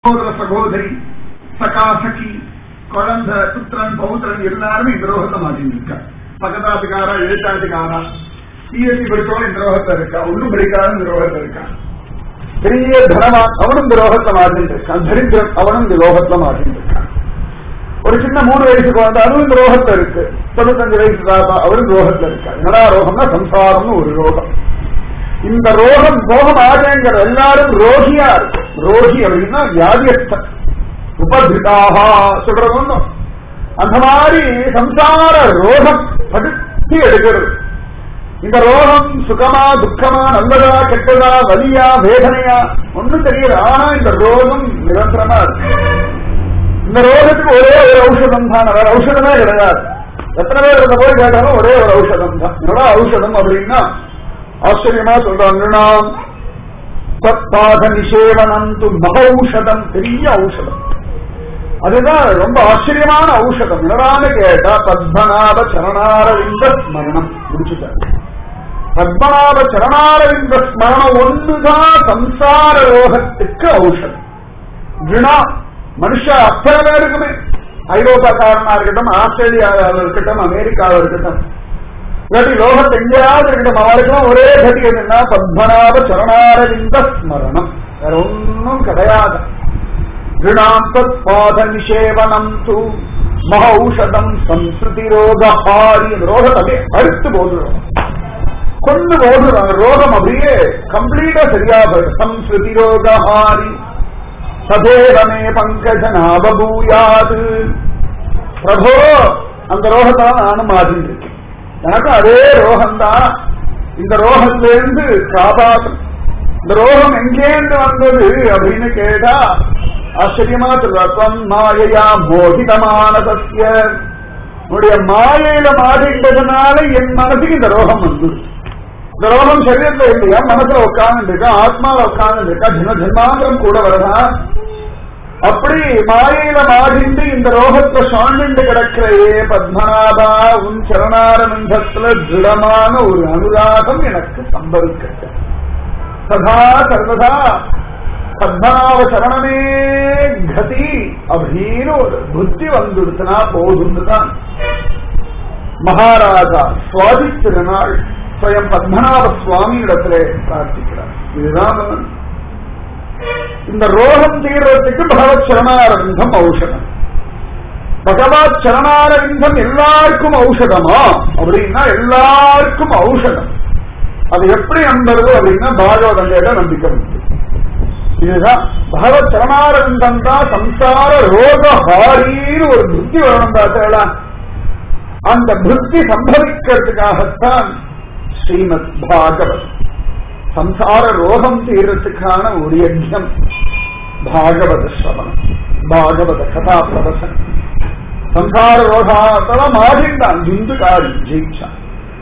சகோதர சகோதரி சகா சகி குழந்தை புத்திரன் பௌத்திரன் எல்லாருமே இந்த ரோகத்தை மாட்டின்னு இருக்கா பக்கத்தாத்துக்காரா எழுத்தாத்துக்காரா பிஎஸ்சி படிச்சவன் இந்த ரோகத்தை இருக்கா ஒன்றும் படிக்காத இந்த ரோகத்தை இருக்கா பெரிய தனவான் அவனும் இந்த ரோகத்தை மாட்டின்னு இருக்கான் தரித்திரன் அவனும் இந்த ரோகத்தை மாட்டின்னு இருக்கான் ஒரு சின்ன மூணு வயசு குழந்தை அதுவும் இந்த ரோகத்தை இருக்கு தொண்ணூத்தஞ்சு வயசு தாத்தா அவரும் ரோகத்துல இருக்கா என்னடா ரோகம்னா சம்சாரம்னு ஒரு ரோகம் இந்த ரோகம் போகம் ஆகங்கிற எல்லாரும் ரோகியா இருக்கு ரோகி அப்படின்னா வியாதியஸ்தன் உபதிருதாக சொல்றது ஒண்ணும் அந்த மாதிரி சம்சார ரோகம் படுத்தி எடுக்கிறது இந்த ரோகம் சுகமா துக்கமா நல்லதா கெட்டதா வலியா வேதனையா ஒண்ணும் தெரியல ஆனா இந்த ரோகம் நிரந்தரமா இருக்கு இந்த ரோகத்துக்கு ஒரே ஒரு ஔஷதம் தான் வேற ஔஷதமே கிடையாது எத்தனை பேர் இருந்த போய் கேட்டாலும் ஒரே ஒரு ஔஷதம் தான் என்னடா ஔஷதம் அப்படின்னா ஆச்சரியமா சொல்றாங்க தத்பாத நிஷேவனம் து மகௌஷதம் பெரிய ஔஷதம் அதுதான் ரொம்ப ஆச்சரியமான ஔஷதம் என்னடான்னு கேட்டா பத்மநாப சரணாரவிந்த ஸ்மரணம் முடிச்சுட்டாங்க பத்மநாப சரணாரவிந்த ஸ்மரணம் ஒன்றுதான் சம்சார ரோகத்துக்கு ஔஷதம் வினா மனுஷ அத்தனை பேருக்குமே ஐரோப்பாக்காரனா இருக்கட்டும் ஆஸ்திரேலியாவில் இருக்கட்டும் அமெரிக்காவில் இருக்கட்டும் இல்லாட்டி லோகத்தை எங்கேயாவது இருக்கட்டும் அவளுக்கெல்லாம் ஒரே கதி என்னன்னா பத்மநாப சரணாரவிந்த ஸ்மரணம் வேற ஒன்னும் கிடையாது ரிணாந்தத் பாத நிஷேவனம் து மகௌஷதம் சம்ஸ்கிருதி ரோகஹாரி ரோகத்தை அறுத்து போடுறோம் கொண்டு போடுறாங்க ரோகம் அப்படியே கம்ப்ளீட்டா சரியா போயிடும் சம்ஸ்கிருதி ரோகஹாரி சதேவமே பங்கஜ நாபூயாது பிரபோ அந்த ரோகத்தை நானும் மாறிட்டு இருக்கேன் எனக்கும் அதே ரோகம்தான் இந்த ரோகத்திலிருந்து காப்பாற்றும் இந்த ரோகம் எங்கேருந்து வந்தது அப்படின்னு கேட்டா ஆச்சரியமா ரத்தம் மாயையா மோகிதமானதஸ்ய உன்னுடைய மாயையில மாறிட்டதுனால என் மனசுக்கு இந்த ரோகம் வந்து இந்த ரோகம் சரீரத்துல இல்லையா மனசுல உட்கார்ந்து இருக்கா ஆத்மால உட்கார்ந்து இருக்கா ஜன ஜன்மாந்திரம் கூட வரதா அப்படி மாயையில மாறிண்டு இந்த ரோகத்தை சாழ்ந்து கிடக்கிறையே பத்மநாபா உன் சரணாரமந்தத்துல திருடமான ஒரு அனுராகம் எனக்கு சம்பவிக்கிறது சதா சர்வதா பத்மநாப சரணமே கதி அப்படின்னு ஒரு புத்தி வந்துடுத்துனா போதுன்னு தான் மகாராஜா சுவாதி திருநாள் ஸ்வயம் பத்மநாப சுவாமி இடத்துல பிரார்த்திக்கிறார் இதுதான் இந்த ரோகம் தீர்றதுக்கு பகவத் சரணாரவிந்தம் ஔஷதம் பகவத் சரணாரவிந்தம் எல்லாருக்கும் ஔஷதமா அப்படின்னா எல்லாருக்கும் ஔஷதம் அது எப்படி நம்புறது அப்படின்னா பாகவதம் கேட்ட நம்பிக்கை உண்டு இதுதான் பகவத் சரணாரவிந்தம் தான் சம்சார ரோகஹாரின்னு ஒரு புத்தி வரணும் பார்த்தா அந்த புத்தி சம்பவிக்கிறதுக்காகத்தான் ஸ்ரீமத் பாகவத் சம்சார ரோகம் தீரத்துக்கான ஒரு யஜ்யம் பாகவத சிரவணம் பாகவத கதா பிரவசன் சம்சார ரோகாத்தல மாறிண்டான் ஜிந்து காரி ஜெயிச்சான்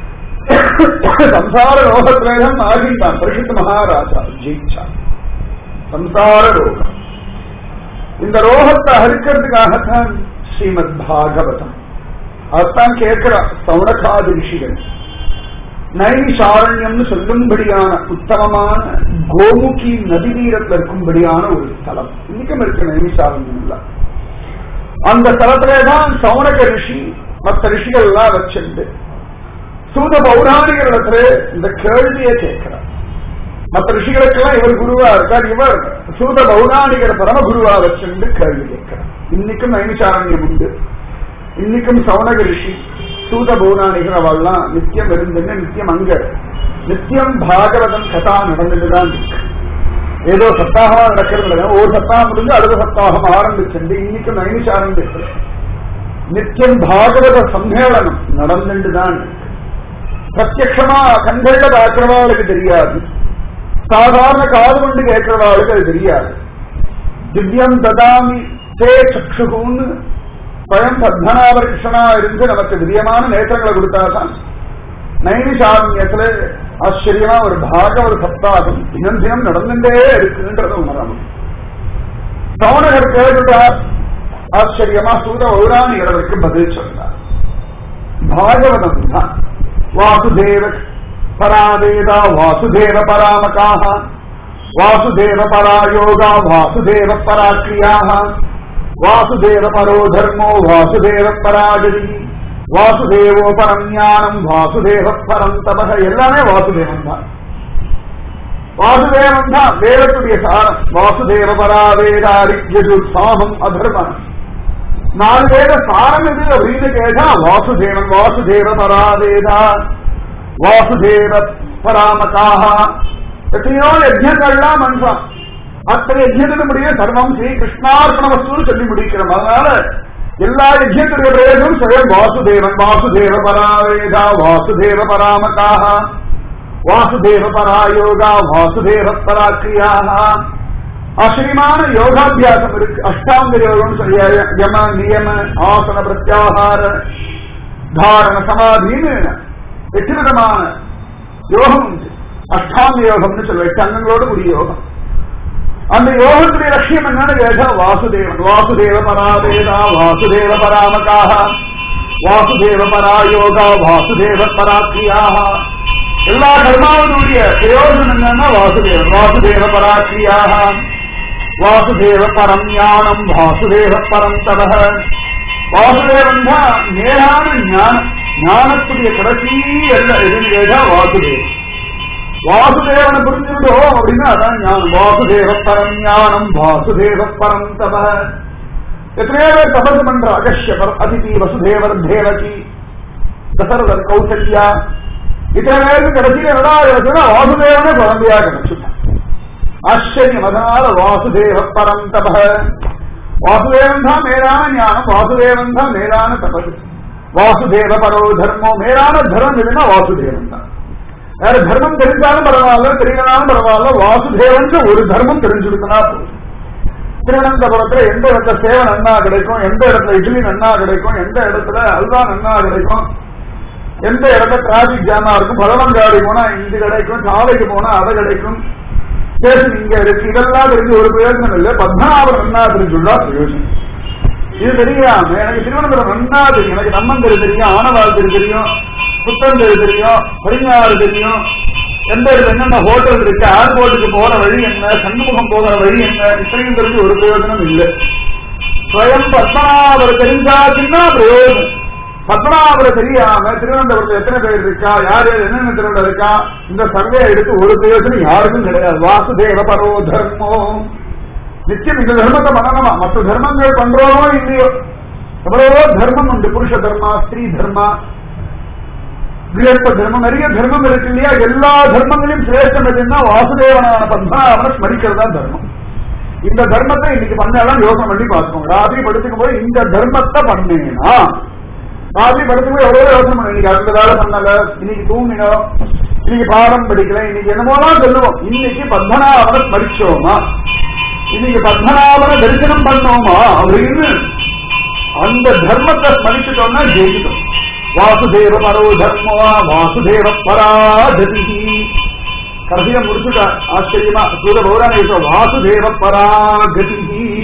சம்சார ரோகத்திலேதான் மாறிண்டான் பரிசுத்த மகாராஜா ஜெயிச்சான் சம்சார ரோகம் இந்த ரோகத்தை அறுக்கிறதுக்காகத்தான் ஸ்ரீமத் பாகவதம் அதான் கேட்கிறான் சௌனகாதி ரிஷிகள் நைனிசாரண்யம்னு சொல்லும்படியான உத்தமமான கோமுகி நதி தீரத்தில் இருக்கும்படியான ஒரு ஸ்தலம் இன்னைக்கும் இருக்கு நைனிசாரண்யம் இல்ல அந்த ஸ்தலத்திலேதான் சௌனக ரிஷி மற்ற ரிஷிகள் எல்லாம் வச்சிருந்து சூத பௌராணிகளிடத்துல இந்த கேள்வியை கேட்கிறார் மற்ற ரிஷிகளுக்கெல்லாம் இவர் குருவா இருக்கார் இவர் சூத பௌராணிகர் பரம குருவா வச்சிருந்து கேள்வி கேட்கிறார் இன்னைக்கும் நைனிசாரண்யம் உண்டு இன்னைக்கும் சௌனக ரிஷி சூத பௌராணிகர் அவள்லாம் நித்தியம் இருந்துங்க நித்தியம் அங்க நித்தியம் பாகவதம் கதா நடந்துட்டுதான் இருக்கு ஏதோ சப்தாகமா நடக்கிறது இல்லை ஒரு சப்தாகம் முடிஞ்சு அடுத்த சப்தாகம் ஆரம்பிச்சிருந்து இன்னைக்கு நைனிஷாரம் இருக்கு நித்தியம் பாகவத சம்மேளனம் நடந்துட்டுதான் இருக்கு பிரத்யமா கண்கள்ல பார்க்கிறவாளுக்கு தெரியாது சாதாரண காது கொண்டு கேட்கிறவாளுக்கு அது தெரியாது திவ்யம் ததாமி தே சக்ஷுகுன்னு ஸ்வயம் பத்மநாப கிருஷ்ணனா இருந்து நமக்கு திவ்யமான நேற்றங்களை கொடுத்தாதான் நைனிசாரண்யத்துல ஆச்சரியமா ஒரு பாகவத சப்தாகம் தினம் தினம் நடந்துட்டே இருக்குன்றது உணரணும் சௌனகர் கேட்டுட்டார் ஆச்சரியமா சூத பௌராணிகர்களுக்கு பதில் சொன்னார் பாகவதம் தான் வாசுதேவ பராவேதா வாசுதேவ பராமகாக வாசுதேவ பரா யோகா வாசுதேவ பரா கிரியாக வாசுதேவ பரோ தர்மோ வாசுதேவ பராகதி வாசுதேவோ பரம் ஞானம் வாசுதேவ பரம் தபக எல்லாமே வாசுதேவன் தான் வாசுதேவன் தான் வேதத்துடைய சாரம் வாசுதேவ பரா வேதாரிஜு சாமம் அதர்மம் நாலு வேத சாரம் எது அப்படின்னு கேட்டா வாசுதேவன் வாசுதேவ பரா வேதா வாசுதேவ பராமகாக எத்தனையோ யஜ்யங்கள்லாம் மனுஷன் அத்தனை யஜ்யத்தின் முடிய சர்வம் ஸ்ரீ கிருஷ்ணார்ப்பண வஸ்து சொல்லி முடிக்கிறோம் அதனால எல்லா யஜ்யத்துடைய பிரயோகம் சுயம் வாசுதேவன் வாசுதேவ பராவேதா வாசுதேவ பராமகாக வாசுதேவ பராயோகா வாசுதேவ பராக்கிரியாக ஆச்சரியமான யோகாபியாசம் இருக்கு அஷ்டாங்க யோகம் சொல்லிய யம நியம ஆசன பிரத்யாகார தாரண சமாதின்னு எட்டு விதமான யோகம் உண்டு அஷ்டாங்க யோகம்னு சொல்லுவோம் எட்டு அங்கங்களோடு கூடிய யோகம் அந்த யோகத்துடைய லட்சியம் என்னன்னு கேட்டா வாசுதேவன் வாசுதேவ பராவேதா வாசுதேவ பராமகாக வாசுதேவ பராயோகா வாசுதேவ பராக்கிரியாக எல்லா கர்மாவனுடைய பிரயோஜனம் என்னன்னா வாசுதேவன் வாசுதேவ பராக்கிரியாக வாசுதேவ பரம் ஞானம் வாசுதேவ பரம் தபக வாசுதேவன் தான் நேரான ஞானம் ஞானத்துடைய கடைசி எல்ல எதுன்னு கேட்டா வாசுதேவன் வாசுதேவனை புரிஞ்சுட்டோம் அப்படின்னா அதான் ஞானம் வாசுதேவ பரம் ஞானம் வாசுதேவ பரம் தப எத்தனையோ பேர் தபசு பண்ற அகஷ்யபர் அதிதி வசுதேவர் தேவகி தசரதர் கௌசல்யா இத்தனை பேருக்கு கடைசியில என்னடா கிடைச்சுன்னா வாசுதேவனே குழந்தையா கிடைச்சுட்டான் ஆச்சரியம் அதனால வாசுதேவ பரம் தப வாசுதேவன் தான் மேலான ஞானம் வாசுதேவன் தான் மேலான தபசு வாசுதேவ பரோ தர்மோ மேலான தர்மம் எதுனா வாசுதேவன் தான் வேற தர்மம் தெரிஞ்சாலும் பரவாயில்ல தெரியலனாலும் பரவாயில்ல வாசுதேவன் ஒரு தர்மம் தெரிஞ்சுடுக்கனா போதும் திருவனந்தபுரத்துல எந்த இடத்துல சேவை நன்னா கிடைக்கும் எந்த இடத்துல இட்லி நன்னா கிடைக்கும் எந்த இடத்துல அல்வா நன்னா கிடைக்கும் எந்த இடத்துல டிராபிக் ஜாமா இருக்கும் பழவங்காடி போனா இது கிடைக்கும் சாலைக்கு போனா அது கிடைக்கும் ஸ்டேஷன் இங்க இருக்கு இதெல்லாம் தெரிஞ்சு ஒரு பிரயோஜனம் இல்லை பத்மநாபம் நன்னா தெரிஞ்சுள்ளா பிரயோஜனம் இது தெரியாம எனக்கு திருவனந்தபுரம் நன்னா தெரியும் எனக்கு நம்மந்தெரு தெரியும் ஆனவாழ்த்தெரு தெரியும் புத்தந்தெரு தெரியும் பரிஞாறு தெரியும் எந்த இடத்துல என்னென்ன ஹோட்டல் இருக்கு ஏர்போர்ட்டுக்கு போற வழி என்ன சண்முகம் போகிற வழி என்ன இத்தனையும் தெரிஞ்சு ஒரு பிரயோஜனம் இல்லை ஸ்வயம் பத்மநாபர் தெரிஞ்சாச்சுன்னா பிரயோஜனம் பத்மநாபரை தெரியாம திருவனந்தபுரத்துல எத்தனை பேர் இருக்கா யார் யார் என்னென்ன திருவிழா இருக்கா இந்த சர்வே எடுத்து ஒரு பிரயோஜனம் யாருக்கும் கிடையாது வாசுதேவ பரோ தர்மோ நிச்சயம் இந்த தர்மத்தை பண்ணணுமா மற்ற தர்மங்கள் பண்றோமோ இல்லையோ எவ்வளவோ தர்மம் உண்டு புருஷ தர்மா ஸ்திரீ தர்மா கிரகஸ்த தர்மம் நிறைய தர்மம் இருக்கு இல்லையா எல்லா தர்மங்களையும் சிரேஷ்டம் எதுன்னா வாசுதேவனான பத்மநாபனை ஸ்மரிக்கிறது தான் தர்மம் இந்த தர்மத்தை இன்னைக்கு பண்ணாலும் யோசனை பண்ணி பார்த்துக்கோங்க ராத்திரி படுத்துக்கும் போது இந்த தர்மத்தை பண்ணேனா ராத்திரி படுத்துக்கும் போது எவ்வளவு யோசனை பண்ண இன்னைக்கு அடுத்த வேலை பண்ணல இன்னைக்கு தூங்கினோம் இன்னைக்கு பாடம் படிக்கல இன்னைக்கு என்னமோலாம் சொல்லுவோம் இன்னைக்கு பத்மநாபனை ஸ்மரிச்சோமா இன்னைக்கு பத்மநாபனை தரிசனம் பண்ணோமா அப்படின்னு அந்த தர்மத்தை ஸ்மரிச்சுட்டோம்னா ஜெயிச்சிட்டோம் வாசுதேவ பரோ தர்மோ வாசுதேவ பராகதி கடைசியில முடிச்சுட்டா ஆச்சரியமா சூர பௌராணேஸ்வர வாசுதேவ பராகதி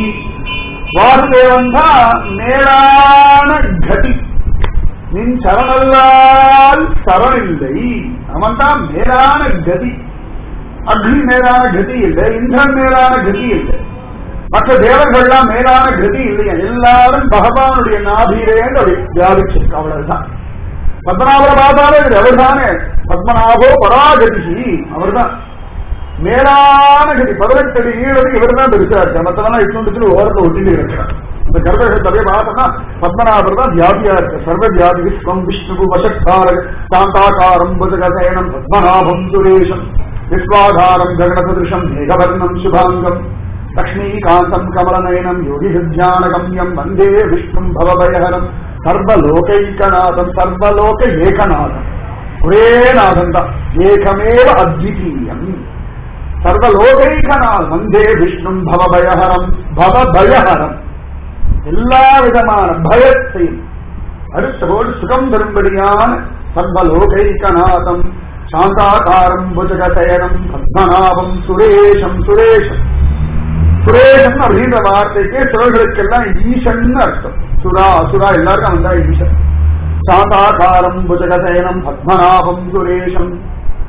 வாசுதேவன் தான் மேலான கதி நின் சரணல்லால் சரணில்லை அவன் தான் மேலான கதி அக்னி மேலான கதி இல்லை இந்திரன் மேலான கதி இல்லை மற்ற தேவர்கள்லாம் மேலான கதி இல்லையா எல்லாரும் பகவானுடைய நாபீரேன்னு அப்படி வியாபிச்சிருக்கு அவ்வளவுதான் பத்மநாபரை பார்த்தாலே இது அவர்தானே பத்மநாபோ பராகதி அவர்தான் மேலான கதி பதினெட்டு அடி ஈழது இவர் தான் பெருசா இருக்கு மற்றவெல்லாம் இட்டு ஓரத்தை ஒட்டிட்டு இருக்கிறார் இந்த கர்ப்பகத்தவே பார்த்தோம்னா பத்மநாபர் தான் வியாபியா இருக்கு சர்வ வியாபி விஸ்வம் விஷ்ணு வசக்கார சாந்தாகாரம் புஜகசேனம் பத்மநாபம் சுரேஷம் விஸ்வாதாரம் ஜகடசதிருஷம் மேகவர்ணம் சுபாங்கம் லக்ஷ்மீகாந்தம் கமலநயனம் யோகி ஹிருத்யானகம்யம் வந்தே விஷ்ணும் பவபயஹரம் சர்வலோகைக்கநாதம் சர்வலோக ஏகநாதம் ஒரே நாதம் தான் ஏகமேவ அத்விதீயம் சர்வலோகைக்கநாதம் வந்தே விஷ்ணும் பவபயஹரம் பவபயஹரம் எல்லா விதமான பயத்தையும் அடுத்தபோது சுகம் தரும்படியான சர்வலோகைக்கநாதம் சாந்தாகாரம் புஜகசயனம் பத்மநாபம் சுரேஷம் சுரேஷம் சுரேஷன் அப்படின்ற வார்த்தைக்கு சுரர்களுக்கெல்லாம் ஈசன் அர்த்தம் சுரா அசுரா எல்லாருக்கும் அவன் தான் ஈசன் சாந்தாகாரம் புஜகசயனம் பத்மநாபம் சுரேஷம்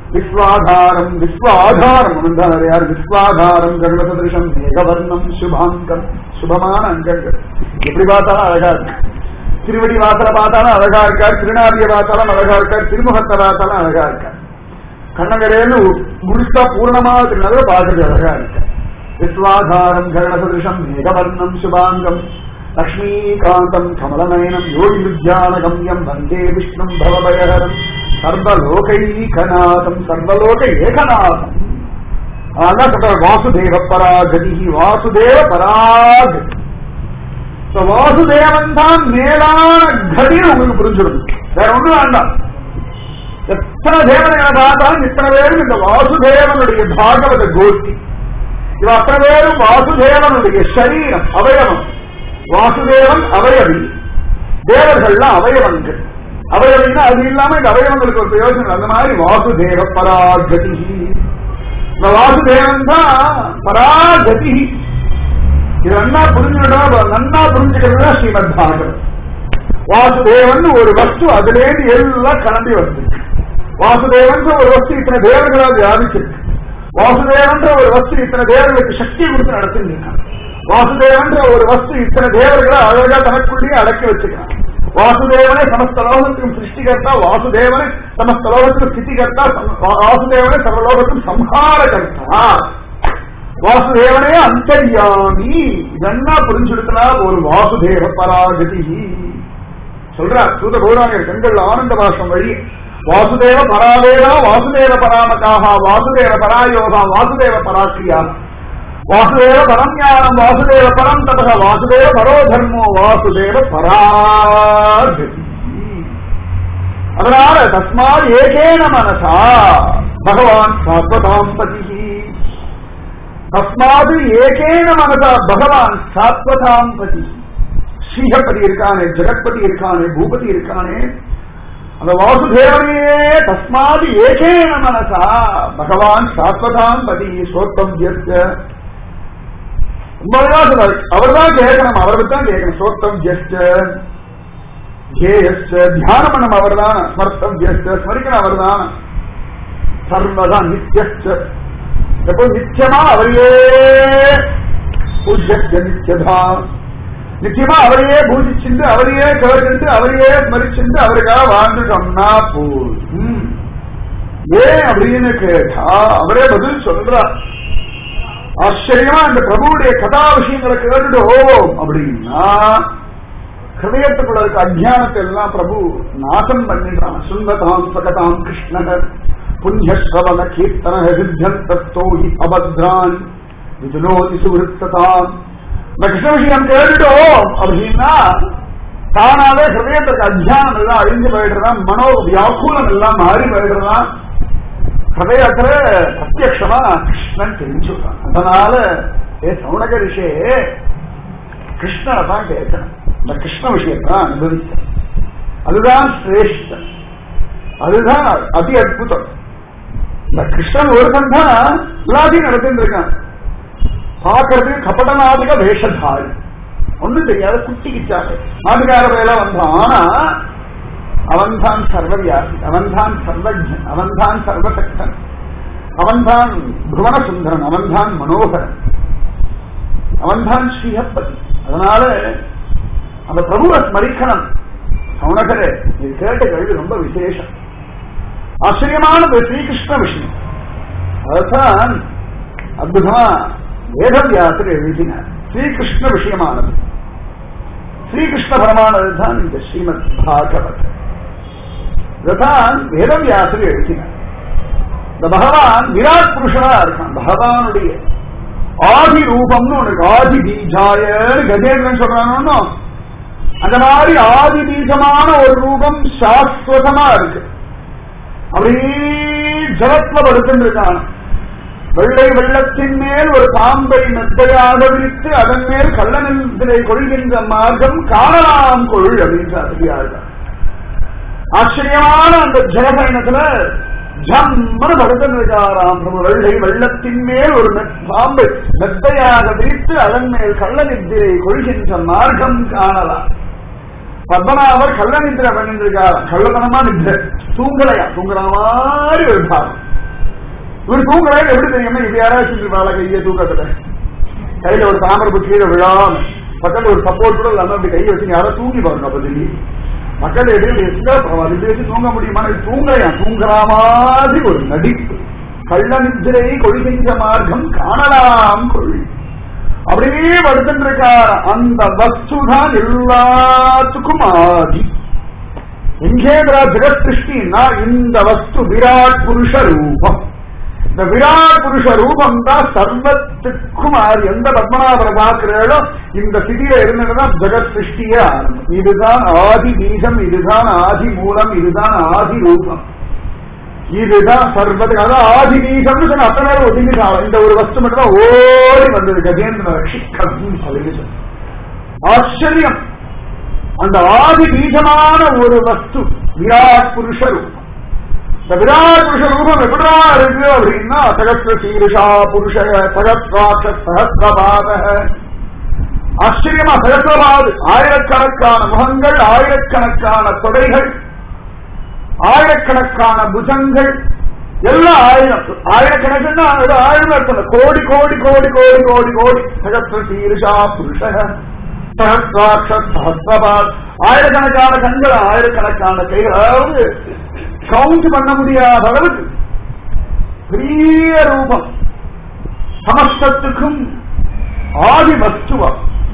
விஸ்வாதாரம் விஸ்வாதாரம் வந்தார் யார் விஸ்வாதாரம் கர்வசதிருஷம் மேகவர்ணம் சுபாங்கம் சுபமான அங்கங்கள் எப்படி பார்த்தாலும் அழகா இருக்கு திருவடி வாசல பார்த்தாலும் அழகா இருக்கார் திருநாபிய பார்த்தாலும் அழகா இருக்கார் திருமுகத்தை பார்த்தாலும் அழகா இருக்கார் கண்ணகரேன்னு முழுசா பூர்ணமா இருக்கிறத பார்க்கறது அழகா இருக்கு விஸ்வாதாரம் கரணசதிருஷம் மேகவர்ணம் சுபாங்கம் லக்ஷ்மீகாந்தம் கமலநயனம் யோகி வித்யானகம்யம் வந்தே விஷ்ணும் பவபயஹரம் சர்வலோகைகநாதம் சர்வலோக ஏகநாதம் அதான் சொல்ற வாசுதேவ பராகதி வாசுதேவ பராகதி So, வாசுதேவன் தான் மேலான கதின்னு உங்களுக்கு புரிஞ்சிடும் வேற ஒண்ணும் வேண்டாம் எத்தனை தேவனைகளை பார்த்தாலும் இத்தனை பேரும் இந்த வாசுதேவனுடைய பாகவத கோஷ்டி இவ அத்தனை பேரும் வாசுதேவனுடைய சரீரம் அவயவம் வாசுதேவன் அவயவி தேவர்கள்லாம் அவயவங்கள் அவயவின்னா அது இல்லாம இந்த அவயவங்களுக்கு ஒரு பிரயோஜனம் அந்த மாதிரி வாசுதேவ பராகதி இந்த வாசுதேவன் தான் பராகதி இது நன்னா புரிஞ்சுக்கிட்டோம் நன்னா புரிஞ்சுக்கிறது ஸ்ரீமத் பாகவத் வாசுதேவன் ஒரு வஸ்து அதுலேருந்து எல்லாம் கிளம்பி வந்திருக்கு வாசுதேவன் ஒரு வஸ்து இத்தனை தேவர்களால் வியாபிச்சிருக்கு வாசுதேவன்ற ஒரு வஸ்து இத்தனை தேவர்களுக்கு சக்தி கொடுத்து நடத்திருக்கான் வாசுதேவன்ற ஒரு வஸ்து இத்தனை தேவர்களை அழகா தனக்குள்ளேயே அடக்கி வச்சுக்கிறான் வாசுதேவனே சமஸ்த லோகத்துக்கும் சிருஷ்டிகர்த்தா வாசுதேவனே சமஸ்த லோகத்துக்கும் ஸ்திதிகர்த்தா வாசுதேவனே சர்வலோகத்துக்கும் சம்ஹாரகர்த்தா வாசுதேவனே அந்தர்யாமி இதென்னா புரிஞ்சுடுத்தனா ஒரு வாசுதேவ பராகதி சொல்றார் சூத கௌராங்கர் கண்கள் ஆனந்த பாஷம் வழி வாசுதேவ பராவேதா வாசுதேவ பராமகாக வாசுதேவ பராயோகா வாசுதேவ பராக்கிரியா வாசுதேவ பரஞானம் வாசுதேவ பரம் தபக வாசுதேவ பரோ தர்மோ வாசுதேவ பராகதி அதனால தஸ்மாத் ஏகேன மனசா பகவான் சாத்வதாம் பதி தஸ்மாது ஏகேன மனசா பகவான் சாத்வதாம் பதி ஸ்ரீஹப்பதி இருக்கானே ஜெகத்பதி இருக்கானே பூபதி இருக்கானே அந்த வாசுதேவனையே தஸ்மாது ஏகேன மனசா பகவான் சாத்வதாம் பதி சோத்தம் ஜெஸ்ய அவர் தான் கேட்கணும் அவருக்கு தான் கேட்கணும் சோத்தம் ஜெஸ்ய ஜேயஸ்ய தியானம் பண்ணம் அவர் தான் ஸ்மர்த்தம் ஜெஸ்ய ஸ்மரிக்கணும் அவர் தான் சர்வதா நித்தியஸ்ய எப்போ நித்தியமா அவரையே பூஜ்ய நித்தியதா நிச்சயமா அவரையே பூஜிச்சுண்டு அவரையே கேட்டு அவரையே ஸ்மரிச்சுண்டு அவருக்காக வாழ்ந்துட்டோம்னா போதும் ஏன் அப்படின்னு கேட்டா அவரே பதில் சொல்றார் ஆச்சரியமா இந்த பிரபுவுடைய கதா விஷயங்களை கேட்டுட்டு ஓவோம் அப்படின்னா ஹிருதயத்துக்குள்ள இருக்க அஜானத்தை எல்லாம் பிரபு நாசம் பண்ணிடுறான் சுந்ததாம் சகதாம் கிருஷ்ணகர் புண்ணியஸ்ரவண கீர்த்தன ஹிருத்யந்தோஹி அபத்ரான் விதுனோதி சுவிருத்ததாம் இந்த கிருஷ்ண விஷயம் கேட்டுட்டோம் அப்படின்னா தானாவே ஹிருதயத்துக்கு அத்தியானம் எல்லாம் அழிஞ்சு போயிடுறதான் மனோ வியாக்குலம் எல்லாம் மாறி போயிடுறதான் ஹிருதயத்துல பிரத்யக்ஷமா கிருஷ்ணன் தெரிஞ்சுட்டான் அதனால ஏ சவுனக ரிஷே கிருஷ்ணனை தான் கேட்கணும் இந்த கிருஷ்ண விஷயத்தை அனுபவிக்க அதுதான் சிரேஷ்டம் அதுதான் அதி அற்புதம் இந்த கிருஷ்ணன் ஒருத்தன் தான் எல்லாத்தையும் நடத்திட்டு இருக்கான் பாக்குறதுக்கு கபடநாதிக வேஷதாரி ஒண்ணும் தெரியாத குட்டி கிச்சாரு நாட்டுக்கார வேலை வந்தான் ஆனா அவன்தான் சர்வவியாசி அவன்தான் சர்வஜன் அவன்தான் சர்வசக்தன் அவன்தான் புவன சுந்தரன் அவன்தான் மனோகரன் அவன்தான் ஸ்ரீஹப்பதி அதனால அந்த பிரபுவை ஸ்மரிக்கணும் சவுனகரே இது கேட்ட கேள்வி ரொம்ப விசேஷம் ஆச்சரியமானது ஸ்ரீகிருஷ்ண விஷயம் அதுதான் அற்புதமா வேதவியாசர் எழுதினார் ஸ்ரீகிருஷ்ண விஷயமானது ஸ்ரீகிருஷ்ண பரமானது தான் இந்த ஸ்ரீமத் பாகவத் இதுதான் வேதவியாசர் எழுதினார் இந்த பகவான் விராட் புருஷனா இருக்கான் பகவானுடைய ஆதி ரூபம்னு உனக்கு ஆதி பீஜாயன்னு கஜேந்திரன் சொல்றானோ அந்த மாதிரி ஆதி பீஜமான ஒரு ரூபம் சாஸ்வதமா இருக்கு அப்படியே ஜலத்துல படுத்துருக்கான் வெள்ளை வெள்ளத்தின் மேல் ஒரு பாம்பை மெத்தையாக விரித்து அதன் மேல் கள்ளநிலை கொள்கின்ற மார்க்கம் காணலாம் கொள் அப்படின்றார்கள் ஆச்சரியமான அந்த ஜலபயணத்துல ஜம்மன படுத்திருக்காராம் பிரபு வெள்ளை வெள்ளத்தின் மேல் ஒரு பாம்பை மெத்தையாக விரித்து அதன் மேல் கள்ளநித்திரை கொள்கின்ற மார்க்கம் காணலாம் பத்மநாபர் கள்ள நித்திரை பண்ணிருக்காராம் கள்ளத்தனமா நித்திரை தூங்கலையா தூங்குற மாதிரி ஒரு பாவம் இவர் தூங்குறாரு எப்படி தெரியுமா இது யாராவது செஞ்சிருப்பாளா கையை தூக்கத்துல கையில ஒரு தாமரை பூ கீழே விழாம பக்கத்துல ஒரு சப்போர்ட் கூட இல்லாம அப்படி கையை வச்சு யாரோ தூங்கி பாருங்க அப்ப தெரியும் மக்கள் எதிரில் எங்க பரவாயில்ல இது வச்சு தூங்க முடியுமா இது தூங்கலையா தூங்குற மாதிரி ஒரு நடிப்பு கள்ள நித்திரை கொள்கின்ற மார்க்கம் காணலாம் கொள்ளி அப்படியே படுத்துட்டு இருக்கார் அந்த வஸ்து தான் எல்லாத்துக்கும் ஆதி எங்கேந்திரா ஜெகத் சிருஷ்டின்னா இந்த வஸ்து விராட் புருஷ ரூபம் இந்த விராட் புருஷ ரூபம் தான் சர்வத்துக்கும் ஆதி எந்த பத்மநாபரை பார்க்கிறீர்களோ இந்த சிதியில இருந்ததுன்னா ஜெகத் சிருஷ்டியே ஆரம்பம் இதுதான் ஆதி பீஜம் இதுதான் ஆதி மூலம் இதுதான் ஆதி ரூபம் இதுதான் சர்வத்துக்கு அதான் ஆதி பீஜம்னு சொன்ன அத்தனை நேரம் ஒதுங்கிட்டாங்க இந்த ஒரு வஸ்து மட்டும் தான் ஓடி வந்தது கஜேந்திர ரட்சிக்கம் சொல்லி ஆச்சரியம் அந்த ஆதி பீஜமான ஒரு வஸ்து விராட் புருஷ ரூபம் இந்த விராட் புருஷ ரூபம் எப்படா இருக்கு அப்படின்னா சகஸ்ர சீருஷா புருஷ சகஸ்ராட்ச சகஸ்ரபாத ஆச்சரியமா சகஸ்ரபாது ஆயிரக்கணக்கான முகங்கள் ஆயிரக்கணக்கான தொடைகள் ஆயிரக்கணக்கான புஜங்கள் எல்லாம் ஆயிரம் ஆயிரக்கணக்குன்னா அது ஆயிரம் அர்த்தம் கோடி கோடி கோடி கோடி கோடி கோடி சகஸ்ர சீருஷா புருஷ சகஸ்ராட்ச சகஸ்ரபாத் ஆயிரக்கணக்கான கண்கள் ஆயிரக்கணக்கான கைகள் அதாவது கவுண்ட் பண்ண முடியாத அளவுக்கு பெரிய ரூபம் சமஸ்தத்துக்கும் ஆதி வஸ்துவா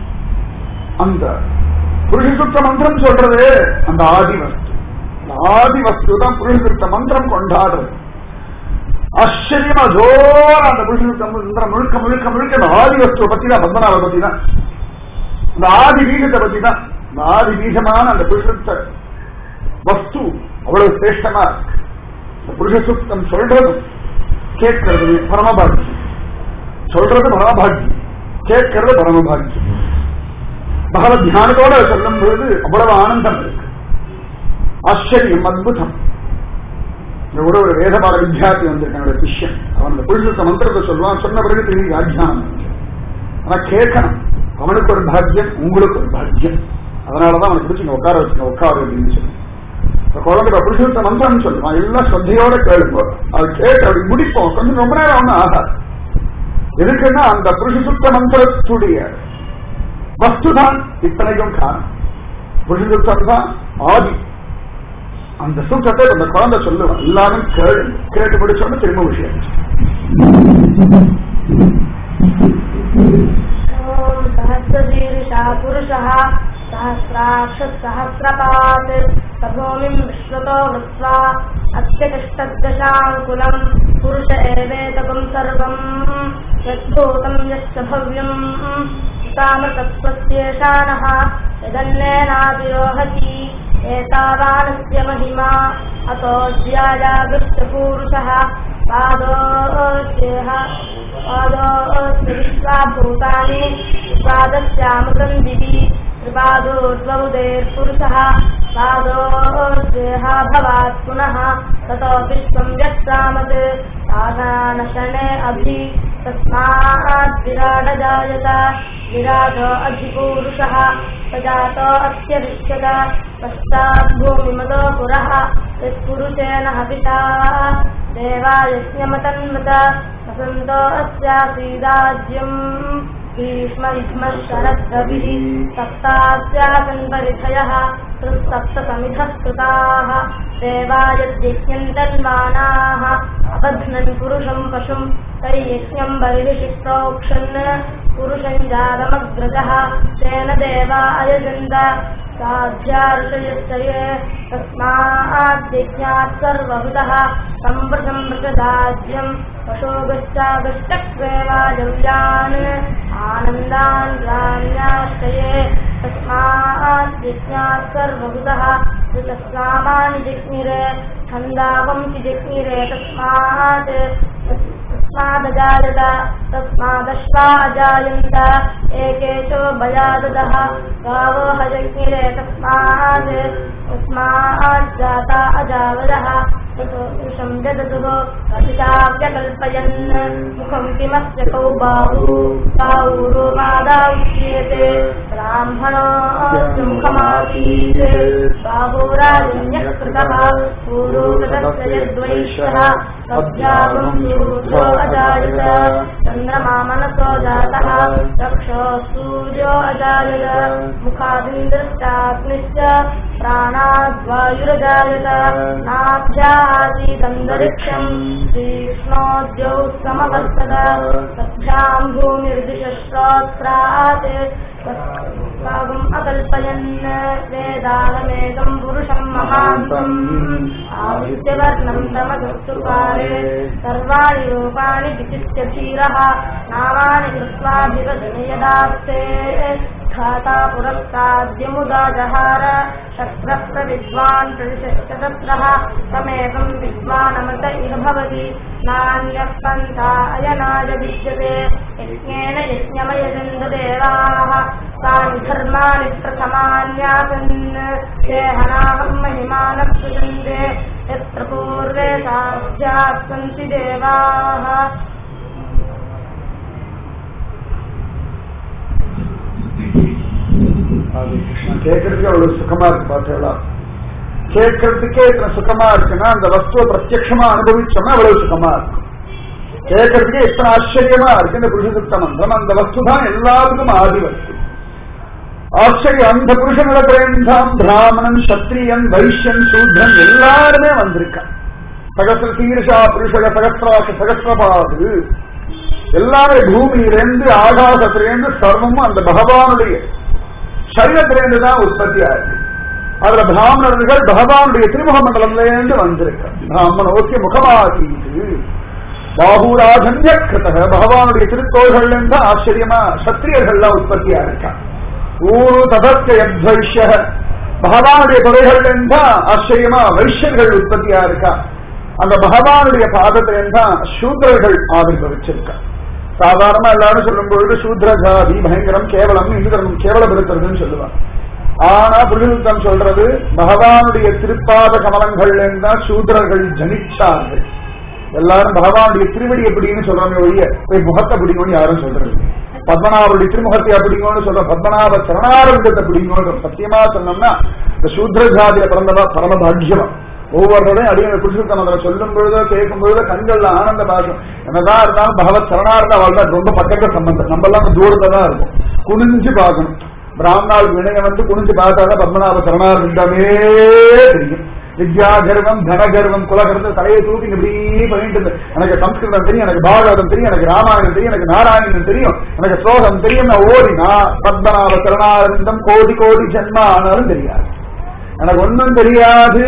அந்த புருஷசுத்த மந்திரம் சொல்றது அந்த ஆதி வஸ்து அந்த ஆதி வஸ்து தான் புருஷசுத்த மந்திரம் கொண்டாடுறது ஆச்சரியமா ஜோர அந்த புருஷசுத்த மந்திரம் முழுக்க முழுக்க முழுக்க அந்த ஆதி வஸ்துவை பத்தி தான் பத்மநாப பத்தி தான் அந்த ஆதி பீஜத்தை பத்தி தான் அந்த ஆதி பீஜமான அந்த புருஷத்த வஸ்து அவ்வளவு சிரேஷ்டமா இருக்கு இந்த புருஷ சுத்தம் சொல்றது கேட்கறது பரமபாகியம் சொல்றது பரமபாகியம் கேட்கறது பரமபாகியம் பகவத் தியானத்தோட சொல்லும் பொழுது அவ்வளவு ஆனந்தம் இருக்கு ஆச்சரியம் அத்புதம் இந்த ஒரு ஒரு வேதபாட வித்தியார்த்தி வந்திருக்காங்க சிஷ்யன் அவன் அந்த புருஷத்த மந்திரத்தை சொல்லுவான் சொன்ன பிறகு திரும்பி வியாக்கியானம் ஆனா கேட்கணும் அவனுக்கு ஒரு பாக்கியம் உங்களுக்கு ஒரு பாக்கியம் அதனாலதான் அவனுக்கு பிடிச்சி உட்கார வச்சுங்க உட்காரு அப்படின்னு சொல்லி குழந்தை புருஷத்த மந்திரம் சொல்லுவான் எல்லாம் ஸ்ரத்தையோட கேளுப்போம் அது கேட்டு அப்படி முடிப்போம் கொஞ்சம் ரொம்ப நேரம் ஒன்றும் ஆகாது எதுக்குன்னா அந்த புருஷசுத்த மந்திரத்துடைய வஸ்துதான் இத்தனைக்கும் காரணம் புருஷசுத்தம் தான் ஆதி அந்த சுத்தத்தை அந்த குழந்தை சொல்லுவான் எல்லாரும் கேளு கேட்டு முடிச்சோன்னு திரும்ப விஷயம் ॐ सहस्रशीर्षा पुरुषः सहस्राक्षसहस्रपात् सभूमिम् विश्वतो वृत्वा अस्य तिष्ठद्दशाङ्कुलम् पुरुष एवेतकम् सर्वम् यद्भूतम् यश्च भव्यम् तामृतत्वस्येषानः यदन्नेनाभिरोहति एतावानस्य महिमा अतोऽध्यायागृष्टपूरुषः पादोऽस्येह पादोऽस्य विश्वाभूतानि पादस्यामृतम् दिवि त्रिपादोर्द्वमुदेर्पुरुषः पादोऽस्येह भवात् पुनः ततो विश्वम् यक्षामत् साधानशने अभि तस्मात् विराडजायत विराटो अधिपूरुषः प्रजातो अस्य विश्यत पश्चात् भूमिमतो पुरः यत्पुरुषेण हविता देवायज्ञमतन्मत वसन्तो अस्यासीदाज्यम् भीष्मविघ्मः शरद्रविः सप्तास्यासन् परिधयः सप्तसमिधः कृताः देवायद्यज्ञन्तन्मानाः अबध्नन् पुरुषम् पशुम् तैयज्ञम् बर्हिषि प्रोक्षन् पुरुषम् जातमग्रजः तेन देवा अयजन्त साध्यार्षयश्चये तस्माद्यज्ञात् सर्वभृतः सम्प्रसम्प्रदाज्यम् पशोगश्चागश्चक्रेवाजव्यान् आनन्दान् राण्याश्रये तस्माद्यज्ञात् सर्वभृतः ऋतस्नामानि जिज्ञिरे छन्दावंसि जिज्ञिरे तस्मात् तस्मादजायत तस्मादश्वा अजायन्त एकेशो भयाददः गावो हजज्ञिरे तस्मात् तस्माज्जाता अजावदः ततोषं जदतुः कथिताव्यकल्पयन् मुखं किमस्य कौ बाहु बाहुरो मादाउच्येते ब्राह्मणोऽस्य मुखमासीत् बाहुराजन्यः कृतः पूरोगतस्य यद्वैश्यः तद्यागम् सूर्यो अजायत चन्द्रमा मनसो जातः रक्षो सूर्यो अजायत मुखादिन्द्रश्चाग्निश्च प्राणाद्वायुरजायत नाभ्यासीदन्तरिक्षम् तीक्ष्णोद्यौ समवर्तत तभ्याम् भूमिर्दिशश्रोत्रात् भागम् अकल्पयन् वेदानमेकम् पुरुषम् महान्तम् आदित्यवर्णम् तमदुस्तुकारे सर्वाणि रूपाणि विचित्य धीरः नामानि कृत्वाभिवदनयदास्ते घाता पुरस्ताद्यमुदा जहार शस्त्रस्य विद्वान् प्रतिशतत्रः तमेकम् विद्वानमत इह भवति नान्यः पन्था अयनाय विद्यते यज्ञेन यज्ञमयजन्ददेवाः तानि धर्माणि प्रथमान्यासन् देहनाहम् महिमानः सृजन्ते यत्र पूर्वे साध्याः सन्ति देवाः அது கிருஷ்ணன் கேட்கறதுக்கு அவ்வளவு சுகமா இருக்கு பார்த்தீங்களா கேட்கறதுக்கே இத்தனை சுகமா இருக்குன்னா அந்த வஸ்துவை பிரத்யட்சமா அனுபவிச்சோம்னா அவ்வளவு சுகமா இருக்கும் கேட்கறதுக்கே இத்தனை ஆச்சரியமா இருக்கு இந்த புருஷசுத்த மந்திரம் அந்த வஸ்து தான் எல்லாத்துக்கும் ஆதி வஸ்து ஆச்சரியம் அந்த புருஷனிடத்திலேருந்தான் பிராமணன் சத்திரியன் வைஷ்யன் சூத்ரன் எல்லாருமே வந்திருக்கான் சகசிர சீர்ஷா புருஷக சகசிராச சகசிரபாது எல்லாமே பூமியிலிருந்து ஆகாசத்திலிருந்து சர்வமும் அந்த பகவானுடைய சரீரத்திலிருந்து தான் உற்பத்தி ஆயிருக்கு அதுல பிராமணர்கள் பகவானுடைய திருமுக மண்டலத்திலிருந்து வந்திருக்க பிராமணோக்கிய முகமாசீது பாபுராஜன்ய கிருத்தக பகவானுடைய திருத்தோள்கள் இருந்து ஆச்சரியமா சத்திரியர்கள்லாம் உற்பத்தியா இருக்கா ஊரு ததற்க யத்வைஷ்ய பகவானுடைய தொலைகள் இருந்தா ஆச்சரியமா வைஷ்யர்கள் உற்பத்தியா இருக்கா அந்த பகவானுடைய பாதத்துல இருந்தா சூத்திரர்கள் ஆவிர்வச்சிருக்கா சாதாரணமா எல்லாரும் சொல்லும் பொழுது சூத்ர ஜாதி பயங்கரம் கேவலம் இந்து தர்மம் கேவலப்படுத்துறதுன்னு சொல்லுவாங்க ஆனா புருஷோத்தம் சொல்றது பகவானுடைய திருப்பாத கமலங்கள்ல இருந்தா சூத்ரர்கள் ஜனிச்சார்கள் எல்லாரும் பகவானுடைய திருவடி எப்படின்னு சொல்றாங்க ஒழிய போய் முகத்தை பிடிங்கன்னு யாரும் சொல்றது இல்லை. பத்மநாபருடைய திருமுகத்தை அப்படிங்கன்னு சொல்ற பத்மநாப சரணாரங்கத்தை பிடிங்கன்னு சத்தியமா சொன்னோம்னா இந்த சூத்ர ஜாதியில பிறந்தவா பரம பாக்கியமா ஒவ்வொருத்தரையும் அடிய புருஷத்தனத்துல சொல்லும் பொழுதோ கேட்கும் பொழுதோ கண்கள்ல ஆனந்த பாசம் என்னதான் இருந்தாலும் பகவத் சரணார்ந்த வாழ்ந்தா ரொம்ப பக்கத்துல சம்பந்தம் நம்ம எல்லாம் தூரத்துல தான் இருக்கும் குனிஞ்சு பார்க்கணும் பிராமணாள் வினய வந்து குனிஞ்சு பார்த்தாதான் பத்மநாப சரணார்ந்தமே தெரியும் வித்யா கர்வம் தன கர்வம் குலகர்வம் தலையை தூக்கி இப்படி பண்ணிட்டு இருந்து, எனக்கு சம்ஸ்கிருதம் தெரியும் எனக்கு பாகவதம் தெரியும் எனக்கு ராமாயணம் தெரியும் எனக்கு நாராயணன் தெரியும் எனக்கு ஸ்லோகம் தெரியும் நான் ஓடினா பத்மநாப சரணானந்தம் கோடி கோடி ஜென்மா ஆனாலும் தெரியாது எனக்கு ஒண்ணும் தெரியாது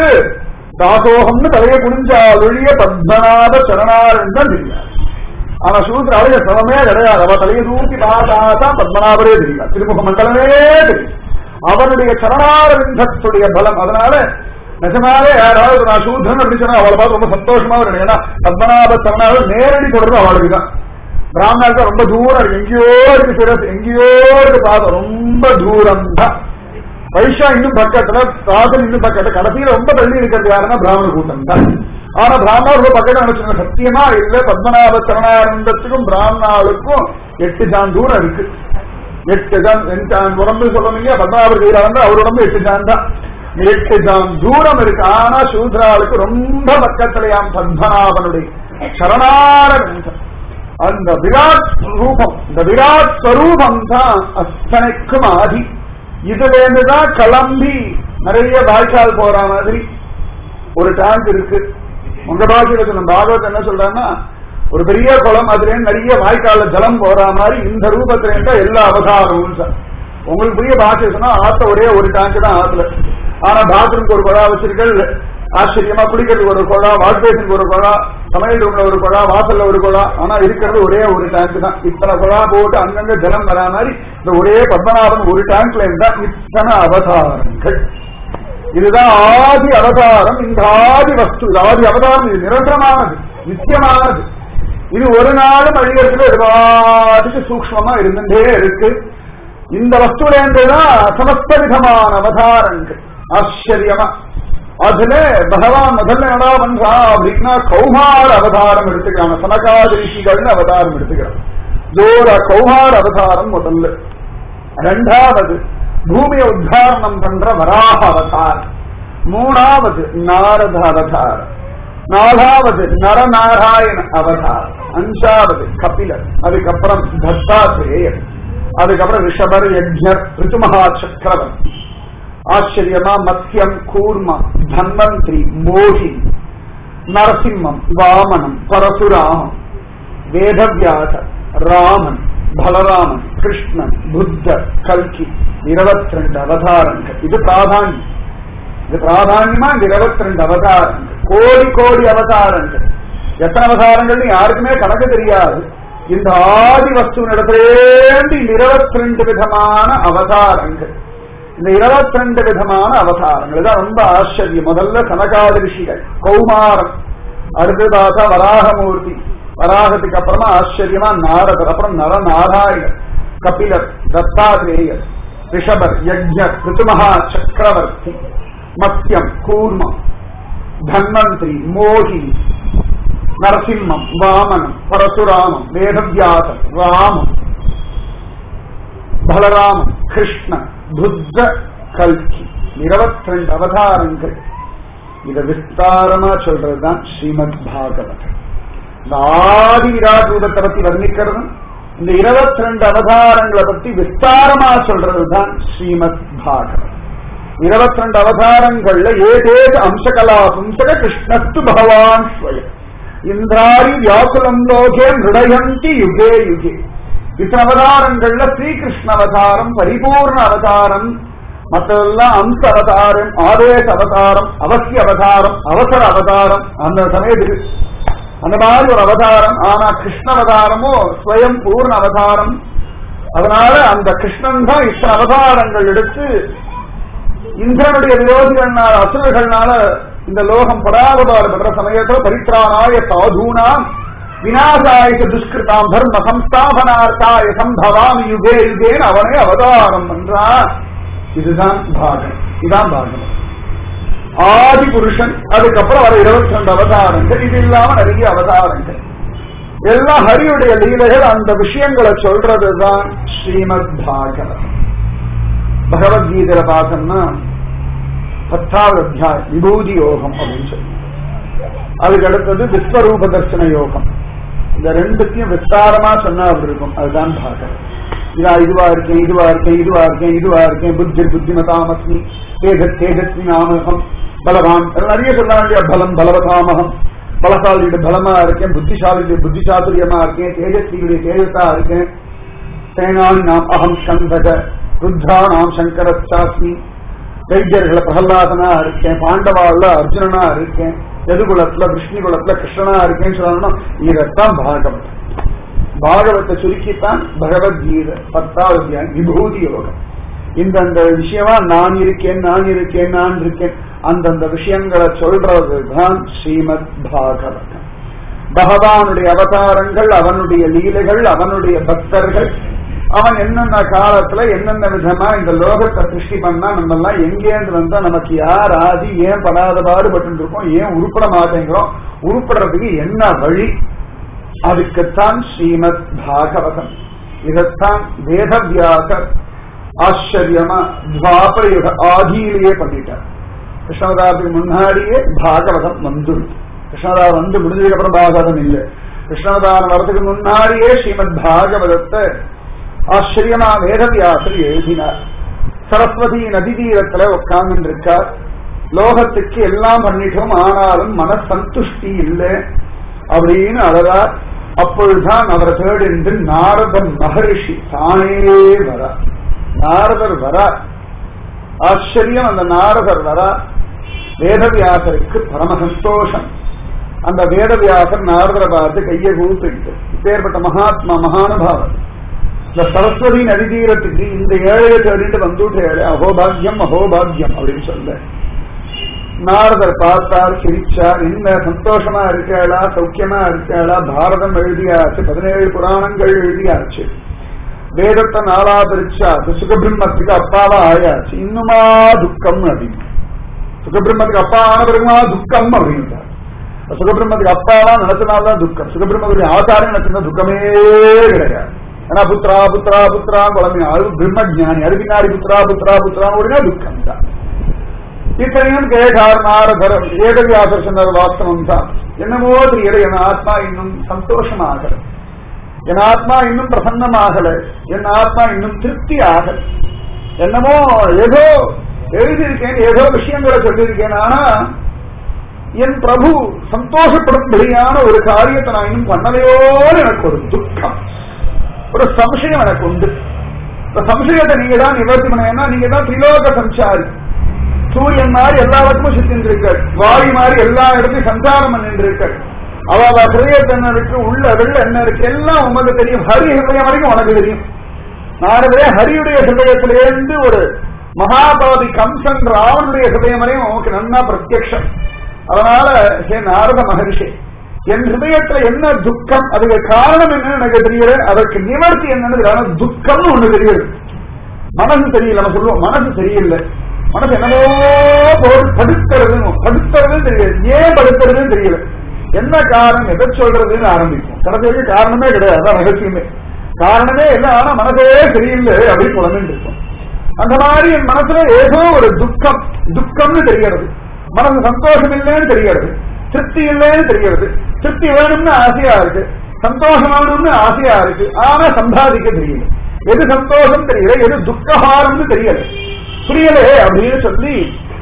தாசோகம்னு தலையை குனிஞ்சா ஒழிய பத்மநாப சரணானந்தம் தெரியாது ஆனா சூத்திர அழக சமமே கிடையாது அவ தலையை தூக்கி பார்த்தாதான் பத்மநாபரே தெரியும் திருமுக மண்டலமே தெரியும் அவனுடைய சரணாரவிந்தத்துடைய பலம் அதனால நிஜமாவே யாராவது நான் சூத்திரன் அப்படி சொன்னா அவளை பார்த்து ரொம்ப சந்தோஷமா இருக்கு ஏன்னா பத்மநாப சரணாவது நேரடி தொடர்பு அவளுக்கு தான் பிராமணாவுக்கு ரொம்ப தூரம் இருக்கு எங்கேயோ இருக்கு சிரஸ் எங்கேயோ இருக்கு பாதம் ரொம்ப தூரம் தான் வைஷா இன்னும் பக்கத்துல சாதன் இன்னும் பக்கத்துல கடைசியில ரொம்ப தள்ளி இருக்கிறது யாருன்னா பிராமண கூட்டம் தான் ஆனா பிராமணர் ரொம்ப பக்கத்துல நினைச்சுங்க சத்தியமா இல்ல பத்மநாப சரணானந்தத்துக்கும் பிராமணாளுக்கும் எட்டு ஜான் தூரம் இருக்கு எட்டு ஜான் என் உடம்பு சொல்லணுங்க பத்மநாபர் கையில வந்து அவர் உடம்பு எட்டு ஜான் தான் எட்டு ஜான் தூரம் இருக்கு ஆனா சூத்ராளுக்கு ரொம்ப பக்கத்துலயாம் பத்மநாபனுடைய சரணாரவிந்தம் அந்த விராட் ரூபம் இந்த விராட் ஸ்வரூபம் தான் அத்தனைக்கும் ஆதி இதுல இருந்துதான் கிளம்பி நிறைய வாய்க்கால் போற மாதிரி ஒரு டேங்க் இருக்கு உங்க பாஷையில சொல்ல பாகவத் என்ன சொல்றாங்கன்னா ஒரு பெரிய குளம் அதுல இருந்து நிறைய வாய்க்கால ஜலம் போற மாதிரி இந்த ரூபத்துல இருந்தா எல்லா அவதாரமும் சார் உங்களுக்கு பெரிய பாஷை சொன்னா ஆத்த ஒரே ஒரு டேங்க் தான் ஆத்துல ஆனா பாத்ரூம்க்கு ஒரு குழா வச்சிருக்கல் ஆச்சரியமா குடிக்கிறதுக்கு ஒரு குழா வாஷ் பேசினுக்கு ஒரு குழா சமையல் ரூம்ல ஒரு குழா வாசல்ல ஒரு குழா ஆனா இருக்கிறது ஒரே ஒரு டேங்க் தான் இத்தனை குழா போட்டு அங்கங்க ஜலம் வரா மாதிரி இந்த ஒரே பத்மநாபன் ஒரு டேங்க்ல இருந்தா இத்தனை அவதாரங்கள் இதுதான் ஆதி அவதாரம் இந்த ஆதி வஸ்து இது ஆதி அவதாரம் இது நிரந்தரமானது நித்தியமானது இது ஒரு நாளும் அழியறதுல எதுவாட்டுக்கு சூக்மமா இருந்துட்டே இருக்கு இந்த வஸ்துல இருந்துதான் சமஸ்த விதமான அவதாரங்கள் ஆச்சரியமா அதுல பகவான் முதல்ல என்ன பண்றா அப்படின்னா கௌமார அவதாரம் எடுத்துக்கிறாங்க சனகாத ரிஷிகள்னு அவதாரம் எடுத்துக்கிறாங்க ஜோர கௌமார அவதாரம் முதல்ல ரெண்டாவது பூமியை உத்தாரணம் பண்ற வராக அவதாரம் மூணாவது நாரத அவதாரம் நாலாவது நரநாராயண அவதாரம் அஞ்சாவது கபிலர் அதுக்கப்புறம் தத்தாத்திரேயர் அதுக்கப்புறம் ரிஷபர் யஜ்ஞர் ரிதுமகா சக்கரவர்த்தி ஆச்சரியமா மத்தியம் கூர்மா தன்வந்திரி மோகி நரசிம்மம் வாமனம் பரசுராமம் வேதவியாசர் ராமன் பலராமன் கிருஷ்ணன் புத்தர் கல்கி இருபத்தி ரெண்டு அவதாரங்கள் இது பிராதானியம் இது பிராதானியமா இந்த இருபத்தி ரெண்டு அவதாரங்கள் கோடி கோடி அவதாரங்கள் எத்தனை அவதாரங்கள்னு யாருக்குமே கணக்கு தெரியாது இந்த ஆதி வஸ்துவினிடத்திலேந்து இந்த இருபத்தி ரெண்டு விதமான அவதாரங்கள் இந்த இருபத்தி ரெண்டு விதமான அவதாரங்கள் இதான் ரொம்ப ஆச்சரியம் முதல்ல கனகாதி ரிஷிகள் கௌமாரம் அடுத்ததாக வராகமூர்த்தி வராகத்துக்கு அப்புறமா ஆச்சரியமா நாரதர் அப்புறம் நரநாராயணர் கபிலர் தத்தாத்ரேயர் ரிஷபர் யஜ்ஞர் ரிதுமகா சக்கரவர்த்தி மத்தியம் கூர்மம் தன்வந்திரி மோகினி நரசிம்மம் வாமனம் பரசுராமம் வேதவியாசம் ராமம் பலராமன் கிருஷ்ணன் புத்த கல்கி இருபத்தி ரெண்டு அவதாரங்கள் இத விஸ்தாரமா சொல்றதுதான் ஸ்ரீமத் பாகவதம் இந்த ஆதி விராஜூதத்தை பத்தி வர்ணிக்கிறதும் இந்த இருபத்தி ரெண்டு அவதாரங்களை பத்தி விஸ்தாரமா சொல்றதுதான் ஸ்ரீமத் பாகவதம் இருபத்தி ரெண்டு அவதாரங்கள்ல ஏதேது அம்சகலா பும்சக கிருஷ்ணஸ்து பகவான் ஸ்வயம் இந்திராரி வியாக்குலம் லோகே நிருடயந்தி யுகே யுகே இத்தனை அவதாரங்கள்ல ஸ்ரீகிருஷ்ண அவதாரம் பரிபூர்ண அவதாரம் மற்றதெல்லாம் அம்ச அவதாரம் ஆதேச அவதாரம் அவசிய அவதாரம் அவசர அவதாரம் அந்த சமயத்துக்கு அந்த மாதிரி ஒரு அவதாரம் ஆனா கிருஷ்ண அவதாரமோ ஸ்வயம் பூர்ண அவதாரம் அதனால அந்த கிருஷ்ணன் தான் இத்தனை அவதாரங்கள் எடுத்து இந்திரனுடைய விரோதிகள்னால அசுரர்கள்னால இந்த லோகம் பராபபாடு பண்ற சமயத்துல பரித்ராணாய சாதூனாம் விநாசாய துஷ்கிருதாம் தர்ம சம்ஸ்தாபனார்த்தாய சம்பவாமி யுகே யுகேன் அவனே அவதாரம் பண்றான் இதுதான் பாகம் இதான் பாகம் ஆதி புருஷன் அதுக்கப்புறம் வர இருபத்தி ரெண்டு அவதாரங்கள் இது இல்லாம நிறைய அவதாரங்கள் எல்லாம் ஹரியுடைய லீலைகள் அந்த விஷயங்களை சொல்றதுதான் ஸ்ரீமத் பாகவதம் பகவத்கீதையில பார்த்தோம்னா பத்தாவது அத்தியாயம் விபூதி யோகம் அப்படின்னு சொல்லி அதுக்கு அடுத்தது விஸ்வரூப தர்சன யோகம் இந்த ரெண்டுத்தையும் விஸ்தாரமா சொன்னா அப்படி இருக்கும் அதுதான் பாகம் இதா இதுவா இருக்கேன் இதுவா இருக்கேன் இதுவா இருக்கேன் இதுவா இருக்கேன் புத்தி புத்திமதாமஸ்மி தேஜ தேஜஸ்மி நாமகம் பலவான் நிறைய சொல்ல வேண்டிய பலம் பலவதாமகம் பலசாலியுடைய பலமா இருக்கேன் புத்திசாலியுடைய புத்திசாதுரியமா இருக்கேன் தேஜஸ்வியுடைய தேஜஸா இருக்கேன் சேனானி நாம் அகம் சந்தக ருத்ரா நாம் சங்கரச்சாஸ்மி வைத்தியர்கள பிரகலாதனா இருக்கேன் பாண்டவாள்ல அர்ஜுனனா இருக்கேன் எதுகுலத்துல விஷ்ணு குலத்துல கிருஷ்ணனா இருக்கேன்னு சொல்லணும் இதத்தான் பாகவத் பாகவத்தை சுருக்கித்தான் பகவத்கீதை பத்தாவது அத்தியாயம் விபூதி யோகம் இந்தந்த விஷயமா நான் இருக்கேன் நான் இருக்கேன் நான் இருக்கேன் அந்தந்த விஷயங்களை சொல்றது தான் ஸ்ரீமத் பாகவதம் பகவானுடைய அவதாரங்கள் அவனுடைய லீலைகள் அவனுடைய பக்தர்கள் அவன் என்னென்ன காலத்துல என்னென்ன விதமா இந்த லோகத்தை சிருஷ்டி பண்ணா நம்ம எல்லாம் எங்கேருந்து வந்தா நமக்கு யார் ஆதி ஏன் படாத பாடுபட்டு இருக்கோம் ஏன் உருப்பட மாட்டேங்கிறோம் உருப்படுறதுக்கு என்ன வழி அதுக்குத்தான் ஸ்ரீமத் பாகவதம் இதத்தான் வேதவியாசர் ஆச்சரியமா துவாபரயுக ஆதியிலேயே பண்ணிட்டார் கிருஷ்ணவதாரத்துக்கு முன்னாடியே பாகவதம் வந்துடும் கிருஷ்ணவதார வந்து முடிஞ்சதுக்கு அப்புறம் பாகவதம் இல்லை கிருஷ்ணவதாரம் வரதுக்கு முன்னாடியே ஸ்ரீமத் பாகவதத்தை ஆச்சரியமா வேதவியாசர் எழுதினார் சரஸ்வதி நதி தீரத்துல உட்கார்ந்து இருக்கார் லோகத்துக்கு எல்லாம் பண்ணிட்டோம் ஆனாலும் மனசந்துஷ்டி இல்லை அப்படின்னு அழகார் அப்பொழுதுதான் அவரை தேடின்று நாரதன் மகரிஷி தானே வர நாரதர் வர ஆச்சரியம் அந்த நாரதர் வர வேதவியாசருக்கு பரம சந்தோஷம் அந்த வேதவியாசர் நாரதரை பார்த்து கையை கூப்பிட்டு இப்பேற்பட்ட மகாத்மா மகானுபாவர் இந்த சரஸ்வதி நதி தீரத்துக்கு இந்த ஏழையை தேடிட்டு வந்துட்டேன் அகோபாகியம் அகோபாகியம் அப்படின்னு சொல்ல நாரதர் பார்த்தார் சிரிச்சார் என்ன சந்தோஷமா இருக்காளா சௌக்கியமா இருக்காளா பாரதம் எழுதியாச்சு பதினேழு புராணங்கள் எழுதியாச்சு வேதத்தை நாளா பிரிச்சாச்சு சுகபிரம்மத்துக்கு அப்பாவா ஆயாச்சு இன்னுமா துக்கம் அப்படின்னு சுகபிரம்மத்துக்கு அப்பா ஆன பிறகுமா துக்கம் அப்படின்ட்டார் சுகபிரம்மத்துக்கு அப்பாவா நினைச்சனால்தான் துக்கம் சுகபிரம்மத்துக்கு ஆச்சாரம் நினைச்சிருந்தா துக்கமே கிடையாது ஏன்னா புத்ரா புத்ரா புத்ரா குழம்பினா அது பிரம்மஜானி அது பின்னாடி புத்ரா புத்ரா புத்ரா ஓடினா துக்கம் தான் இத்தனையும் கேட்டார் நாரதர் ஏகவியாசர் சொன்ன வாஸ்தவம் தான் என்னமோ தெரியல என் ஆத்மா இன்னும் சந்தோஷமாகல என் ஆத்மா இன்னும் பிரசன்னமாகல என் ஆத்மா இன்னும் திருப்தி ஆகல என்னமோ ஏதோ எழுதியிருக்கேன் ஏதோ விஷயங்களை சொல்லியிருக்கேன் ஆனா என் பிரபு சந்தோஷப்படும்படியான ஒரு காரியத்தை நான் இன்னும் பண்ணலையோன்னு எனக்கு ஒரு துக்கம் ஒரு சம்சயம் எனக்கு உண்டு இந்த சம்சயத்தை நீங்க தான் நிவர்த்தி பண்ண நீங்க தான் திரிலோக சஞ்சாரி சூரியன் மாதிரி எல்லாருக்கும் சுத்தின்றிருக்கள் வாயு மாதிரி எல்லா இடத்தையும் சஞ்சாரம் பண்ணிருக்கள் அவ ஹிருதயத்தை என்ன இருக்கு உள்ள வெள்ள என்ன இருக்கு எல்லாம் உமக்கு தெரியும் ஹரி ஹிருதயம் வரைக்கும் உனக்கு தெரியும் நானவே ஹரியுடைய ஹிருதயத்திலிருந்து ஒரு மகாபாதி கம்சன் ராவனுடைய ஹிருதயம் வரையும் உனக்கு நன்னா பிரத்யக்ஷம் அதனால ஹே நாரத மகரிஷி என் ஹிருதயத்துல என்ன துக்கம் அதுக்கு காரணம் என்னன்னு எனக்கு தெரியல அதற்கு நிவர்த்தி என்னன்னு ஆனா துக்கம்னு ஒண்ணு தெரியுது மனசு தெரியல நம்ம சொல்லுவோம் மனசு தெரியல மனசு என்னமோ போல் படுத்துறதுன்னு படுத்துறதுன்னு தெரியல ஏன் படுத்துறதுன்னு தெரியல என்ன காரணம் எதை சொல்றதுன்னு ஆரம்பிக்கும் கடைசிக்கு காரணமே கிடையாது அதான் ரகசியமே காரணமே இல்லை ஆனா மனசே சரியில்லை அப்படின்னு குழந்தைன்னு இருக்கும் அந்த மாதிரி என் மனசுல ஏதோ ஒரு துக்கம் துக்கம்னு தெரிகிறது மனசு சந்தோஷம் இல்லைன்னு தெரிகிறது திருப்தி இல்லைன்னு தெரிகிறது திருப்தி வேணும்னு ஆசையா இருக்கு சந்தோஷம் வேணும்னு ஆசையா இருக்கு ஆனா சம்பாதிக்க தெரியல எது சந்தோஷம் தெரியல எது துக்கஹாரம்னு தெரியல புரியலே அப்படின்னு சொல்லி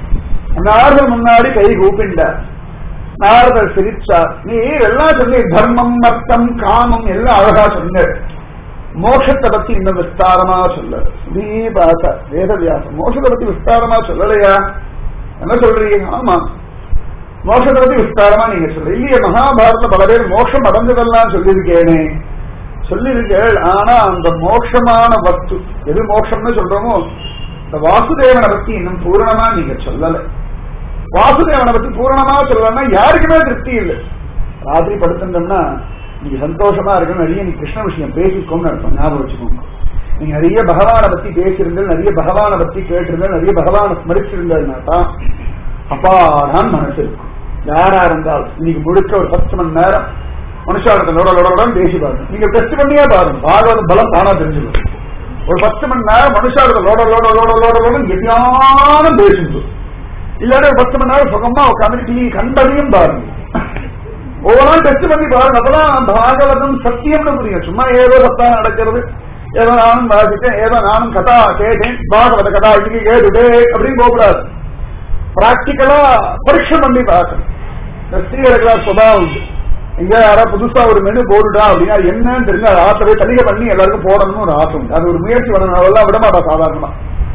நாரதர் முன்னாடி கை கூப்பிண்டார் நாரதர் சிரிச்சார் நீ எல்லாம் சொல்லி தர்மம் மர்த்தம் காமம் எல்லாம் அழகா சொன்ன மோட்சத்தை பத்தி இன்னும் விஸ்தாரமா சொல்ல தீபாச வேதவியாசம் மோட்சத்தை பத்தி விஸ்தாரமா சொல்லலையா என்ன சொல்றீங்க ஆமா மோட்சத்தை பத்தி விஸ்தாரமா நீங்க சொல்ல இல்லையே மகாபாரத பல பேர் மோட்சம் அடைஞ்சதெல்லாம் சொல்லியிருக்கேனே சொல்லியிருக்கேள் ஆனா அந்த மோட்சமான வஸ்து எது மோட்சம்னு சொல்றோமோ இந்த வாசுதேவனை பத்தி இன்னும் பூரணமா நீங்க சொல்லல வாசுதேவனை பத்தி பூரணமா சொல்லலன்னா யாருக்குமே திருப்தி இல்லை ராத்திரி படுத்திருந்தோம்னா நீங்க சந்தோஷமா இருக்கணும் நிறைய நீ கிருஷ்ண விஷயம் பேசிக்கோம்னு அர்த்தம் ஞாபகம் வச்சுக்கோங்க நீங்க நிறைய பகவானை பத்தி பேசியிருந்தல் நிறைய பகவானை பத்தி கேட்டிருந்தல் நிறைய பகவானை ஸ்மரிச்சிருந்ததுனா தான் அப்பாதான் மனசு இருக்கும் யாரா இருந்தாலும் இன்னைக்கு முழுக்க ஒரு பத்து மணி நேரம் மனுஷாரத்தோட பேசி பாருங்க நீங்க டெஸ்ட் பண்ணியே பாருங்க பாகவத பலம் தானா தெரிஞ்சுக்கணும் ஒரு பத்து மணி நேரம் மனுஷாரத்தை லோட லோட லோட லோட லோட எதியானம் பேசுங்க இல்லாத ஒரு பத்து மணி நேரம் சுகமா உட்காந்து டிவி கண்டதையும் பாருங்க ஒவ்வொரு நாள் டெஸ்ட் பண்ணி பாருங்க அப்பதான் பாகவதம் சத்தியம்னு புரியும் சும்மா ஏதோ சத்தா நடக்கிறது ஏதோ நானும் வாசித்தேன் ஏதோ நானும் கதா கேட்டேன் பாகவத கதா இன்னைக்கு கேட்டுட்டே அப்படின்னு போகக்கூடாது பிராக்டிக்கலா பரீட்சை பண்ணி பார்க்கணும் இந்த ஸ்ரீகளுக்கெல்லாம் சுபாவம் உண்டு எங்க யாரா புதுசா ஒரு மெனு போடுடா அப்படின்னா என்னன்னு தெரிஞ்சு அதை ஆத்தவே தனிக பண்ணி எல்லாருக்கும் போடணும்னு ஒரு ஆசை உண்டு அது ஒரு முயற்சி பண்ணணும் அதெல்லாம் விட மாட்டா சாதாரணமா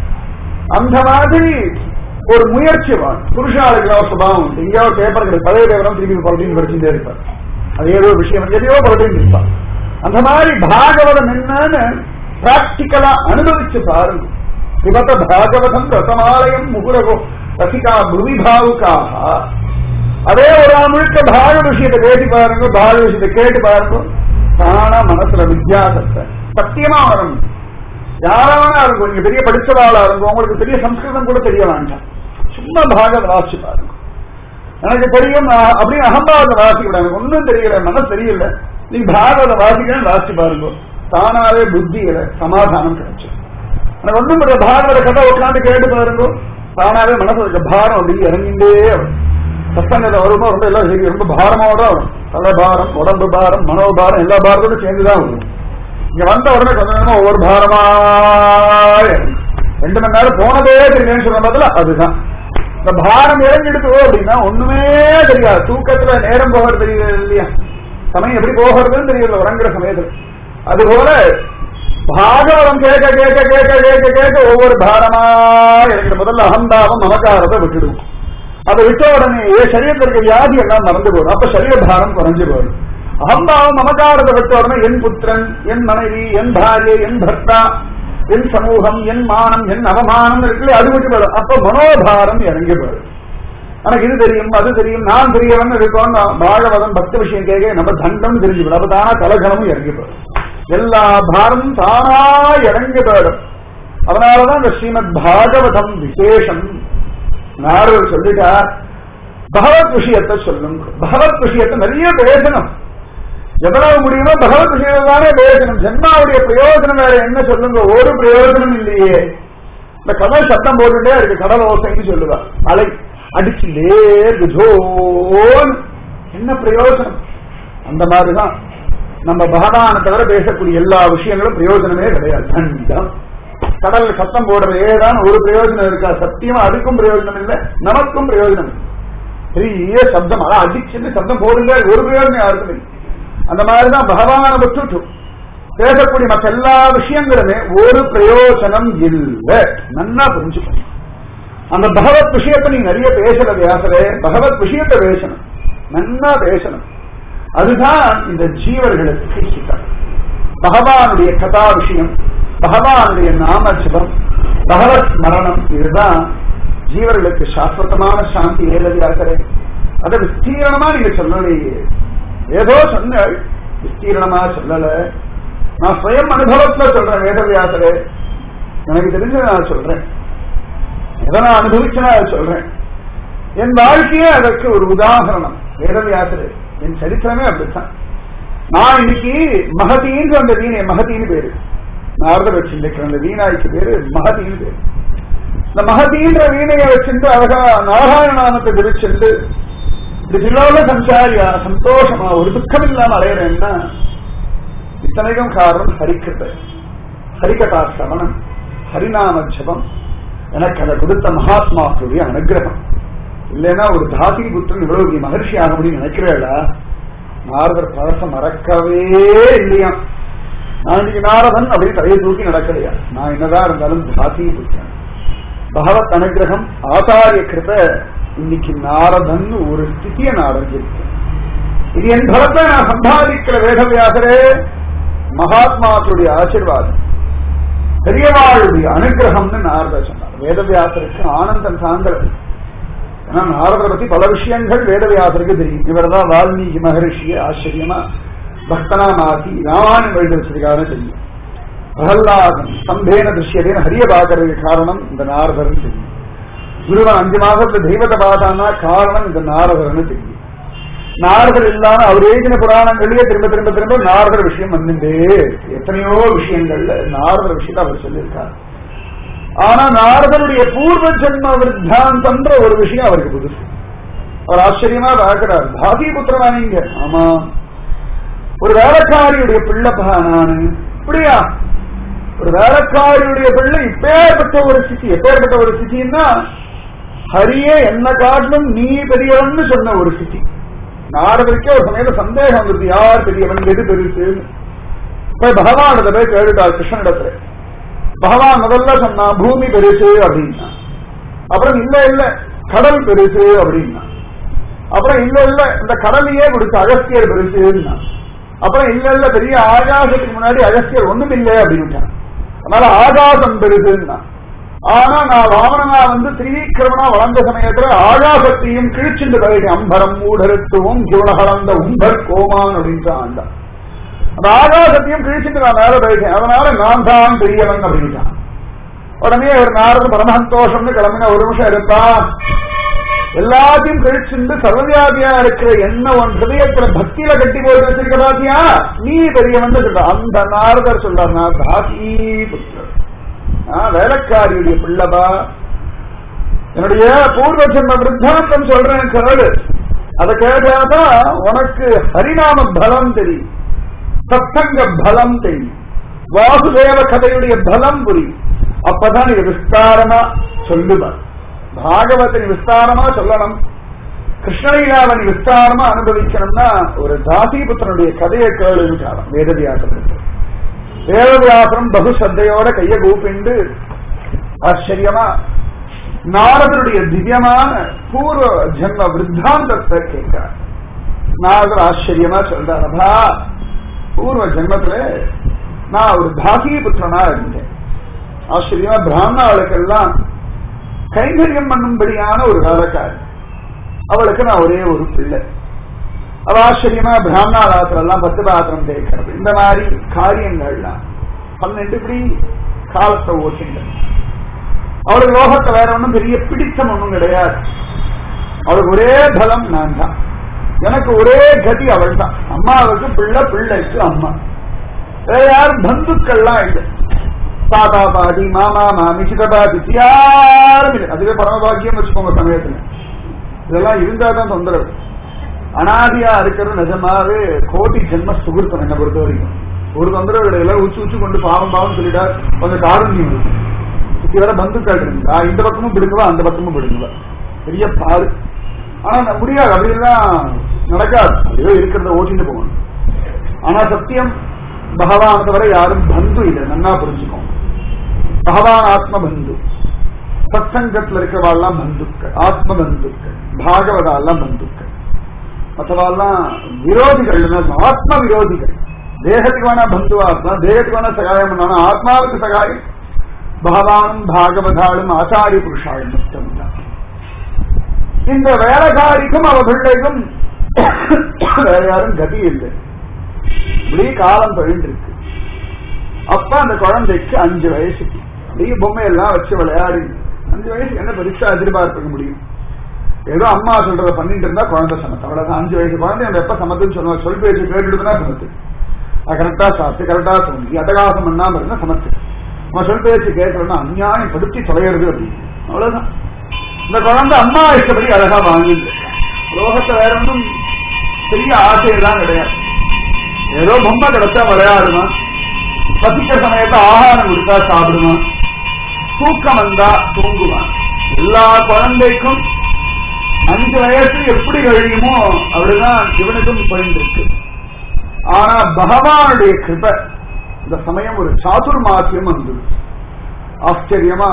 அந்த மாதிரி ஒரு முயற்சி வாங்க புருஷாளுக்கு ஒரு சுபாவம் உண்டு எங்கேயோ பேப்பர் கிடையாது பழைய பேப்பரம் திருப்பி பழட்டின்னு படிச்சுட்டே இருப்பார் அது ஏதோ விஷயம் எதையோ பழட்டின்னு இருப்பார் அந்த மாதிரி பாகவதம் என்னன்னு பிராக்டிக்கலா அனுபவிச்சு பாருங்க சிவத பாகவதம் ரசமாலயம் முகுரகோ ரசிகா புவி பாவுக்காக அதே ஒரு நாள் முழுக்க பாக விஷயத்தை கேட்டு பாருங்க பாக விஷயத்தை கேட்டு பாருங்க தானா மனசுல வித்தியாசத்தை சத்தியமா வரணும் யாரானா இருக்கும் நீங்க பெரிய படிச்சவாளா இருக்கும் உங்களுக்கு பெரிய சம்ஸ்கிருதம் கூட தெரிய வேண்டாம் சும்மா பாகவத வாசிச்சு பாருங்க எனக்கு தெரியும் நான் அப்படியே அகம்பாவத வாசிக்க எனக்கு ஒன்றும் தெரியல மனசு தெரியல நீ பாகவத வாசிக்கணும் வாசிச்சு பாருங்க தானாவே புத்தியில சமாதானம் கிடைச்சு எனக்கு ஒன்றும் இல்லை பாகவத கதை உட்காந்து கேட்டு பாருங்க தானாவே மனசு இருக்க பாரம் அப்படி இறங்கிட்டே வரும் சத்தங்கத்தை வரும்போது ரொம்ப எல்லாம் சரி ரொம்ப பாரமோட வரும் தலை பாரம் உடம்பு பாரம் மனோபாரம் எல்லா பாரத்தோடும் சேர்ந்துதான் வரும் இங்க வந்த உடனே கொஞ்ச நேரமா ஒவ்வொரு பாரமா இறங்கும். ரெண்டு மணி நேரம் போனதே தெரியலன்னு சொன்ன பதில அதுதான் இந்த பாரம் இறங்கிடுதோ அப்படின்னா ஒண்ணுமே தெரியாது தூக்கத்துல நேரம் போகிறது தெரியல இல்லையா சமயம் எப்படி போகிறதுன்னு தெரியல உறங்குற சமயத்துல அதுபோல பாகவதம் கேட்க கேட்க கேட்க கேட்க கேட்க ஒவ்வொரு பாரமா இறங்கிற முதல்ல அகம்பாவம் மமக்காரத்தை விட்டுடும் அதை விட்ட உடனே சரீரத்தில் இருக்க வியாதி எல்லாம் மறந்து போடும் அப்ப சரீர பாரம் குறைஞ்சு போடும் அகம்பாவம் மமக்காரத்தை விட்ட உடனே என் புத்திரன் என் மனைவி என் பாரியை என் பர்த்தா என் சமூகம் என் மானம் என் அவமானம் இருக்குல்ல அது விட்டு போயிடும் அப்ப மனோபாரம் இறங்கி போயிடும் எனக்கு இது தெரியும் அது தெரியும் நான் பெரியவன் இருக்கோம் பாகவதம் பக்த விஷயம் கேட்க நம்ம தண்டம் தெரிஞ்சு போயிடும் அப்ப தானா கலகலமும் இறங்கி போயிடும் எல்லா பாரமும் தானா இறங்கி போயிடும் அதனாலதான் இந்த ஸ்ரீமத் பாகவதம் விசேஷம் நாரதர் சொல்லிட்டார் பகவத் விஷயத்தை சொல்லும் பகவத் விஷயத்தை நிறைய பேசணும் எவ்வளவு முடியுமோ பகவத் விஷயம் தானே பேசணும் ஜென்மாவுடைய பிரயோஜனம் வேற என்ன சொல்லுங்க ஒரு பிரயோஜனம் இல்லையே இந்த கடல் சத்தம் போட்டுட்டே இருக்கு கடல் ஓசைன்னு சொல்லுவா அலை அடிச்சுட்டே இருக்கு ஜோன் என்ன பிரயோஜனம் அந்த மாதிரிதான் நம்ம பகவானை தவிர பேசக்கூடிய எல்லா விஷயங்களும் பிரயோஜனமே கிடையாது கண்டம் கடல்ல சத்தம் போடுறதே தான் ஒரு பிரயோஜனம் இருக்கா சத்தியமா அதுக்கும் பிரயோஜனம் இல்லை நமக்கும் பிரயோஜனம் இல்லை. பெரிய சப்தம் அதான் அடிச்சுட்டு சப்தம் போடுங்க ஒரு பிரயோஜனம் யாருக்கும் இல்லை அந்த மாதிரிதான் பகவானை விட்டுட்டு பேசக்கூடிய மற்ற எல்லா விஷயங்களுமே ஒரு பிரயோஜனம் இல்லை நன்னா புரிஞ்சுக்கணும் அந்த பகவத் விஷயத்தை நீங்க நிறைய பேசல வியாசரே பகவத் விஷயத்தை பேசணும் நன்னா பேசணும் அதுதான் இந்த ஜீவர்களுக்கு ஹிதம் பகவானுடைய கதா விஷயம் பகவானுடைய நாம ஜபம் பகவத் ஸ்மரணம் இதுதான் ஜீவர்களுக்கு சாஸ்வதமான சாந்தி ஏதவியாசரே அதை விஸ்தீரணமா நீங்க சொல்லலையே ஏதோ சொன்ன விஸ்தீரணமா சொல்லல நான் சுயம் அனுபவத்துல சொல்றேன் வேதவியாசரே எனக்கு தெரிஞ்ச நான் சொல்றேன் எதை நான் அனுபவிச்சனா அதை சொல்றேன் என் வாழ்க்கையே அதற்கு ஒரு உதாரணம் வேதவியாசரே என் சரித்திரமே அப்படித்தான் நான் இன்னைக்கு மகதின்னு அந்த வீணை மகதின்னு பேரு நாரத வச்சிருக்கிற அந்த வீணாய்க்கு பேரு மகதின்னு பேரு இந்த மகதீன்ற வீணையை வச்சுட்டு அழகா நாராயண நாமத்தை விரிச்சுண்டு இப்படி திலோக சஞ்சாரியா சந்தோஷமா ஒரு துக்கம் இல்லாம அடையிறேன்னா இத்தனைக்கும் காரணம் ஹரிக்கத்தை ஹரிகதா சவணம் ஹரிநாம ஜபம் எனக்கு அதை கொடுத்த மகாத்மாக்களுடைய அனுகிரகம் இல்லைன்னா ஒரு தாசி புத்திரன் இவ்வளவு நீ மகர்ஷி ஆக முடியும் நினைக்கிறேடா நாரதர் பழச மறக்கவே இல்லையா நான் இன்னைக்கு நாரதன் அப்படின்னு தலையை தூக்கி நடக்கலையா நான் என்னதான் இருந்தாலும் தாசி புத்திரன் பகவத் அனுகிரகம் ஆச்சாரிய கிருப இன்னைக்கு நாரதன் ஒரு ஸ்திதியை நான் அடைஞ்சிருக்கேன் இது என் பலத்தை நான் சம்பாதிக்கிற வேதவியாசரே மகாத்மாக்களுடைய ஆசிர்வாதம் பெரியவாளுடைய அனுகிரகம்னு நாரத சொன்னார் வேதவியாசருக்கு ஆனந்தம் சாங்கிறது ஏன்னா நாரதரை பத்தி பல விஷயங்கள் வேதவியாசருக்கு தெரியும் இவர் தான் வால்மீகி மகரிஷிய ஆச்சரியமா பக்தனா மாத்தி ராமாயணம் எழுதி வச்சிருக்காருன்னு தெரியும் பிரகல்லாதன் சம்பேன திருஷ்யதேன்னு ஹரிய பாக்குறதுக்கு காரணம் இந்த நாரதர்னு தெரியும் குருவன் அஞ்சு மாசத்துல தெய்வத்தை பார்த்தான்னா காரணம் இந்த நாரதர்னு தெரியும் நாரதர் இல்லாம அவர் எழுதின புராணங்கள்லயே திரும்ப திரும்ப திரும்ப நாரதர் விஷயம் வந்துட்டே இருக்கு. எத்தனையோ விஷயங்கள்ல நாரதர் விஷயத்தை அவர் சொல்லியிருக்கார் ஆனா நாரதருடைய பூர்வ ஜென்ம விருத்தாந்தன்ற ஒரு விஷயம் அவருக்கு புதுசு அவர் ஆச்சரியமா பார்க்கிறார் பாதி புத்திரனா நீங்க ஆமா ஒரு வேலைக்காரியுடைய பிள்ளைப்பா நானு இப்படியா ஒரு வேலைக்காரியுடைய பிள்ளை இப்பேற்பட்ட ஒரு சிசி எப்பேற்பட்ட ஒரு சிசின்னா ஹரியே என்ன காட்டிலும் நீ பெரியவன்னு சொன்ன ஒரு சிசி நாரதற்கே ஒரு சமயத்துல சந்தேகம் வந்துருது யார் பெரியவன் எது பெருசுன்னு போய் பகவானிடத்தை போய் கேட்டுட்டார் கிருஷ்ணனிடத்துல பகவான் முதல்ல சொன்னா பூமி பெருசு அப்படின்னா அப்புறம் இல்ல இல்ல கடல் பெருசு அப்படின்னா அப்புறம் இல்ல இல்ல இந்த கடலையே கொடுத்த அகஸ்தியர் பெருசுன்னா அப்புறம் இல்ல இல்ல பெரிய ஆகாசத்துக்கு முன்னாடி அகஸ்தியர் ஒண்ணும் இல்லை அப்படின்ட்டான் அதனால ஆகாசம் பெருசுன்னா ஆனா நான் வாமனனா வந்து திரிவிக்கிரமனா வளர்ந்த சமயத்துல ஆகாசத்தையும் கிழிச்சுண்டு போயிட்டேன் அம்பரம் மூடருத்துவம் ஜீவனகலந்த உம்பர் கோமான் அப்படின்ட்டு ஆண்டான் அந்த ஆகாசத்தையும் கிழிச்சுட்டு நான் மேல போயிட்டேன் அதனால நான் தான் பெரியவன் அப்படின்ட்டான் உடனே ஒரு நாரது பரமசந்தோஷம்னு கிளம்பின ஒரு நிமிஷம் இருப்பா எல்லாத்தையும் கழிச்சுண்டு சர்வவியாதியா இருக்கிற என்ன உன் ஹிருதயத்துல பக்தியில கட்டி போட்டு வச்சிருக்க பாத்தியா நீ பெரியவன் சொல்ற அந்த நாரதர் சொல்றார் நான் தாசி புத்திரர் நான் வேலைக்காரியுடைய பிள்ளபா என்னுடைய பூர்வ ஜென்ம விருத்தாந்தம் சொல்றேன் கேளு அதை கேட்டாதான் உனக்கு ஹரிநாம பலம் தெரியும் சத்தங்க பலம் தெரியும் வாசுதேவ கதையுடைய பலம் புரியும் அப்பதான் இது விஸ்தாரமா சொல்லுவார் பாகவத்தை விஸ்தாரமா சொல்லணும் கிருஷ்ணலீலாவை நீ விஸ்தாரமா அனுபவிக்கணும்னா ஒரு தாசிபுத்திரனுடைய கதையை கேளுன்னு வேதவியாசம் வேதவியாசம் பகு சத்தையோட கைய கூப்பிண்டு ஆச்சரியமா நாரதனுடைய திவ்யமான பூர்வ ஜென்ம விருத்தாந்தத்தை கேட்கிறார் நாரதர் ஆச்சரியமா சொல்றாரபா பூர்வ ஜென்மத்துல நான் ஒரு தாசி புத்திரனா இருந்தேன் ஆச்சரியமா பிராமணாளுக்கெல்லாம் கைங்கரியம் பண்ணும்படியான ஒரு வேலைக்காரி அவளுக்கு நான் ஒரே ஒரு பிள்ளை அவ ஆச்சரியமா பிராமணா ராத்திரம் எல்லாம் பத்து பாத்திரம் தேய்க்கிறது இந்த மாதிரி காரியங்கள்லாம் பண்ணிட்டு இப்படி காலத்தை ஓட்டிங்க அவளுக்கு லோகத்தை வேற ஒன்றும் பெரிய பிடித்தம் ஒன்றும் கிடையாது அவளுக்கு ஒரே பலம் நான் தான் எனக்கு ஒரே கதி அவள் தான் அம்மாவுக்கு பிள்ளை பிள்ளைக்கு அம்மா வேற யாரும் பந்துக்கள்லாம் இல்லை தாத்தா பாட்டி மாமா மாமி சித்தப்பா சித்தி யாரும் இல்லை அதுவே பரமபாக்கியம் வச்சுக்கோங்க சமயத்துல இதெல்லாம் இருந்தா தான் தொந்தரவு அனாதியா இருக்கிறது நிஜமாவே கோடி ஜென்ம சுகுர்த்தம் என்ன பொறுத்த வரைக்கும் ஒரு தொந்தரவு கிடையாது உச்சு உச்சு கொண்டு பாவம் பாவம் சொல்லிட்டா கொஞ்சம் காரண்யம் இருக்கும் சுத்தி வர பந்துக்கள் இருந்தா இந்த பக்கமும் பிடுங்குவா அந்த பக்கமும் பிடுங்குவா பெரிய பாரு ஆனா நான் முடியாது அப்படிலாம் நடக்காது ஏதோ இருக்கிறத ஓட்டிட்டு போகணும் ஆனா சத்தியம் பகவான் தவிர யாரும் பந்து இல்லை நன்னா புரிஞ்சுக்கோங்க பகவான் ஆத்ம பந்து சத்சங்கத்துல இருக்கிறவாள்லாம் பந்துக்கள் ஆத்ம பந்துக்கள் பாகவதாலாம் பந்துக்கள் மற்றவாள்லாம் விரோதிகள் ஆத்ம விரோதிகள் தேகத்துக்கு வேணா பந்துவா இருக்கலாம் தேகத்துக்கு வேணா சகாயம் பண்ணாலும் ஆத்மாவுக்கு சகாயம் பகவானும் பாகவதாலும் ஆச்சாரிய புருஷாலும் மட்டும்தான் இந்த வேலைக்காரிக்கும் அவ பிள்ளைக்கும் வேற யாரும் கதி இல்லை இப்படி காலம் தொழில் அப்ப அந்த குழந்தைக்கு அஞ்சு வயசு அப்படியே பொம்மையெல்லாம் வச்சு விளையாடி அஞ்சு வயசு என்ன பெருசா எதிர்பார்க்க முடியும் ஏதோ அம்மா சொல்றத பண்ணிட்டு இருந்தா குழந்தை சமத்து அவ்வளவுதான் அஞ்சு வயசு குழந்தை அந்த எப்ப சமத்துன்னு சொல்லுவாங்க சொல் பேச்சு கேட்டுட்டுனா சமத்து அது கரெக்டா சாப்பிட்டு கரெக்டா தோண்டி அட்டகாசம் பண்ணாம இருந்தா சமத்து அவன் சொல் பேச்சு கேட்கறதுனா அநியாயம் படுத்தி தொலைகிறது அப்படின்னு அவ்வளவுதான் இந்த குழந்தை அம்மா இஷ்டப்படி அழகா வாங்கிட்டு லோகத்தை வேற ஒன்றும் பெரிய ஆசையெல்லாம் கிடையாது ஏதோ பொம்மை கிடைச்சா விளையாடுவான் பசிக்க சமயத்தை ஆகாரம் கொடுத்தா சாப்பிடுவான் தூக்கம் வந்தா தூங்குவான் எல்லா குழந்தைக்கும் அஞ்சு வயசு எப்படி கழியுமோ அப்படிதான் இவனுக்கும் போயிருக்கு ஆனா பகவானுடைய கிருப இந்த சமயம் ஒரு சாதுர்மாசியம் வந்தது ஆச்சரியமா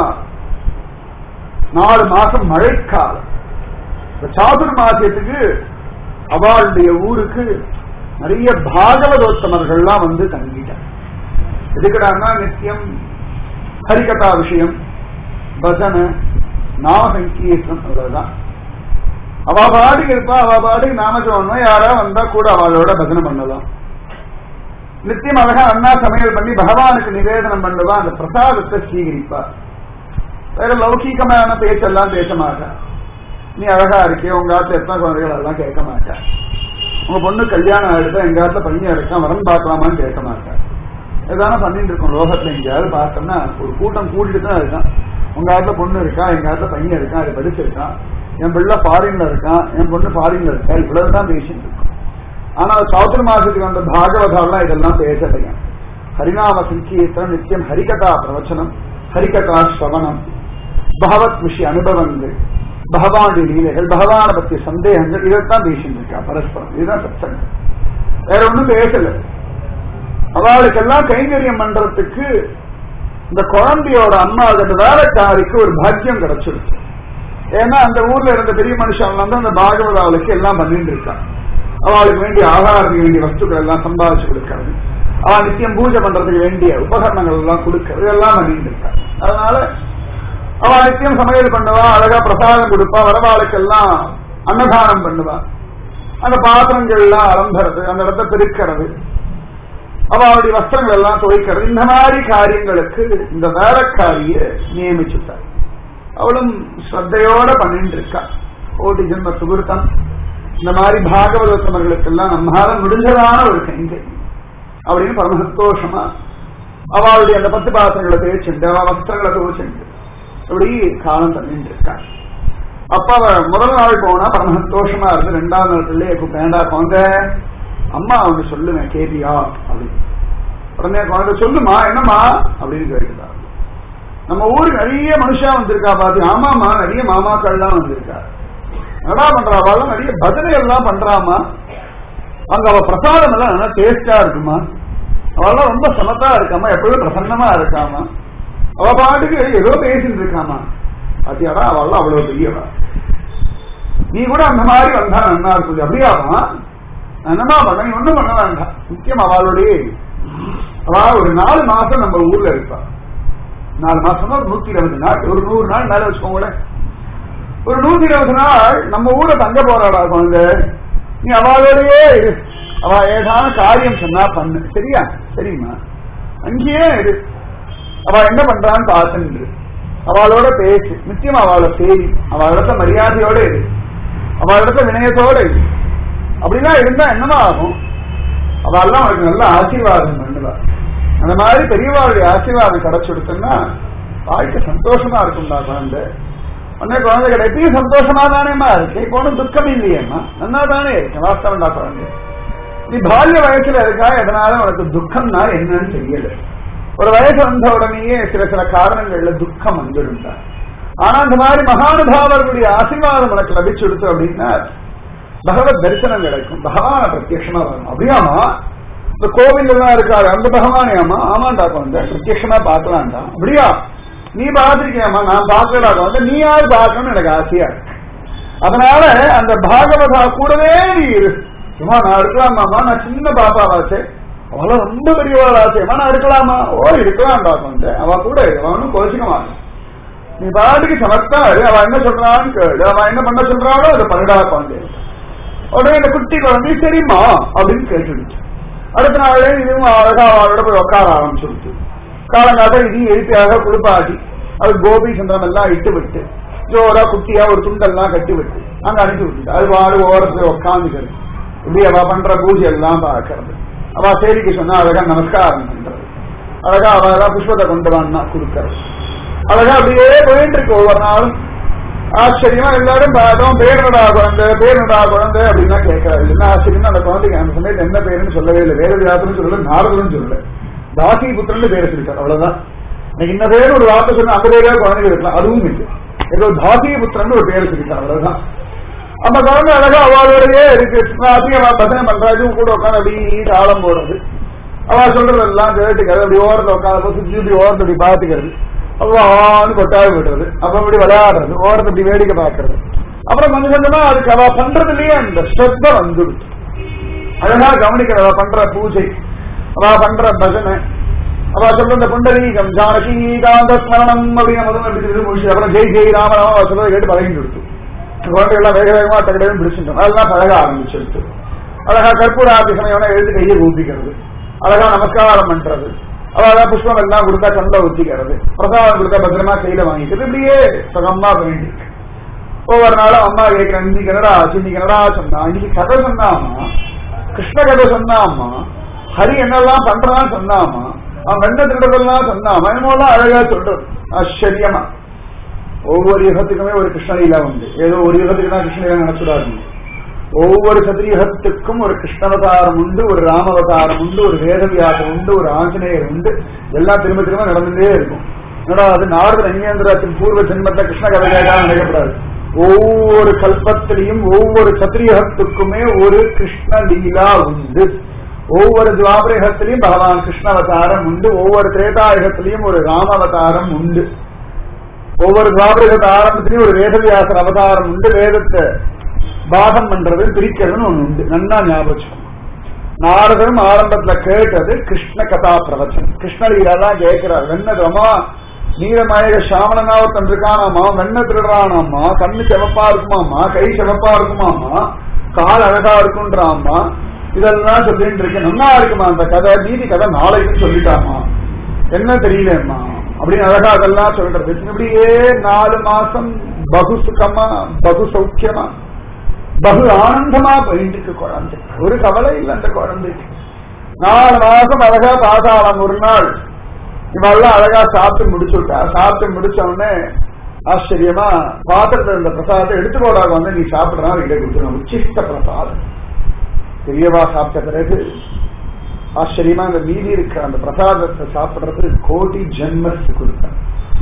நாலு மாசம் மழைக்காலம் இந்த சாதுர்மாசியத்துக்கு அவளுடைய ஊருக்கு நிறைய பாகவதோத்தமர்கள்லாம் வந்து தங்கிட்டார் எதுக்குடான்னா நித்தியம் ஹரிகதா விஷயம் பஜனை நாமசங்கீர்த்தம் அவ்வளவுதான் அவ பாட்டுக்கு இருப்பா அவ பாட்டுக்கு நாம சொல்லணும் யாரா வந்தா கூட அவளோட பஜனை பண்ணலாம் நித்தியம் அழகா அண்ணா சமையல் பண்ணி பகவானுக்கு நிவேதனம் பண்ணுவா அந்த பிரசாதத்தை ஸ்வீகரிப்பா வேற லௌகீகமான பேச்செல்லாம் பேச மாட்டா நீ அழகா இருக்கே உங்க ஆத்துல எத்தனை குழந்தைகள் அதெல்லாம் கேட்க மாட்டா உங்க பொண்ணு கல்யாணம் ஆயிடுச்சா எங்க ஆத்துல பையன் இருக்கான் வரன் பார்க்கலாமான்னு கேட்க மாட்டேன் ஏதான பண்ணிட்டு இருக்கோம் லோகத்துல எங்கேயாவது பார்த்தோம்னா ஒரு கூட்டம் கூட்டிட்டு தான் இருக்கான் உங்க ஆத்துல பொண்ணு இருக்கா எங்க ஆத்துல பையன் இருக்கான் அது படிச்சிருக்கான் என் பிள்ளை ஃபாரின்ல இருக்கான் என் பொண்ணு ஃபாரின்ல இருக்கா இவ்வளவுதான் பேசிட்டு இருக்கோம் ஆனா சௌத்திர மாசத்துக்கு வந்த பாகவதாலாம் இதெல்லாம் பேசலைங்க ஹரிநாம சங்கீர்த்தனம் நித்தியம் ஹரிகதா பிரவச்சனம் ஹரிகதா ஸ்ரவணம் பகவத் விஷய அனுபவங்கள் பகவானுடைய லீலைகள் பகவான பற்றிய சந்தேகங்கள் இதைத்தான் பேசிட்டு இருக்கா பரஸ்பரம் இதுதான் சத்சங்கம் வேற ஒண்ணும் பேசல அவளுக்கெல்லாம் கைங்கரியம் பண்றதுக்கு இந்த குழந்தையோட அம்மா அந்த வேலைக்காரிக்கு ஒரு பாக்கியம் கிடைச்சிருக்கு ஏன்னா அந்த ஊர்ல இருந்த பெரிய மனுஷன் வந்து அந்த பாகவதாவுக்கு எல்லாம் பண்ணிட்டு இருக்கா அவளுக்கு வேண்டிய ஆகாரத்துக்கு வேண்டிய வஸ்துக்கள் எல்லாம் சம்பாதிச்சு கொடுக்கறது அவள் நித்தியம் பூஜை பண்றதுக்கு வேண்டிய உபகரணங்கள் எல்லாம் கொடுக்கறது இதெல்லாம் பண்ணிட்டு இருக்கா அதனால அவ நித்தியம் சமையல் பண்ணுவா அழகா பிரசாதம் கொடுப்பா வரவாளுக்கெல்லாம் அன்னதானம் பண்ணுவா அந்த பாத்திரங்கள் எல்லாம் அலம்புறது அந்த இடத்த பெருக்கிறது அவளுடைய வஸ்திரங்கள் எல்லாம் துவைக்கிறது இந்த மாதிரி காரியங்களுக்கு இந்த வேலைக்காரிய நியமிச்சுட்டார் அவளும் ஸ்ரத்தையோட பண்ணிட்டு இருக்கா கோடி ஜென்ம சுகுர்த்தம் இந்த மாதிரி பாகவதோத்தமர்களுக்கு எல்லாம் நம்மால முடிஞ்சதான ஒரு கைங்கை அப்படின்னு பரம சந்தோஷமா அவளுடைய அந்த பத்து பாத்திரங்களை தேய்ச்சுண்டு அவ வஸ்திரங்களை துவைச்சுண்டு இப்படி காலம் பண்ணிட்டு இருக்கா அப்ப அவ முதல் நாள் போனா பரம சந்தோஷமா இருந்து ரெண்டாவது நாள் பிள்ளைய கூப்பிட்டா குழந்தை அம்மா அவங்க சொல்லுவேன் கேட்டியா அப்படின்னு உடனே குழந்தை சொல்லுமா என்னம்மா அப்படின்னு கேட்டுட்டா நம்ம ஊருக்கு நிறைய மனுஷா வந்திருக்கா பாத்து ஆமாமா நிறைய மாமாக்கள் எல்லாம் வந்திருக்கா என்னடா பண்றாவாலும் நிறைய பஜனை எல்லாம் பண்றாமா அங்க அவ பிரசாதம் எல்லாம் நல்லா டேஸ்டா இருக்குமா அவெல்லாம் ரொம்ப சமத்தா இருக்காமா எப்பவுமே பிரசன்னமா இருக்காமா அவ பாட்டுக்கு ஏதோ பேசிட்டு இருக்காமா பாத்தியாடா அவெல்லாம் அவ்வளவு பெரியவா நீ கூட அந்த மாதிரி வந்தா நல்லா இருக்கும் அப்படியாமா என்னமா பண்ண நீ ஒண்ணும் பண்ண வேண்டாம் முக்கியம் அவளுடைய அவ ஒரு நாலு மாசம் நம்ம ஊர்ல இருப்பா நாலு மாசம் ஒரு நூத்தி இருபது நாள் ஒரு நூறு நாள் மேல வச்சுக்கோங்களேன் ஒரு நூத்தி இருபது நாள் நம்ம ஊரை தங்க போறாடா குழந்தை நீ அவளோடயே இரு அவ ஏதான காரியம் சொன்னா பண்ணு சரியா சரிம்மா அங்கேயே இரு அவ என்ன பண்றான்னு பார்த்துட்டு அவளோட பேசு நிச்சயம் அவளை தேடி அவளிடத்த மரியாதையோட இரு அவளிடத்த வினயத்தோட இரு அப்படின்னா இருந்தா என்னமா ஆகும் அவெல்லாம் அவனுக்கு நல்ல ஆசீர்வாதம் பண்ணுவா அந்த மாதிரி பெரியவாளுடைய ஆசீர்வாதம் கிடைச்சுடுத்துன்னா வாழ்க்கை சந்தோஷமா இருக்கும்டா குழந்தை உடனே குழந்தை கிடைப்பையும் சந்தோஷமா தானேமா இருக்கு இப்போ ஒன்றும் துக்கம் இல்லையேம்மா நல்லா தானே இருக்கு வாஸ்தவம்டா குழந்தை நீ பால்ய வயசுல இருக்கா எதனால உனக்கு துக்கம்னா என்னன்னு தெரியல ஒரு வயசு வந்த உடனேயே சில சில காரணங்கள்ல துக்கம் வந்துருந்தா ஆனா அந்த மாதிரி மகானுபாவர்களுடைய ஆசீர்வாதம் உனக்கு லபிச்சுடுத்து அப்படின்னா பகவத் தரிசனம் கிடைக்கும் பகவான பிரத்யட்சமா வரும் அப்படியாமா இந்த கோவில் எல்லாம் இருக்காரு அந்த பகவானேமா ஆமாண்டா குழந்தை பிரத்யட்சமா பார்க்கலாம்டா அப்படியா நீ பார்த்திருக்கியாமா நான் பார்க்கலடா குழந்தை நீ யாரு பார்க்கணும்னு எனக்கு ஆசையா இருக்கு அதனால அந்த பாகவதா கூடவே நீ இரு சும்மா நான் இருக்கலாமாமா நான் சின்ன பாப்பாவாச்சே அவள ரொம்ப பெரியவாள் ஆசையம்மா நான் இருக்கலாமா ஓ இருக்கலாம்டா குழந்தை அவ கூட அவனும் கோச்சிக்க மாட்டான் நீ பாட்டுக்கு சமர்த்தா இரு. அவ என்ன சொல்றான்னு கேளு அவ என்ன பண்ண சொல்றாளோ அதை பண்ணிடா குழந்தை உடனே இந்த குட்டி குழந்தை சரிம்மா அப்படின்னு கேட்டுடுச்சு அடுத்த நாளே இதுவும் அழகா அவளோட போய் உட்கார ஆரம்பிச்சுடுச்சு காலங்காட்ட இதையும் எழுப்பியாக குளிப்பாட்டி அது கோபி சந்திரம் எல்லாம் இட்டு விட்டு ஜோரா குட்டியா ஒரு துண்டெல்லாம் கட்டி விட்டு அங்க அனுப்பி விட்டு அது வாடு ஓரத்துல உட்காந்துக்கிறது இப்படி அவ பண்ற பூஜை எல்லாம் பார்க்கறது அவ சேரிக்கு சொன்னா அழகா நமஸ்காரம் பண்றது அழகா அவ புஷ்பத்தை கொண்டு வான்னா கொடுக்கறது அழகா அப்படியே போயிட்டு இருக்கு ஒவ்வொரு நாளும் ஆச்சரியமா எல்லாரும் பார்த்தோம் பேருடா குழந்தை பேருடா குழந்தை அப்படின்னா கேட்கறாரு என்ன ஆச்சரியமா அந்த குழந்தைக்கு அந்த சமயத்து என்ன பேருன்னு சொல்லவே இல்லை வேற வியாசனும் சொல்லல நாரதனும் சொல்லல தாசி புத்திரன்னு பேர் வச்சிருக்காரு அவ்வளவுதான் எனக்கு இந்த பேர் ஒரு வார்த்தை சொன்ன அந்த பேரே குழந்தைங்க இருக்கலாம் அதுவும் இல்லை ஏதோ தாசி புத்திரன்னு ஒரு பேர் வச்சிருக்காரு அவ்வளவுதான் அந்த குழந்தை அழகா அவளோடயே இருக்கு அதிகமா பசங்க பண்றா இதுவும் கூட உட்காந்து அப்படி தாளம் போடுறது அவ சொல்றதெல்லாம் கேட்டுக்கிறது அப்படி ஓரத்துல உட்காந்து சுத்தி சுத்தி ஓரத்தை அப்படி பாத்துக்கிறது அப்புறம் ஆன்னு கொட்டாய விடுறது அப்புறம் இப்படி விளையாடுறது ஓரத்தை இப்படி வேடிக்கை பார்க்கறது அப்புறம் கொஞ்சம் கொஞ்சமா அதுக்கு அவ பண்றதுலயே அந்த ஸ்ரத்த வந்துடுச்சு அழகா கவனிக்கிற அவ பண்ற பூஜை அவ பண்ற பஜனை அவ சொல்ற இந்த புண்டரீகம் ஜானகி காந்த ஸ்மரணம் அப்படின்னு முதல்ல இப்படி முடிச்சு அப்புறம் ஜெய் ஜெய் ராம ராம அவ சொல்றதை கேட்டு பழகி கொடுத்து குழந்தை எல்லாம் வேக வேகமா டக்கு பிடிச்சிட்டோம் அதெல்லாம் பழக ஆரம்பிச்சிருச்சு அழகா கற்பூர ஆபிசமையோட எழுதி கையை ஊத்திக்கிறது அழகா நமஸ்காரம் பண்றது அழகா புஷ்பம் எல்லாம் கொடுத்தா கண்ட ஊத்திக்கிறது பிரசாதம் கொடுத்தா பத்திரமா கையில வாங்கிக்கிறது இப்படியே சுகமா வேண்டி ஒவ்வொரு நாளும் அம்மா கேட்கிறேன் இன்னைக்கு என்னடா ஆச்சு இன்னைக்கு என்னடா சொன்னா இன்னைக்கு கதை சொன்னாமா கிருஷ்ண கதை சொன்னாமா ஹரி என்னெல்லாம் பண்றான்னு சொன்னாமா அவன் வெண்ண திருடதெல்லாம் சொன்னாமா என்னமோலாம் அழகா சொல்றது ஆச்சரியமா ஒவ்வொரு யுகத்துக்குமே ஒரு கிருஷ்ணலீலா உண்டு ஏதோ ஒரு யுகத்துக்கு தான் கிருஷ்ணலீலா நினைச்சுடாது ஒவ்வொரு சத்திரியகத்துக்கும் ஒரு கிருஷ்ணவதாரம் உண்டு ஒரு ராமவதாரம் உண்டு ஒரு வேதவியாசம் உண்டு ஒரு ஆஞ்சநேயர் உண்டு எல்லாம் திரும்ப திரும்ப நடந்துட்டே இருக்கும் என்னடா அது நாரத ரங்கேந்திரத்தின் பூர்வ ஜென்மத்தை கிருஷ்ண கதையாக நினைக்கப்படாது ஒவ்வொரு கல்பத்திலையும் ஒவ்வொரு சத்திரியகத்துக்குமே ஒரு கிருஷ்ண லீலா உண்டு ஒவ்வொரு துவாபரகத்திலையும் பகவான் கிருஷ்ணவதாரம் உண்டு ஒவ்வொரு திரேதாயுகத்திலையும் ஒரு ராமவதாரம் உண்டு ஒவ்வொரு துவாபரகத்து ஆரம்பத்திலையும் ஒரு வேதவியாசர் அவதாரம் உண்டு வேதத்தை பாகம் பண்றது பிரிக்கிறதுன்னு ஒண்ணு உண்டு நன்னா ஞாபகம் நாரதரும் ஆரம்பத்துல கேட்டது கிருஷ்ண கதா பிரவச்சனம் கிருஷ்ணலீலாம் கேட்கிறார் வெண்ணதமா நீலமயக சாமணனா ஒருத்தன் இருக்கானாமா வெண்ண திருடுறானாமா கண்ணு செவப்பா இருக்குமாமா கை செவப்பா இருக்குமாமா கால் அழகா இருக்குன்றாமா இதெல்லாம் சொல்லிட்டு இருக்கேன் நல்லா இருக்குமா அந்த கதை நீதி கதை நாளைக்குன்னு சொல்லிட்டாமா என்ன தெரியலம்மா அப்படின்னு அழகா அதெல்லாம் சொல்றது இப்படியே நாலு மாசம் பகு சுகமா பகு சௌக்கியமா பகு ஆனந்தமா போயிட்டு இருக்கு குழந்தை ஒரு கவலை இல்லை அந்த குழந்தைக்கு நாலு மாசம் அழகா பாதாளம் ஒரு நாள் இவெல்லாம் அழகா சாப்பிட்டு முடிச்சுட்டா சாப்பிட்டு முடிச்ச உடனே ஆச்சரியமா பாத்திரத்துல இருந்த பிரசாதத்தை எடுத்து போடாத வந்து நீ சாப்பிடுறான் இதை கொடுத்துருவோம் உச்சிஷ்ட பிரசாதம் பெரியவா சாப்பிட்ட பிறகு ஆச்சரியமா அந்த மீதி இருக்கிற அந்த பிரசாதத்தை சாப்பிடுறது கோடி ஜென்மத்து கொடுத்தேன்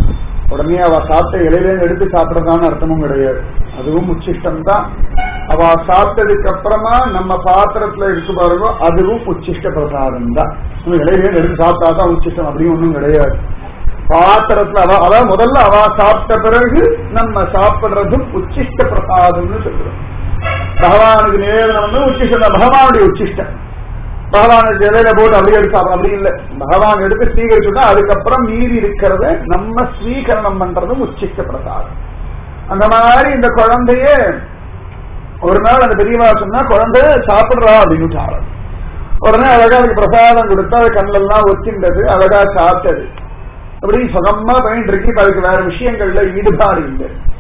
உடனே அவ சாப்பிட்ட இலையில எடுத்து சாப்பிடறதான்னு அர்த்தமும் கிடையாது அதுவும் உச்சிஷ்டம் தான் அவ சாப்பிட்டதுக்கு அப்புறமா நம்ம பாத்திரத்துல இருக்கு பாருங்க அதுவும் உச்சிஷ்ட பிரசாதம் தான் இலையில எடுத்து சாப்பிட்டா தான் உச்சிஷ்டம் அப்படின்னு ஒண்ணும் கிடையாது பாத்திரத்துல அவ அதாவது முதல்ல அவ சாப்பிட்ட பிறகு நம்ம சாப்பிடுறதும் உச்சிஷ்ட பிரசாதம்னு சொல்றோம் பகவானுக்கு நிவேதனம் வந்து உச்சிஷ்டம் தான் பகவானுடைய உச்சிஷ்டம் பகவானுக்கு இலையில போட்டு அப்படியே எடுத்து சாப்பிடும் அப்படி இல்லை பகவான் எடுத்து ஸ்வீகரிச்சுட்டா அதுக்கப்புறம் மீறி இருக்கிறத நம்ம ஸ்வீகரணம் பண்றதும் உச்சிஷ்ட பிரசாதம் அந்த மாதிரி இந்த குழந்தைய ஒரு நாள் அந்த பெரியவா சொன்னா குழந்தை சாப்பிடுறா அப்படின்னு உடனே அழகா அதுக்கு பிரசாதம் கொடுத்தா அது கண்ணெல்லாம் ஒத்தின்றது அழகா சாப்பிட்டது அப்படி சுகமா பயன் இருக்கு இப்ப அதுக்கு வேற விஷயங்கள்ல ஈடுபாடு இல்லை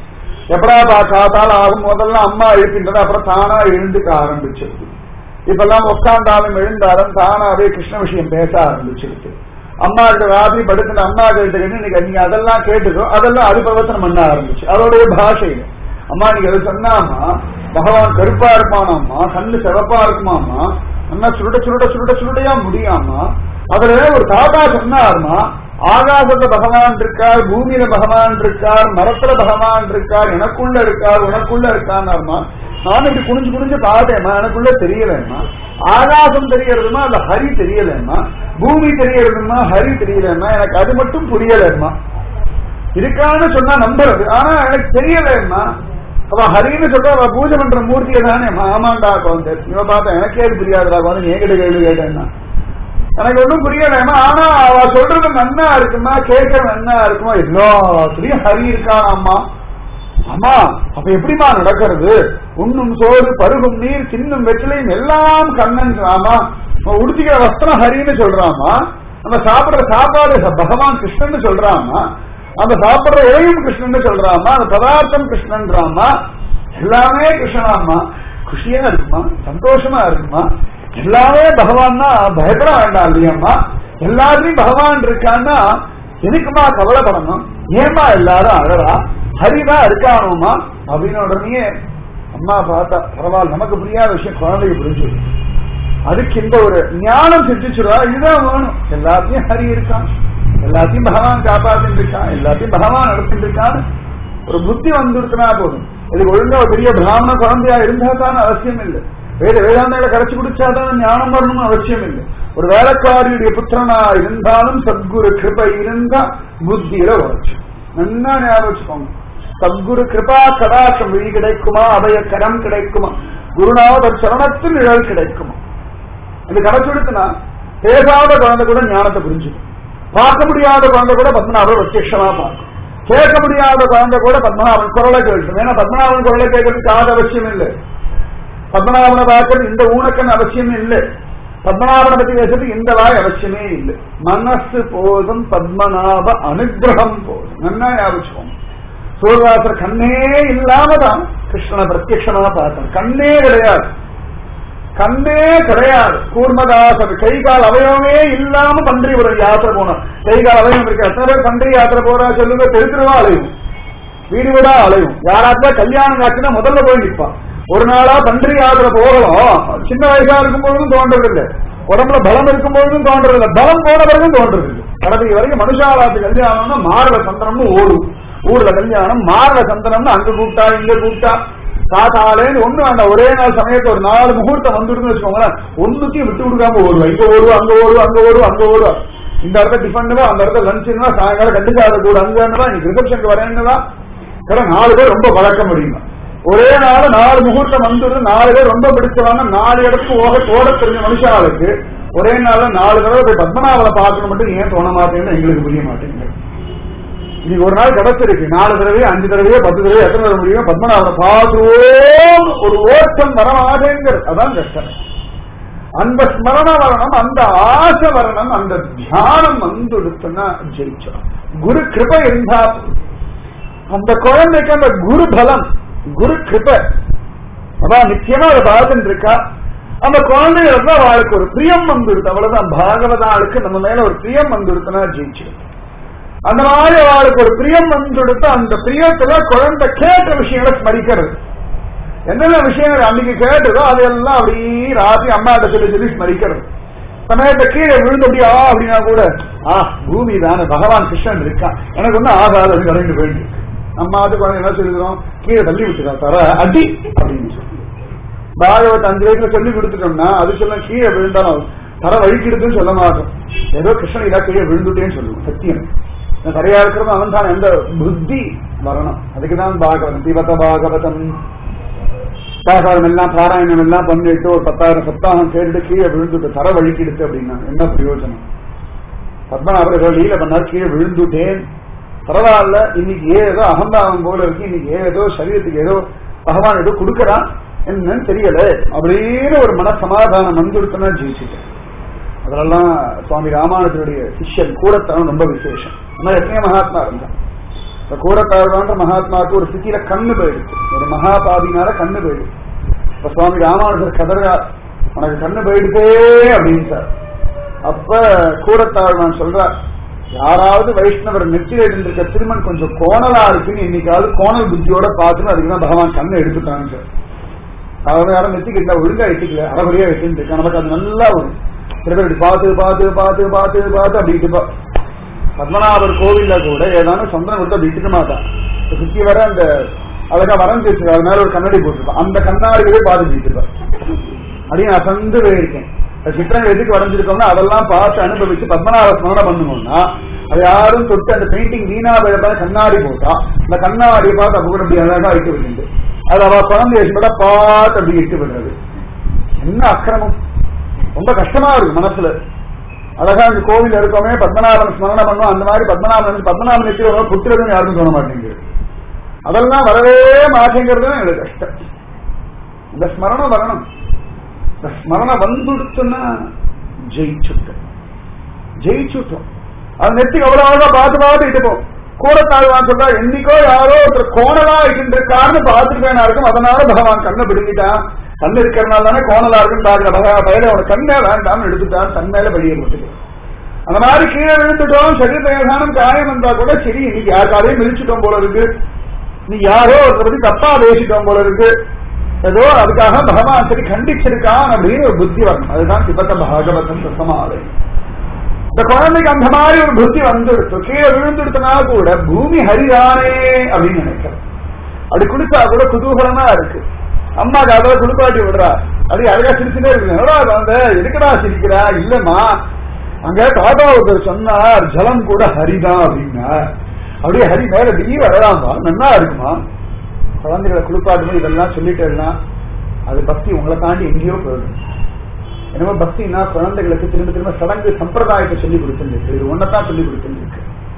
எப்படா பா காத்தால ஆகும் முதல்ல அம்மா எழுப்பின்றது அப்புறம் தானா எழுந்துக்க ஆரம்பிச்சிருக்கு இப்பெல்லாம் உட்கார்ந்தாலும் எழுந்தாலும் தானாவே கிருஷ்ண விஷயம் பேச ஆரம்பிச்சிருக்கு அம்மா கிட்ட ராத்திரி படுத்துட்டு அம்மா கிட்ட இன்னைக்கு நீங்க அதெல்லாம் கேட்டுக்கோ அதெல்லாம் அது பிரவச்சனம் பண்ண ஆரம்பிச்சு அதோடைய பாஷையில அம்மா நீங்க அதை சொன்னாமா பகவான் கருப்பா இருப்பானாமா கண்ணு சிவப்பா இருக்குமாமா அண்ணா சுருட சுருட சுருட சுருடையா முடியாமா அதுல ஒரு தாத்தா சொன்னாருமா ஆகாசத்துல பகவான் இருக்கார் பூமியில பகவான் இருக்கார் மரத்துல பகவான் இருக்கார் எனக்குள்ள இருக்கார் உனக்குள்ள இருக்கான்னாருமா நான் இப்படி குனிஞ்சு குனிஞ்சு பார்த்தேம்மா எனக்குள்ள தெரியலம்மா ஆகாசம் தெரியறதுமா அந்த ஹரி தெரியலம்மா பூமி தெரியறதுமா ஹரி தெரியலம்மா எனக்கு அது மட்டும் புரியலம்மா இருக்கான்னு சொன்னா நம்புறது ஆனா எனக்கு தெரியலம்மா அவ ஹரின்னு சொல்ற அவ பூஜை பண்ற மூர்த்தியை தானே ஆமாண்டா குழந்தை இவ பார்த்தா எனக்கே அது புரியாதுடா குழந்தை நீ கிட்ட கேள்வி கேட்டேன்னா எனக்கு ஒன்றும் புரியலம்மா ஆனா அவ சொல்றது நன்னா இருக்குமா கேட்க நன்னா இருக்குமா எல்லாத்துலயும் ஹரி இருக்கானாம்மா அம்மா அப்ப எப்படிமா நடக்கிறது உண்ணும் சோறு பருகும் நீர் தின்னும் வெற்றிலையும் எல்லாம் கண்ணன் ஆமா உடுத்திக்கிற வஸ்திரம் ஹரின்னு சொல்றாமா நம்ம சாப்பிடுற சாப்பாடு பகவான் கிருஷ்ணன் சொல்றாமா அந்த சாப்பிடுற இலையும் கிருஷ்ணன் சொல்றாமா அந்த பதார்த்தம் கிருஷ்ணன்றாமா எல்லாமே கிருஷ்ணனாமா குஷியா இருக்குமா சந்தோஷமா இருக்குமா எல்லாமே பகவான்னா பயப்பட வேண்டாம் இல்லையம்மா எல்லாத்துலயும் பகவான் இருக்கான்னா எதுக்குமா கவலைப்படணும் ஏமா எல்லாரும் அழறா ஹரிதான் இருக்கானோமா அப்படின்னு உடனே அம்மா பார்த்தா பரவாயில்ல நமக்கு புரியாத விஷயம் குழந்தைக்கு புரிஞ்சு அதுக்கு இந்த ஒரு ஞானம் சித்திச்சுடா இதுதான் வேணும் எல்லாத்தையும் ஹரி இருக்கான் எல்லாத்தையும் பகவான் காப்பாத்திட்டு இருக்கான் எல்லாத்தையும் பகவான் நடத்திட்டு இருக்கான்னு ஒரு புத்தி வந்துருக்குனா போதும் இது ஒழுங்கா ஒரு பெரிய பிராமண குழந்தையா இருந்தா தான் அவசியம் இல்லை வேத வேதாந்தங்களை கரைச்சு குடிச்சாதான் ஞானம் வரணும்னு அவசியம் இல்லை ஒரு வேலைக்காரியுடைய புத்திரனா இருந்தாலும் சத்குரு கிருபை இருந்தா புத்தியில உழைச்சு நல்லா ஞாபகம் வச்சுக்கோங்க சத்குரு கிருபா கடாசம் விழி கிடைக்குமா அபய கரம் கிடைக்குமா குருநாதர் சரணத்தில் நிழல் கிடைக்குமா இது கடைச்சுடுத்துனா பேசாத குழந்தை கூட ஞானத்தை புரிஞ்சுக்கும் பார்க்க முடியாத குழந்தை கூட பத்மநாபன் பிரத்யட்சமா பார்க்கும் கேட்க முடியாத குழந்தை கூட பத்மநாபன் குரலை கேட்கும் ஏன்னா பத்மநாபன் குரலை கேட்கறதுக்கு காது அவசியம் இல்லை பத்மநாபனை பார்க்கறது இந்த ஊனக்கன் அவசியம் இல்லை பத்மநாபனை பத்தி பேசுறதுக்கு இந்த வாய் அவசியமே இல்லை மனசு போதும் பத்மநாப அனுகிரகம் போதும் நல்லா ஞாபகம் சூர்வாசர் கண்ணே இல்லாம தான் கிருஷ்ணனை பிரத்யட்சமா பார்த்தோம் கண்ணே கிடையாது கண்ணே கிடையாது கூர்மதாசர் கை கால் அவயவமே இல்லாம பன்றி ஒரு யாத்திரை போனோம் கை கால் அவயவம் இருக்கு எத்தனை பேர் பன்றி யாத்திரை போறா சொல்லுங்க தெருத்திருவா அலையும் வீடு வீடா அலையும் யாராச்சும் கல்யாணம் காட்சினா முதல்ல போய் நிற்பான் ஒரு நாளா பன்றி யாத்திரை போகலாம் சின்ன வயசா இருக்கும் பொழுதும் தோன்றதில்லை உடம்புல பலம் இருக்கும் பொழுதும் தோன்றதில்லை பலம் போன பிறகும் தோன்றதில்லை கடைசி வரைக்கும் மனுஷாலாத்து கல்யாணம்னா மார்ல சந்தனம்னு ஓடும் ஊர்ல கல்யாணம் மார்ல சந்தனம்னு அங்க கூப்பிட்டா இங்க கூப்பிட்டா காத்தாலேன்னு ஒண்ணு வேண்டாம் ஒரே நாள் சமயத்தை ஒரு நாலு முகூர்த்தம் வந்துருன்னு வச்சுக்கோங்களேன் ஒண்ணுத்தையும் விட்டு கொடுக்காம ஓடுவா இங்க ஓடுவா அங்க ஓடுவா அங்க ஓடுவா அங்க ஓடுவா இந்த இடத்த டிஃபன்னுவா அந்த இடத்த லஞ்சுவா சாயங்காலம் கண்டுக்காத கூட அங்கன்னுவா இன்னைக்கு ரிசப்ஷனுக்கு வரேன்னுவா கடை நாலு பேர் ரொம்ப பழக்க முடியுமா ஒரே நாள் நாலு முகூர்த்தம் வந்துருது நாலு பேர் ரொம்ப பிடிச்சவாங்க நாலு இடத்துக்கு ஓட ஓட தெரிஞ்ச மனுஷாளுக்கு ஒரே நாள்ல நாலு தடவை போய் பத்மநாபனை பார்க்கணும் மட்டும் ஏன் தோண மாட்டேங்குன்னு எங்களுக்கு புரிய மாட்டேங்குது இன்னைக்கு ஒரு நாள் கிடைச்சிருக்கு நாலு தடவையோ அஞ்சு தடவையோ பத்து தடவையோ எத்தனை தடவை முடியும் பத்மநாபனை பார்த்துவோம் ஒரு ஓட்டம் வர மாட்டேங்கிறது அதான் கஷ்டம் அந்த ஸ்மரண வரணும் அந்த ஆசை வரணும் அந்த தியானம் வந்து எடுத்துன்னா ஜெயிச்சோம் குரு கிருபை இருந்தா அந்த குழந்தைக்கு அந்த குரு பலம் குரு கிருபை அதான் நிச்சயமா அதை பார்த்துட்டு இருக்கா அந்த குழந்தைகளுக்கு அவளுக்கு ஒரு பிரியம் வந்துடுது அவ்வளவுதான் பாகவத ஆளுக்கு நம்ம மேல ஒரு பிரியம் வந்துடுத்துனா ஜெயிச்சிடும் அந்த மாதிரி அவளுக்கு ஒரு பிரியம் வந்துடுத்து அந்த பிரியத்துல குழந்தை கேட்ட விஷயங்களை ஸ்மரிக்கிறது என்னென்ன விஷயங்கள் அன்னைக்கு கேட்டதோ அதெல்லாம் அப்படியே ராத்திரி அம்மாட்ட சொல்லி சொல்லி ஸ்மரிக்கிறது சமயத்தை கீழே விழுந்தபடியா அப்படின்னா கூட ஆ பூமி தானே பகவான் கிருஷ்ணன் இருக்கான் எனக்கு ஒன்னும் ஆகாது அது கலைந்து போயிட்டு நம்ம அது குழந்தை என்ன சொல்லிக்கிறோம் கீழே தள்ளி விட்டுக்கா தர அடி அப்படின்னு சொல்லி பாகவத் அஞ்சு வயசுல சொல்லி கொடுத்துட்டோம்னா அது சொல்ல கீழே விழுந்தாலும் தர வழிக்கிடுதுன்னு சொல்ல மாட்டோம் ஏதோ கிருஷ்ணன் இதா கீழே விழுந்துட்டேன்னு சொல்லுவோம் சத்தியம் சரியா இருக்கிறது அவன் தான் எந்த புத்தி வரணும் அதுக்குதான் பாகவதம் திவத பாகவதம் பாகவதம் எல்லாம் பாராயணம் எல்லாம் பண்ணிட்டு ஒரு பத்தாயிரம் சப்தாகம் கேட்டுட்டு கீழே விழுந்துட்டு தர வழிக்கிடுத்து அப்படின்னா என்ன பிரயோஜனம் பத்மநாபர்கள் லீல பண்ணார் கீழே விழுந்துட்டேன் பரவாயில்ல இன்னைக்கு ஏதோ அகம்பாவம் போல இருக்கு இன்னைக்கு ஏதோ சரீரத்துக்கு ஏதோ பகவான் ஏதோ கொடுக்கறான் என்னன்னு தெரியல அப்படின்னு ஒரு மன சமாதானம் வந்துடுத்துனா ஜெயிச்சுட்டேன் அதெல்லாம் சுவாமி ராமானுஜருடைய சிஷ்யன் கூடத்தனம் ரொம்ப விசேஷம் ஆனால் எத்தனை மகாத்மா இருந்தான் இந்த கூரத்தாழ்வான்ற மகாத்மாவுக்கு ஒரு ஸ்திதியில கண்ணு போயிடுச்சு ஒரு மகாபாதினால கண்ணு போயிடுச்சு இப்ப சுவாமி ராமானுஜர் கதறார் உனக்கு கண்ணு போயிடுதே அப்படின்னு சார் அப்ப கூரத்தாழ்வான் சொல்றார் யாராவது வைஷ்ணவர் நெற்றில இருந்திருக்க திருமண் கொஞ்சம் கோணலா இருக்குன்னு இன்னைக்காவது கோணல் புத்தியோட பார்த்துன்னு அதுக்கு தான் பகவான் கண்ணை எடுத்துட்டாங்க சார் அதாவது யாரும் நெத்திக்கிட்ட ஒழுங்கா எட்டிக்கல அறகுறையா எட்டின்னு இருக்கா நமக்கு அது நல்லா வரும் சில பேர் இப்படி பார்த்து பார்த்து பார்த்து பார்த்து பார்த்து அப்படி இட்டுப்பா பத்மநாபர் கோவில்ல கூட ஏதானும் சொந்தம் கொடுத்து அப்படி இட்டுக்க மாட்டான் இப்ப சுத்தி வர அந்த அழகா வரைஞ்சு வச்சிருக்கா அது மேல ஒரு கண்ணாடி போட்டிருப்பான் அந்த கண்ணாடியே பார்த்து வச்சிருப்பா அப்படியே நான் சந்து போயிருக்கேன் சித்திரங்கள் எதுக்கு வரைஞ்சிருக்கோம்னா அதெல்லாம் பார்த்து அனுபவிச்சு பத்மநாப ஸ்மரணம் பண்ணணும்னா அது யாரும் தொட்டு அந்த பெயிண்டிங் வீணா போயிருப்பாங்க கண்ணாடி போட்டா அந்த கண்ணாடியை பார்த்து அப்ப கூட அப்படி அழகா இட்டு விடுது அது அவ குழந்தை கூட பார்த்து அப்படி இட்டு விடுறது என்ன அக்கிரமம் ரொம்ப கஷ்டமா இருக்கு மனசுல அழகா இந்த கோவில் இருக்கோமே பத்மநாபன் ஸ்மரணம் பண்ணும் அந்த மாதிரி பத்மநாபன் பத்மநாபன் நிச்சயம் புத்திரதுன்னு யாருக்கும் சொல்ல மாட்டேங்குது அதெல்லாம் வரவே மாட்டேங்கிறது தான் எங்களுக்கு கஷ்டம் இந்த ஸ்மரணம் வரணும் இந்த ஸ்மரணம் வந்துடுச்சுன்னா ஜெயிச்சுட்டோம் ஜெயிச்சுட்டோம் அது நெத்திக்கு அவ்வளவு அழகா பார்த்து பார்த்து இட்டுப்போம் கூடத்தாழ்வான் சொல்றா என்னைக்கோ யாரோ ஒருத்தர் கோணலா இருக்கின்றிருக்காருன்னு பார்த்துட்டு இருக்கும் அதனால பகவான் கண்ணை பிடுங்கிட்டான் கண்ணு இருக்கிறனால தானே கோணலா இருக்குன்னு பாக்குற பகவா பயில அவனை கண்ணே வேண்டாம்னு எடுத்துட்டான் தன் மேல வெளியே போட்டுட்டான் அந்த மாதிரி கீழே விழுந்துட்டோம் சரீரதானம் காயம் வந்தா கூட சரி இன்னைக்கு யாருக்காரையும் மிதிச்சுட்டோம் போல இருக்கு நீ யாரோ ஒருத்தர் பத்தி தப்பா பேசிட்டோம் போல இருக்கு ஏதோ அதுக்காக பகவான் சரி கண்டிச்சிருக்கான் அப்படின்னு ஒரு புத்தி வரணும் அதுதான் திபத்த பாகவதன் சமாலை இந்த குழந்தைக்கு அந்த மாதிரி ஒரு புத்தி வந்துடுச்சு கீழே விழுந்துடுத்தனா கூட பூமி ஹரிதானே அப்படின்னு நினைக்கிறேன் அப்படி குளிச்சா கூட குதூகலமா இருக்கு அம்மா காதல குளிப்பாட்டி விடுறா அது அழகா சிரிச்சுட்டே இருக்கு என்னடா குழந்தை எதுக்குடா சிரிக்கிறா இல்லம்மா அங்க தாத்தா ஒருத்தர் சொன்னார் ஜலம் கூட ஹரிதான் அப்படின்னா அப்படியே ஹரி மேல திடீர் வரலாமா நன்னா இருக்குமா குழந்தைகளை குளிப்பாட்டுமே இதெல்லாம் சொல்லிட்டேன்னா அது பக்தி உங்களை தாண்டி எங்கேயோ போயிடும் என்னமோ பக்தினா குழந்தைகளுக்கு திரும்ப திரும்ப சடங்கு சம்பிரதாயத்தை சொல்லி கொடுத்துருக்கு இது ஒன்னதான் சொல்லி கொடுத்துருக்கு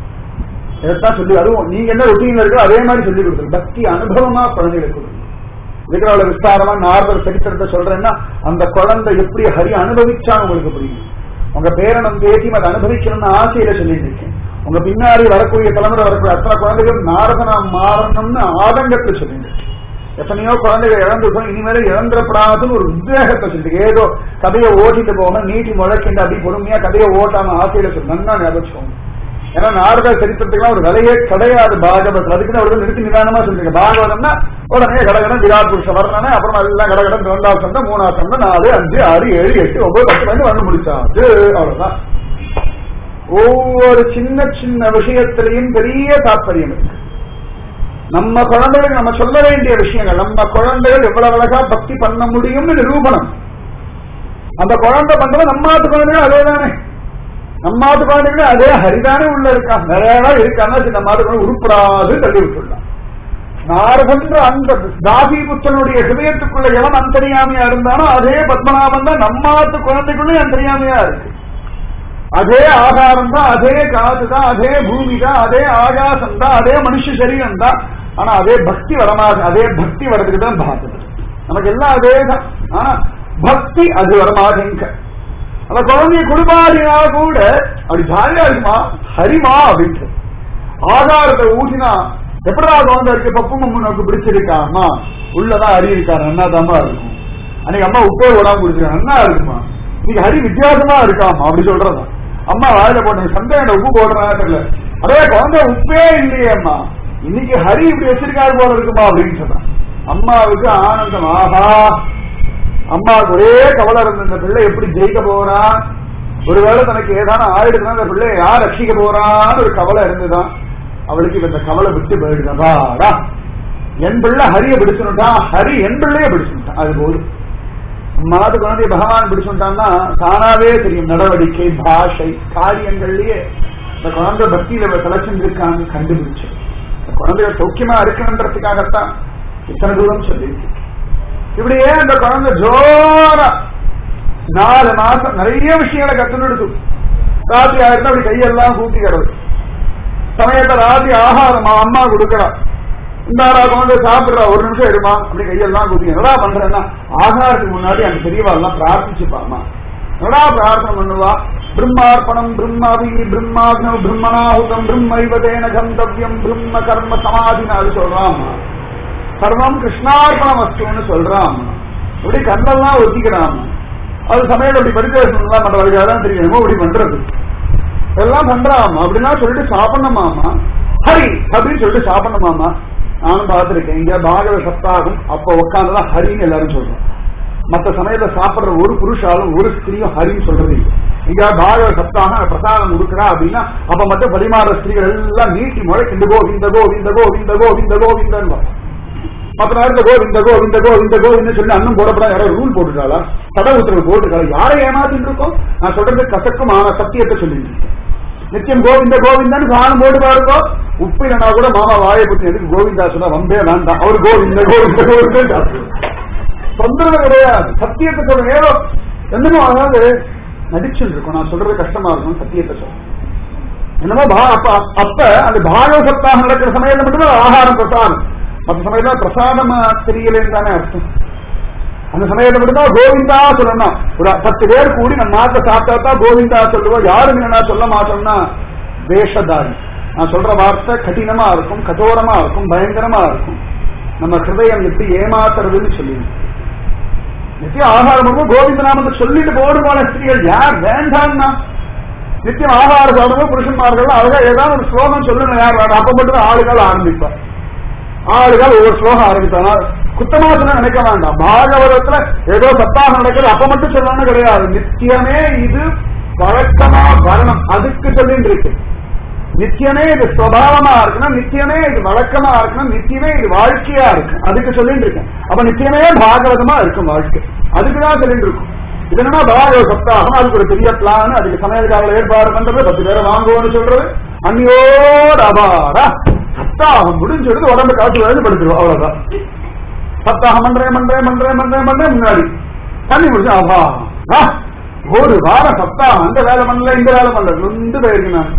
இதைத்தான் சொல்லி அதுவும் நீங்க என்ன ரொட்டீன்ல இருக்கோ அதே மாதிரி சொல்லி கொடுத்துருக்கு பக்தி அனுபவமா குழந்தைகளுக்கு கொடுக்கும் இதுக்கு அவ்வளவு விஸ்தாரமா நார்தர் சரித்திரத்தை சொல்றேன்னா அந்த குழந்தை எப்படி ஹரி அனுபவிச்சான்னு உங்களுக்கு புரியும் உங்க பேரனும் பேட்டியும் அதை அனுபவிக்கணும்னு ஆசையில சொல்லிட்டு இருக்கேன் உங்க பின்னாடி வரக்கூடிய தலைமுறை வரக்கூடிய அத்தனை குழந்தைகள் நாரதனா மாறணும்னு ஆதங்கத்துல சொல்லிட்டு எத்தனையோ குழந்தைகள் இழந்துட்டோம் இனிமேல இழந்துடப்படாதுன்னு ஒரு உத்வேகத்தை சொல்லிட்டு ஏதோ கதையை ஓட்டிட்டு போக நீட்டி முளைக்கின்ற அப்படி பொறுமையா கதையை ஓட்டாம ஆசையில சொல்லி நன்னா ஞாபகம் ஏன்னா நாரத சரித்திரத்துக்குலாம் ஒரு விலையே கிடையாது பாகவதம் அதுக்குன்னு அவர்கள் நிறுத்தி நிதானமா சொல்றீங்க பாகவதம்னா உடனே கடகடம் விராட் புருஷ வர்ணனை அப்புறம் எல்லாம் கடகடம் ரெண்டாவது சந்தம் மூணாவது சந்தம் நாலு அஞ்சு ஆறு ஏழு எட்டு ஒன்பது பத்து வந்து வந்து முடிச்சாச்சு அவ்வளவுதான் ஒவ்வொரு சின்ன சின்ன விஷயத்திலையும் பெரிய தாற்பயம் இருக்கு நம்ம குழந்தைகளுக்கு நம்ம சொல்ல வேண்டிய விஷயங்கள் நம்ம குழந்தைகள் எவ்வளவு அழகா பக்தி பண்ண முடியும்னு நிரூபணம் அந்த குழந்தை பண்றது நம்மாத்து குழந்தைகள் அதே தானே நம்மாத்து குழந்தைகள் அதே ஹரிதானே உள்ள இருக்கா நிறைய நாள் இருக்காங்க நம்ம மாத்து உருப்படாது தள்ளி விட்டுள்ளான் நாரகன்ற அந்த தாசி புத்தனுடைய ஹிருதயத்துக்குள்ள எவன் அந்தரியாமையா இருந்தானோ அதே பத்மநாபன் தான் நம்மாத்து குழந்தைக்குள்ளே அந்தரியாமையா இருக்கு அதே ஆகாரம் தான் அதே காது தான் அதே பூமி தான் அதே ஆகாசம் தான் அதே மனுஷ சரீரம் தான் ஆனா அதே பக்தி வரமாக அதே பக்தி வர்றதுக்கு தான் பாக்குது நமக்கு எல்லாம் அதே தான் ஆனா பக்தி அது வரமாட்டேங்க அந்த குழந்தைய குடும்பாடினா கூட அப்படி ஜாலியா இருக்குமா ஹரிமா அப்படின்ட்டு ஆகாரத்தை ஊட்டினா எப்படா குழந்தை இருக்கு பப்பு மம்மு நமக்கு பிடிச்சிருக்கா அம்மா உள்ளதான் ஹரி இருக்கா நன்னா தாமா இருக்கும் அன்னைக்கு அம்மா உப்பே விடாம குடிச்சிருக்கா நன்னா இருக்குமா இன்னைக்கு ஹரி வித்தியாசமா இருக்காமா அப்படி சொல்றதா அம்மா வாயில போட்ட சந்தையோட உப்பு போடுறா தெரியல அதே குழந்தை உப்பே இல்லையே அம்மா இன்னைக்கு ஹரி இப்படி வச்சிருக்காரு போல இருக்குமா அப்படின்னு சொன்னான் அம்மாவுக்கு ஆனந்தம் ஆஹா அம்மாவுக்கு ஒரே கவலை இருந்த இந்த பிள்ளை எப்படி ஜெயிக்க போறான் ஒருவேளை தனக்கு ஏதான ஆயிடுதுன்னா அந்த பிள்ளை யார் ரட்சிக்க போறான்னு ஒரு கவலை இருந்துதான் அவளுக்கு இப்ப இந்த கவலை விட்டு போயிடுதாடா என் பிள்ளை ஹரிய பிடிச்சுட்டா ஹரி என் பிள்ளைய பிடிச்சுட்டான் அது போதும் மாது குழந்தைய பகவான் பிடிச்சுட்டான்னா தானாவே தெரியும் நடவடிக்கை பாஷை காரியங்கள்லயே இந்த குழந்தை பக்தியில தலைச்சிருக்காங்க கண்டுபிடிச்சு இந்த குழந்தைகள் சௌக்கியமா இருக்கணுன்றதுக்காகத்தான் இத்தனை தூரம் சொல்லியிருக்கு இப்படியே அந்த குழந்தை ஜோரா நாலு மாசம் நிறைய விஷயங்களை கத்துன்னு ராத்திரி ஆயிருந்தா அப்படி கையெல்லாம் கூட்டிக்கிறது சமயத்தை ராத்திரி ஆகாரம் அம்மா கொடுக்கறா இந்தாரா குழந்தை சாப்பிடுறா ஒரு நிமிஷம் எடுமா அப்படி கையெல்லாம் கூட்டி என்னடா பண்றேன்னா ஆகாரத்துக்கு முன்னாடி அந்த பெரியவா எல்லாம் பிரார்த்திச்சுப்பாமா என்னடா பிரார்த்தனை பண்ணுவா பிரம்மார்ப்பணம் பிரம்மாவி பிரம்மாக்னோ பிரம்மணாಹುதம் பிரம்மைவதேன கந்தவியம் பிரம்ம கர்ம சமாதின்னு அது சொல்றான் சர்வம் கிருஷ்ணார்ப்பண வஸ்துன்னு சொல்றான் இப்படி கண்ணெல்லாம் ஒத்திக்கிறான் அது சமையல் அப்படி பரிதேசம்லாம் பண்றதுக்காக தான் தெரியும் என்னமோ இப்படி பண்றது எல்லாம் பண்றாமா அப்படின்னா சொல்லிட்டு சாப்பிடணுமாமா ஹரி அப்படின்னு சொல்லிட்டு சாப்பிடணுமாமா நானும் பார்த்திருக்கேன் இங்க பாகவ சப்தாகம் அப்ப உட்காந்துதான் ஹரின்னு எல்லாரும் சொல்றோம் மத்த சமயத்துல சாப்பிடுற ஒரு புருஷாலும் ஒரு ஸ்திரீயும் ஹரின்னு சொல்றது இல்லை இங்க பாகவ சப்தாகம் பிரசாதம் கொடுக்குறா அப்படின்னா அப்ப மட்டும் பரிமாற ஸ்திரீகள் எல்லாம் நீட்டி முளைக்கு கோவிந்த கோவிந்த கோவிந்த கோவிந்த கோவிந்தன் மற்ற நேரத்துல கோவிந்த கோவிந்த கோவிந்த கோவிந்த சொல்லி அண்ணன் போடப்படா யாரோ ரூல் போட்டுட்டாளா தட உத்தரவு போட்டுட்டாளா யாரை ஏமாத்திட்டு இருக்கோம் நான் சொல்றது கசக்குமான சத்தியத்தை சொல்லிட்டு இருக்கேன் நித்தியம் கோவிந்த கோவிந்தன்னு சாணம் போட்டு பாருக்கோ உப்பு இல்லைனா கூட மாமா வாயை பத்தி எதுக்கு கோவிந்தா சொன்னா வம்பே வேண்டாம் அவர் கோவிந்த கோவிந்த கோவிந்த தொந்தரவு கிடையாது சத்தியத்தை சொல்ற ஏதோ என்னமோ அதாவது நடிச்சுட்டு இருக்கும் நான் சொல்றது கஷ்டமா இருக்கும் சத்தியத்தை சொல்றேன் என்னமோ பா- அப்ப அப்ப அந்த பாகவ சப்தாகம் நடக்கிற சமயத்துல மட்டும்தான் ஆகாரம் பிரசாதம் மற்ற சமயத்துல பிரசாதமா தெரியலன்னு தானே அர்த்தம் அந்த சமயத்துல மட்டும்தான் கோவிந்தா சொல்லணும் ஒரு பத்து பேர் கூடி நம்ம நாட்டை சாப்பிட்டா தான் கோவிந்தா சொல்லுவோம் யாரும் என்ன சொல்ல மாட்டோம்னா வேஷதாரி நான் சொல்ற வார்த்தை கடினமா இருக்கும் கठोரமா இருக்கும் பயங்கரமா இருக்கும் நம்ம ஹிருதயம் எப்படி ஏமாத்துறதுன்னு சொல்லி நித்தியம் ஆகாரம் பண்ணுவோம் கோவிந்த நாமத்தை சொல்லிட்டு போடுமான ஸ்திரீகள் யார் வேண்டாம்னா நித்தியம் ஆகாரம் சாப்பிடுவோம் புருஷன்மார்கள் அழகா ஏதாவது ஒரு ஸ்லோகம் சொல்லுங்க யார் வேண்டாம் அப்ப மட்டும் தான் ஆளுகள் ஆரம்பிப்பார் ஆளுகள் ஒவ்வொரு ஸ்லோகம் ஆரம்பித்தானா குத்தமா சொன்னா நினைக்க வேண்டாம் பாகவதத்துல ஏதோ சப்தாகம் நடக்குது அப்ப மட்டும் சொல்லணும்னு கிடையாது நித்தியமே இது வழக்கமா வரணும் அதுக்கு சொல்லிட்டு இருக்கு நித்தியமே இது சுவாவமா இருக்கணும் நித்தியமே இது வழக்கமா இருக்கணும் நித்தியமே இது வாழ்க்கையா இருக்கு அதுக்கு சொல்லிட்டு இருக்கேன் அப்ப நித்தியமே பாகவதமா இருக்கும் வாழ்க்கை அதுக்குதான் சொல்லிட்டு இருக்கும் இது என்னன்னா பாகவத சப்தாகம் அதுக்கு ஒரு பெரிய பிளான் அதுக்கு சமையல்காரர்கள் ஏற்பாடு பண்றது பத்து பேரை வாங்குவோம்னு சொல்றது அன்னியோட அபாரா சப்தாகம் முடிஞ்சிடுது உடம்பு காசு வேறு படுத்துருவோம் அவ்வளவுதான் சப்தாகம் பண்றேன் பண்றேன் பண்றேன் பண்றேன் பண்றேன் முன்னாடி தண்ணி முடிச்சு ஆஹா ஆ, ஒரு வாரம் சப்தாகம் அந்த வேலை பண்ணல இந்த வேலை பண்ணல நொந்து போயிருக்கு நான்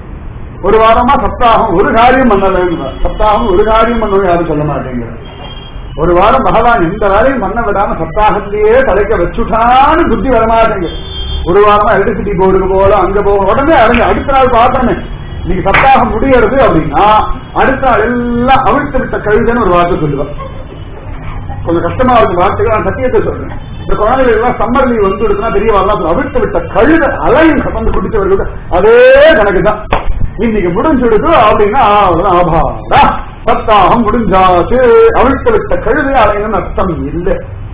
ஒரு வாரமா சப்தாகம் ஒரு காரியம் பண்ணலன்னு சப்தாகம் ஒரு காரியம் பண்ணவும் யாரும் சொல்ல மாட்டேங்கிற ஒரு வாரம் பகவான் எந்த வேலையும் பண்ண விடாம சப்தாகத்திலேயே தலைக்க வச்சுட்டான்னு புத்தி வரமாட்டேங்க ஒரு வாரமா எலக்ட்ரிசிட்டி போர்டுக்கு போகலாம் அங்க போக உடனே அடைஞ்சு அடுத்த நாள் பார்த்தோமே இன்னைக்கு சப்தாகம் முடியறது அப்படின்னா அடுத்த நாள் எல்லாம் அவிழ்த்து விட்ட கழுதுன்னு ஒரு வார்த்தை சொல்லுவேன் கொஞ்சம் கஷ்டமா இருக்கும் வார்த்தைகள் நான் சத்தியத்தை சொல்றேன் இந்த குழந்தைகள் எல்லாம் சம்மர் லீவ் வந்து இருக்குன்னா பெரிய வரலாம் அவிழ்த்து விட்ட கழுத அலையும் சம்பந்து குடிச்சவர்கள் அதே கணக்கு தான் இன்னைக்கு முடிஞ்சுடுது அப்படின்னா அவ்வளவுதான் ஆபாடா சப்தாகம் முடிஞ்சாச்சு அவிழ்த்து விட்ட கழுதை அலைன்னு அர்த்தம் இல்லை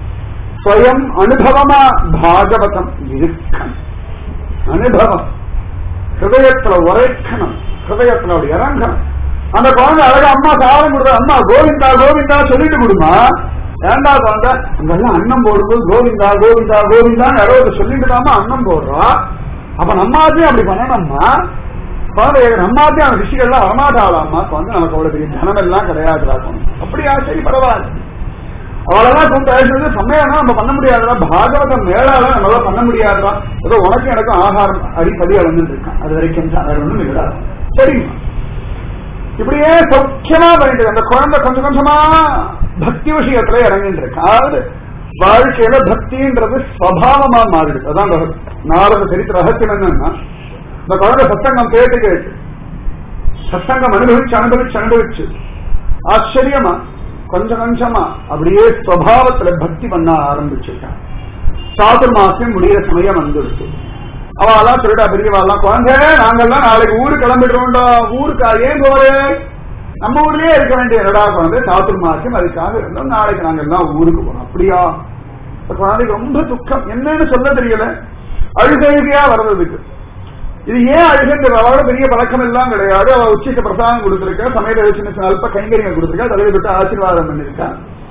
ஸ்வயம் அனுபவமா பாகவதம் இருக்கணும் அனுபவம் ஹிருதயத்துல உரைக்கணும் ஹிருதயத்துல அப்படி இறங்கணும் அந்த குழந்தை அழகா அம்மா சாதம் கொடுத்தா அம்மா கோவிந்தா கோவிந்தா சொல்லிட்டு கொடுமா ஏண்டா குழந்தை அங்கெல்லாம் அன்னம் போடும்போது கோவிந்தா கோவிந்தா கோவிந்தான்னு யாரோ சொல்லிட்டு தாமா அன்னம் போடுறா அப்ப நம்மாத்தையும் அப்படி பண்ணணும்மா குழந்தை நம்மாத்தையும் அந்த ரிஷிகள்லாம் வரமாட்டாளாம்மா குழந்தை நமக்கு அவ்வளவு பெரிய தனம் எல்லாம் கிடையாதுடா குழந்தை. அப்படியா சரி பரவாயில்ல அவளெல்லாம் கூப்பிட்டு பேசுறது சமயம் நம்ம பண்ண முடியாதுடா பாகவதம் மேலால நம்மளால பண்ண முடியாதுடா ஏதோ உனக்கு எனக்கும் ஆகாரம் அடிப்படியா வந்துட்டு இருக்கான் அது வரைக்கும் தான் வேற ஒண்ணும் இல்லடா சரிம்மா இப்படியே சௌக்கியமா பண்ணிட்டு இருக்கு. அந்த குழந்தை கொஞ்சம் கொஞ்சமா பக்தி விஷயத்துல இறங்கிட்டு இருக்கு அதாவது வாழ்க்கையில பக்தின்றது ஸ்வபாவமா மாறிடுது அதான் அந்த நாரத சரித்திர ரகசியம் என்னன்னா இந்த குழந்தை சத்தங்கம் கேட்டு கேட்டு சத்தங்கம் அனுபவிச்சு அனுபவிச்சு அனுபவிச்சு ஆச்சரியமா கொஞ்சம் கொஞ்சமா அப்படியே ஸ்வபாவத்துல பக்தி பண்ண ஆரம்பிச்சுட்டான் சாதுர்மாசியம் முடியிற சமயம் வந்துடுச்சு அவெல்லாம் சொல்லிட்டா பெரியவாள்லாம் குழந்தை நாங்கெல்லாம் நாளைக்கு ஊருக்கு கிளம்பிடுறோம்டா ஊருக்கா ஏன் போறே நம்ம ஊர்லயே இருக்க வேண்டிய இடடா குழந்தை சாதுர்மாசியம் அதுக்காக இருந்தோம் நாளைக்கு நாங்க எல்லாம் ஊருக்கு போறோம் அப்படியா இந்த குழந்தைக்கு ரொம்ப துக்கம் என்னன்னு சொல்ல தெரியல அழுகையா வர்றதுக்கு இது ஏன் அழுகின்ற அவளோட பெரிய பழக்கம் எல்லாம் கிடையாது அவ உச்சிக்கு பிரசாதம் கொடுத்திருக்கா சமையல சின்ன சின்ன அல்ப கைங்கரியம் கொடுத்திருக்கா தலைவர் விட்டு ஆசீர்வாதம் பண்ணிருக்கா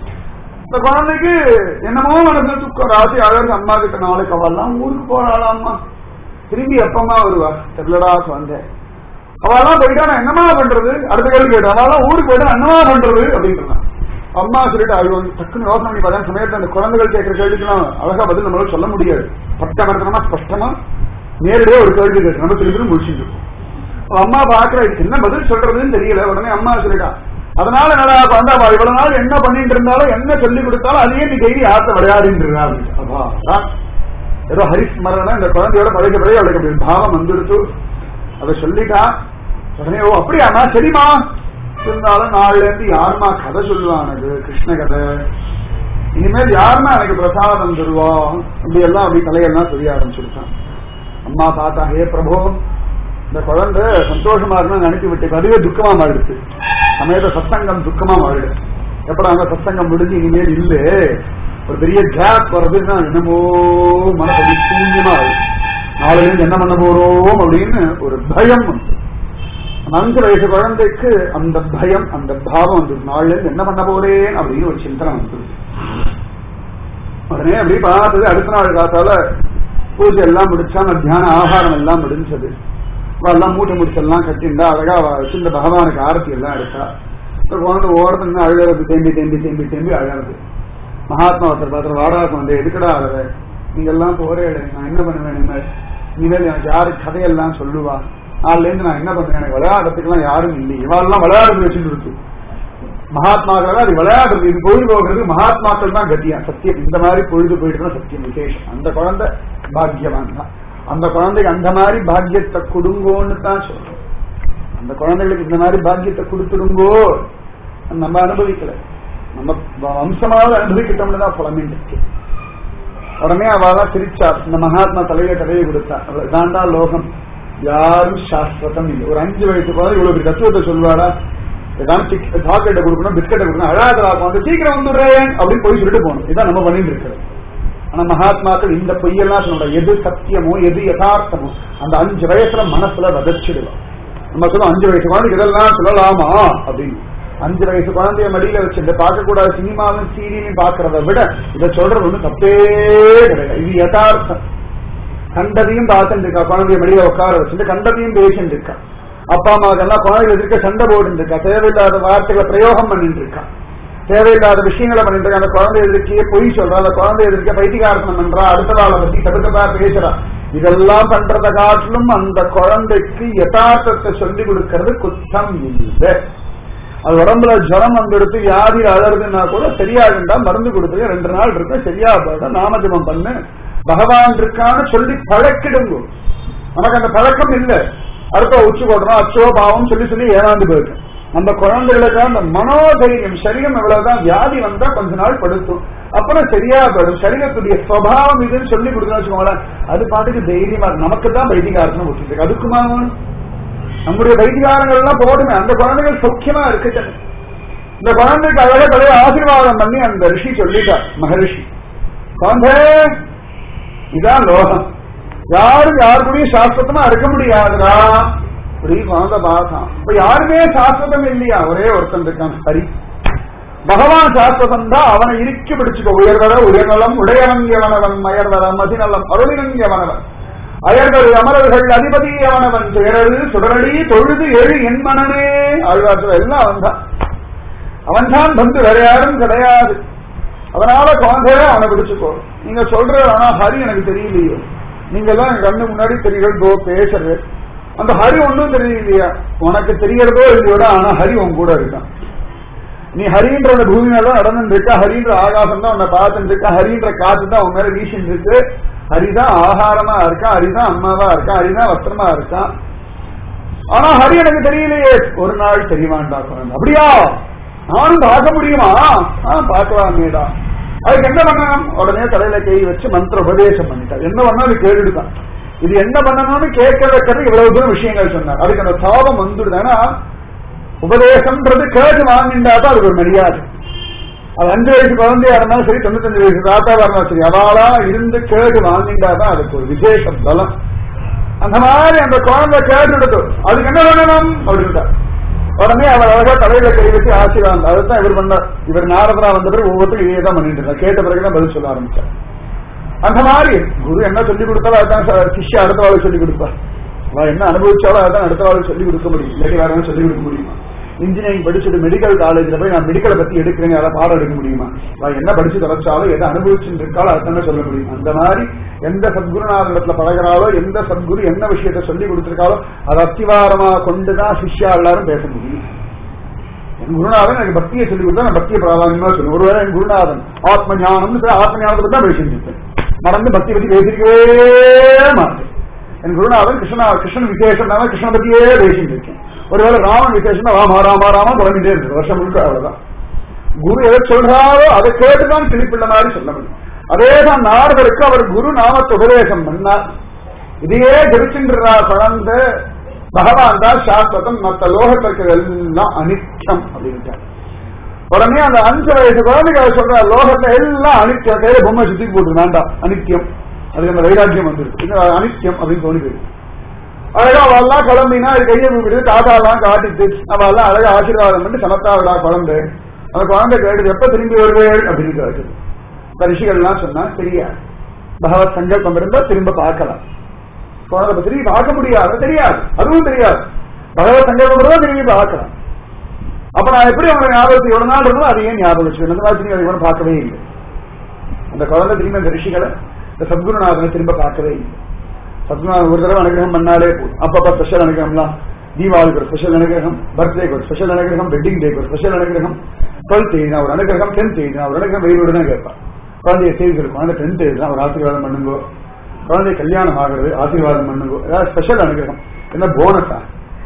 இந்த குழந்தைக்கு என்னமோ மனசுல துக்கம் ராசி அழகு அம்மா கிட்ட நாளைக்கு அவெல்லாம் ஊருக்கு போறாளாம்மா திரும்பி எப்பமா வருவா தெரியலடா குழந்தை அவெல்லாம் போயிட்டா நான் என்னமா பண்றது அடுத்த கேள்வி கேட்டு அவெல்லாம் ஊருக்கு போயிட்டா என்னமா பண்றது அப்படின்றான் அம்மா சொல்லிட்டு அது வந்து டக்குன்னு யோசனை பண்ணி பார்த்தா சமயத்துல அந்த குழந்தைகள் கேட்கிற கேள்விக்கெல்லாம் அழகா பதில் நம்மளால சொல்ல முடியாது பட்டமர்த்தனமா ஸ்பஷ்டமா நேரடியா ஒரு கேள்வி கேட்டு நம்ம திருப்பி முடிச்சுட்டு இருக்கோம் அவ அம்மா பாக்குற இதுக்கு என்ன பதில் சொல்றதுன்னு தெரியல உடனே அம்மா சொல்லிட்டா அதனால என்னடா குழந்தை அவ இவ்வளவு நாள் என்ன பண்ணிட்டு இருந்தாலும் என்ன சொல்லி கொடுத்தாலும் அதையே நீ டெய்லி ஆத்த விளையாடிட்டு இருக்கா அப்பா ஏதோ ஹரிஸ்மரணம் இந்த குழந்தையோட பழக பிறகு அவளுக்கு அப்படி ஒரு பாவம் வந்துடுச்சு அதை சொல்லிட்டா உடனே ஓ அப்படியாமா சரிம்மா இருந்தாலும் நாள்ல இருந்து யாருமா கதை சொல்லுவானது கிருஷ்ண கதை இனிமேல் யாருமா எனக்கு பிரசாதம் தருவா அப்படி எல்லாம் அப்படி கலையெல்லாம் சொல்ல ஆரம்பிச்சுட்டான் அம்மா தாத்தா ஹே பிரபு இந்த குழந்தை சந்தோஷமா இருக்கணும்னு நினைச்சு விட்டு அதுவே துக்கமா மாறிடுச்சு சமயத்த சத்தங்கம் துக்கமா மாறிடுது எப்படா அங்க சத்தங்கம் முடிஞ்சு இனிமேல் இல்ல ஒரு பெரிய கேப் வர்றதுன்னா என்னமோ மனசு சூன்யமா ஆயிடுச்சு நாளையிலிருந்து என்ன பண்ண போறோம் அப்படின்னு ஒரு பயம் வந்து அந்த அஞ்சு வயசு குழந்தைக்கு அந்த பயம் அந்த பாவம் வந்து நாள்ல இருந்து என்ன பண்ண போறேன் அப்படின்னு ஒரு சிந்தனை வந்துருச்சு உடனே அப்படி பார்த்தது அடுத்த நாள் காத்தால பூஜை எல்லாம் முடிச்சா மத்தியான ஆகாரம் எல்லாம் முடிஞ்சது எல்லாம் மூட்டை முடிச்செல்லாம் கட்டிண்டா அழகா சின்ன பகவானுக்கு ஆரத்தி எல்லாம் எடுத்தா இப்ப குழந்தை ஓடுறது அழுகிறது தேம்பி தேம்பி தேம்பி தேம்பி அழகிறது மகாத்மா ஒருத்தர் பார்த்து வாடா குழந்தை எதுக்கடா அழக நீங்க எல்லாம் போரே நான் என்ன பண்ணுவேன் இனிமேல் இனிமேல் எனக்கு யாரு கதையெல்லாம் சொல்லுவா நாள்ல இருந்து நான் என்ன பண்றேன் எனக்கு விளையாடுறதுக்கெல்லாம் யாரும் இல்லை இவாளெல்லாம் விளையாடுறது வச்சுட்டு இருக்கு மகாத்மாக்கள் அது விளையாடுறது இது பொழுது போகிறது மகாத்மாக்கள் தான் கத்தியா சத்தியம் இந்த மாதிரி பொழுது போயிட்டு தான் சத்தியம் விசேஷம் அந்த குழந்தை பாக்கியவான் தான் அந்த குழந்தைக்கு அந்த மாதிரி பாக்கியத்தை கொடுங்கோன்னு தான் சொல்றோம் அந்த குழந்தைகளுக்கு இந்த மாதிரி பாக்கியத்தை கொடுத்துடுங்கோ நம்ம அனுபவிக்கல நம்ம வம்சமாவது அனுபவிக்கிட்டோம்னு தான் புலமின் இருக்கு உடனே அவளா சிரிச்சா இந்த மகாத்மா தலையில கதையை கொடுத்தா தாண்டா லோகம் யாரும் சாஸ்வதம் இல்லை ஒரு அஞ்சு வயசு குழந்தை இவ்வளவு பெரிய தத்துவத்தை சொல்லுவாரா ஏதாவது சாக்லேட்டை கொடுக்கணும் பிஸ்கட்டை கொடுக்கணும் அழாதரா வந்து சீக்கிரம் வந்துடுறேன் அப்படின்னு போய் சொல்லிட்டு போகணும் இதான் நம்ம பண்ணிட்டு இருக்கிறோம் ஆனா மகாத்மாக்கள் இந்த பொய்யெல்லாம் சொன்ன எது சத்தியமோ எது யதார்த்தமோ அந்த அஞ்சு வயசுல மனசுல வதச்சிடுவோம் நம்ம சொல்லுவோம் அஞ்சு வயசு குழந்தைக்கு இதெல்லாம் சொல்லலாமா அப்படின்னு அஞ்சு வயசு குழந்தைய மடியில வச்சுட்டு பார்க்கக்கூடாத சினிமாவும் சீரியலையும் பாக்குறத விட இதை சொல்றது ஒண்ணு தப்பே கிடையாது இது யதார்த்தம் கண்டதையும் பார்த்துட்டு இருக்கா குழந்தைய மடியில உட்கார வச்சுட்டு கண்டதையும் பேசிட்டு இருக்கா அப்பா அம்மாக்கெல்லாம் குழந்தைகள் இருக்க சண்டை போட்டு இருக்கா தேவையில்லாத வார்த்தைகளை பிரயோகம் பண்ணிட்டு இருக்கா தேவையில்லாத விஷயங்களை பண்ணிட்டு இருக்கா அந்த குழந்தை எதிர்க்கே பொய் சொல்றா அந்த குழந்தை எதிர்க்க பைத்திகாரணம் பண்றா அடுத்த நாளை பத்தி தடுக்கதா பேசுறா இதெல்லாம் பண்றத காட்டிலும் அந்த குழந்தைக்கு யதார்த்தத்தை சொல்லி கொடுக்கறது குற்றம் இல்லை அது உடம்புல ஜுரம் வந்துடுத்து வியாதி அழறதுன்னா கூட சரியாகுண்டா மருந்து கொடுத்து ரெண்டு நாள் இருக்கு சரியா போட நாமஜபம் பண்ணு பகவான் இருக்கான்னு சொல்லி பழக்கிடுங்க நமக்கு அந்த பழக்கம் இல்லை அடுத்த உச்சி போடுறோம் அச்சோ பாவம் சொல்லி சொல்லி ஏமாந்து போயிருக்கு அந்த குழந்தைகளுக்கு அந்த மனோதைரியம் சரீரம் எவ்வளவுதான் வியாதி வந்தா கொஞ்ச நாள் படுத்தும் அப்புறம் சரியா போயிடும் சரீரத்துடைய சுவாவம் இதுன்னு சொல்லி கொடுக்கணும் வச்சுக்கோங்களேன் அது பாட்டுக்கு தைரியமா இருக்கு நமக்கு தான் வைத்திகாரத்தை விட்டுருக்கு அதுக்குமா நம்முடைய வைத்திகாரங்கள் எல்லாம் போடுமே அந்த குழந்தைகள் சௌக்கியமா இருக்கு இந்த குழந்தைக்கு அழக தலைய ஆசீர்வாதம் பண்ணி அந்த ரிஷி சொல்லிட்டார் மகரிஷி குழந்தை இதான் லோகம் யாரும் யாரு கூடயும் சாஸ்வதமா இருக்க முடியாதுடா அப்படி குழந்தை பார்த்தான் இப்ப யாருமே சாஸ்வதம் இல்லையா ஒரே ஒருத்தன் இருக்கான் ஹரி பகவான் சாஸ்வதம் தான் அவனை இறுக்கி பிடிச்சுக்கோ உயர்வர உயர்நலம் உடையவன் எவனவன் மயர்வர மதிநலம் அருளினன் எவனவன் அயர்கள் அமரர்கள் அதிபதி அவனவன் சேரது சுடரடி தொழுது எழு என் மனனே ஆழ்வார்கள் எல்லாம் அவன் தான் அவன் தான் வந்து வேற யாரும் கிடையாது அதனால குழந்தைய அவனை பிடிச்சுக்கோ நீங்க சொல்ற ஆனா ஹரி எனக்கு தெரியலையே நீங்க எல்லாம் என் கண்ணு முன்னாடி தெரியுறதோ பேசுறது அந்த ஹரி ஒன்றும் தெரியலையா உனக்கு தெரியறதோ இல்லையோட ஆனா ஹரி உன் கூட இருக்கான் நீ ஹரின்ற அந்த பூமி மேல நடந்து இருக்கா ஹரின்ற ஆகாசம் தான் உன்னை பார்த்துட்டு இருக்கா ஹரின்ற காத்து தான் உன் மேல வீசிட்டு இருக்கு ஹரிதான் ஆகாரமா இருக்கான் ஹரிதான் அம்மாவா இருக்கான் ஹரிதான் வஸ்திரமா இருக்கான் ஆனா ஹரி எனக்கு தெரியலையே ஒரு நாள் தெரியவாண்டா குழந்தை அப்படியா நானும் பார்க்க முடியுமா ஆ பார்க்கலாமேடா அதுக்கு என்ன பண்ணணும் உடனே தலையில கை வச்சு மந்திர உபதேசம் பண்ணிட்டார் என்ன பண்ணா அது கேட்டுடுதான் இது என்ன பண்ணணும்னு கேட்க வைக்கிறது இவ்வளவு தூரம் விஷயங்கள் சொன்னார் அதுக்கு அந்த தாபம் வந்துடுது ஏன்னா உபதேசம்ன்றது கேட்டு வாங்கிண்டா தான் அதுக்கு ஒரு மரியாதை அது அஞ்சு வயசு குழந்தையா இருந்தாலும் சரி தொண்ணூத்தஞ்சு வயசு தாத்தாவா இருந்தாலும் சரி அவளா இருந்து கேட்டு வாங்கிண்டா தான் அதுக்கு ஒரு விசேஷ பலம் அந்த மாதிரி அந்த குழந்தை கேட்டுடுது அதுக்கு என்ன பண்ணணும் அப்படின்ட்டா உடனே அவர் அழகா தலையில கை வச்சு ஆசீர்வாதம் அதுதான் இவர் பண்ணார் இவர் நாரதரா வந்த பிறகு ஒவ்வொருத்தரும் இதே தான் பண்ணிட்டு இருந்தார் கேட்ட பிறகுதான் பதில் சொல்ல ஆரம்பிச்சார் அந்த மாதிரி குரு என்ன சொல்லி கொடுத்தாலும் அதுதான் சிஷ்யா அடுத்த வாழ்க்கை சொல்லி கொடுப்பார் அவன் என்ன அனுபவிச்சாலும் அதான் அடுத்த வாழ்க்கை சொல்லி கொடுக்க முடியும் இல்லாட்டி வேற என்ன சொல்லி கொடுக்க முடியுமா இன்ஜினியரிங் படிச்சுட்டு மெடிக்கல் காலேஜ்ல போய் நான் மெடிக்கலை பத்தி எடுக்கிறேன் அதை பாடம் எடுக்க முடியுமா அவன் என்ன படிச்சு தொலைச்சாலும் எதை அனுபவிச்சுட்டு இருக்காளோ அதுதானே சொல்ல முடியும் அந்த மாதிரி எந்த சத்குருநாதத்துல பழகிறாளோ எந்த சத்குரு என்ன விஷயத்த சொல்லி கொடுத்திருக்காளோ அதை அத்திவாரமா கொண்டுதான் சிஷ்யா எல்லாரும் பேச முடியும் என் குருநாதன் எனக்கு பக்தியை சொல்லி கொடுத்தா நான் பக்தியை பிராதானியமா சொல்லுவேன் ஒருவேளை என் குருநாதன் ஆத்ம ஞானம் ஆத்ம ஞானத்தை பத்தி தான் பேசிட்டு இருப்பேன் மறந்து பக்தி பத்தி பேசிருக்கவே மாட்டேன் என் குருநாதன் கிருஷ்ணா கிருஷ்ணன் விசேஷம் கிருஷ்ணன் பத்தியே பேசிட்டு இருக்கேன் ஒருவேளை ராமன் விசேஷம் ராமா ராமா ராமா தொடங்கிட்டே இருக்கு வருஷம் முழுக்க அவ்வளவுதான் குரு எதை சொல்றாரோ அதை கேட்டுதான் கிளிப்பிள்ள மாதிரி சொல்ல முடியும் அதேதான் நாரதருக்கு அவர் குரு நாமத்தை உபதேசம் பண்ணார் இதையே ஜெபிச்சுன்றா குழந்தை பகவான் தான் சாஸ்வதம் மற்ற லோகத்திற்கு எல்லாம் அனிச்சம் அப்படின்ட்டார் உடனே அந்த அஞ்சு வயசு குழந்தைக்கு அவர் சொல்ற லோகத்துல எல்லாம் அனித்தியம் கையில பொம்மை சுத்தி போட்டு வேண்டாம் அனித்தியம் அதுக்கு அந்த வைராக்கியம் வந்துருக்கு இது அனித்தியம் அப்படின்னு தோணி போயிருக்கு அழகா அவெல்லாம் கிளம்பினா அது கையை விடுது தாத்தாலாம் காட்டிட்டு அவெல்லாம் அழகா ஆசீர்வாதம் பண்ணி சமத்தாவிடா குழந்தை அந்த குழந்தை கேட்டு எப்ப திரும்பி வருவேள் அப்படின்னு கேட்டு இந்த ரிஷிகள்லாம் சொன்னா தெரியாது பகவத் சங்கல்பம் இருந்தா திரும்ப பார்க்கலாம் குழந்தை திரும்பி பார்க்க முடியாது தெரியாது அதுவும் தெரியாது பகவத் சங்கல்பம் இருந்தா திரும்பி பார்க்கலாம் அப்ப நான் எப்படி அவனை ஞாபகத்தை எவ்வளவு நாள் இருந்தோ அதையே ஞாபகம் வச்சுக்கணும் அந்த மாதிரி அதை இவன் பார்க்கவே இல்லை அந்த குழந்தை திரும்பி அந்த ரிஷிகளை இந்த சத்குருநாதனை திரும்ப பார்க்கவே இல்லை சத்குருநாதன் ஒரு தடவை அனுகிரகம் பண்ணாலே போதும் அப்பப்ப ஸ்பெஷல் அனுகிரகம்லாம் தீபாவளிக்கு ஒரு ஸ்பெஷல் அனுகிரகம் பர்த்டேக்கு ஒரு ஸ்பெஷல் அனுகிரகம் வெட்டிங் டேக்கு ஒரு ஸ்பெஷல் அனுகிரகம் டுவெல்த் எழுதினா ஒரு அனுகிரகம் டென்த் எழுதினா ஒரு அனுகிரகம் வெயிலோடு தான் கேட்பான் குழந்தைய செய்தி குழந்தை டென்த் எழுதினா ஒரு ஆசீர்வாதம் பண்ணுங்கோ குழந்தை கல்யாணம் ஆகிறது ஆசீர்வாதம் பண்ணுங்கோ ஏதாவது ஸ்பெஷல் அனுகிரகம் என்ன போனஸா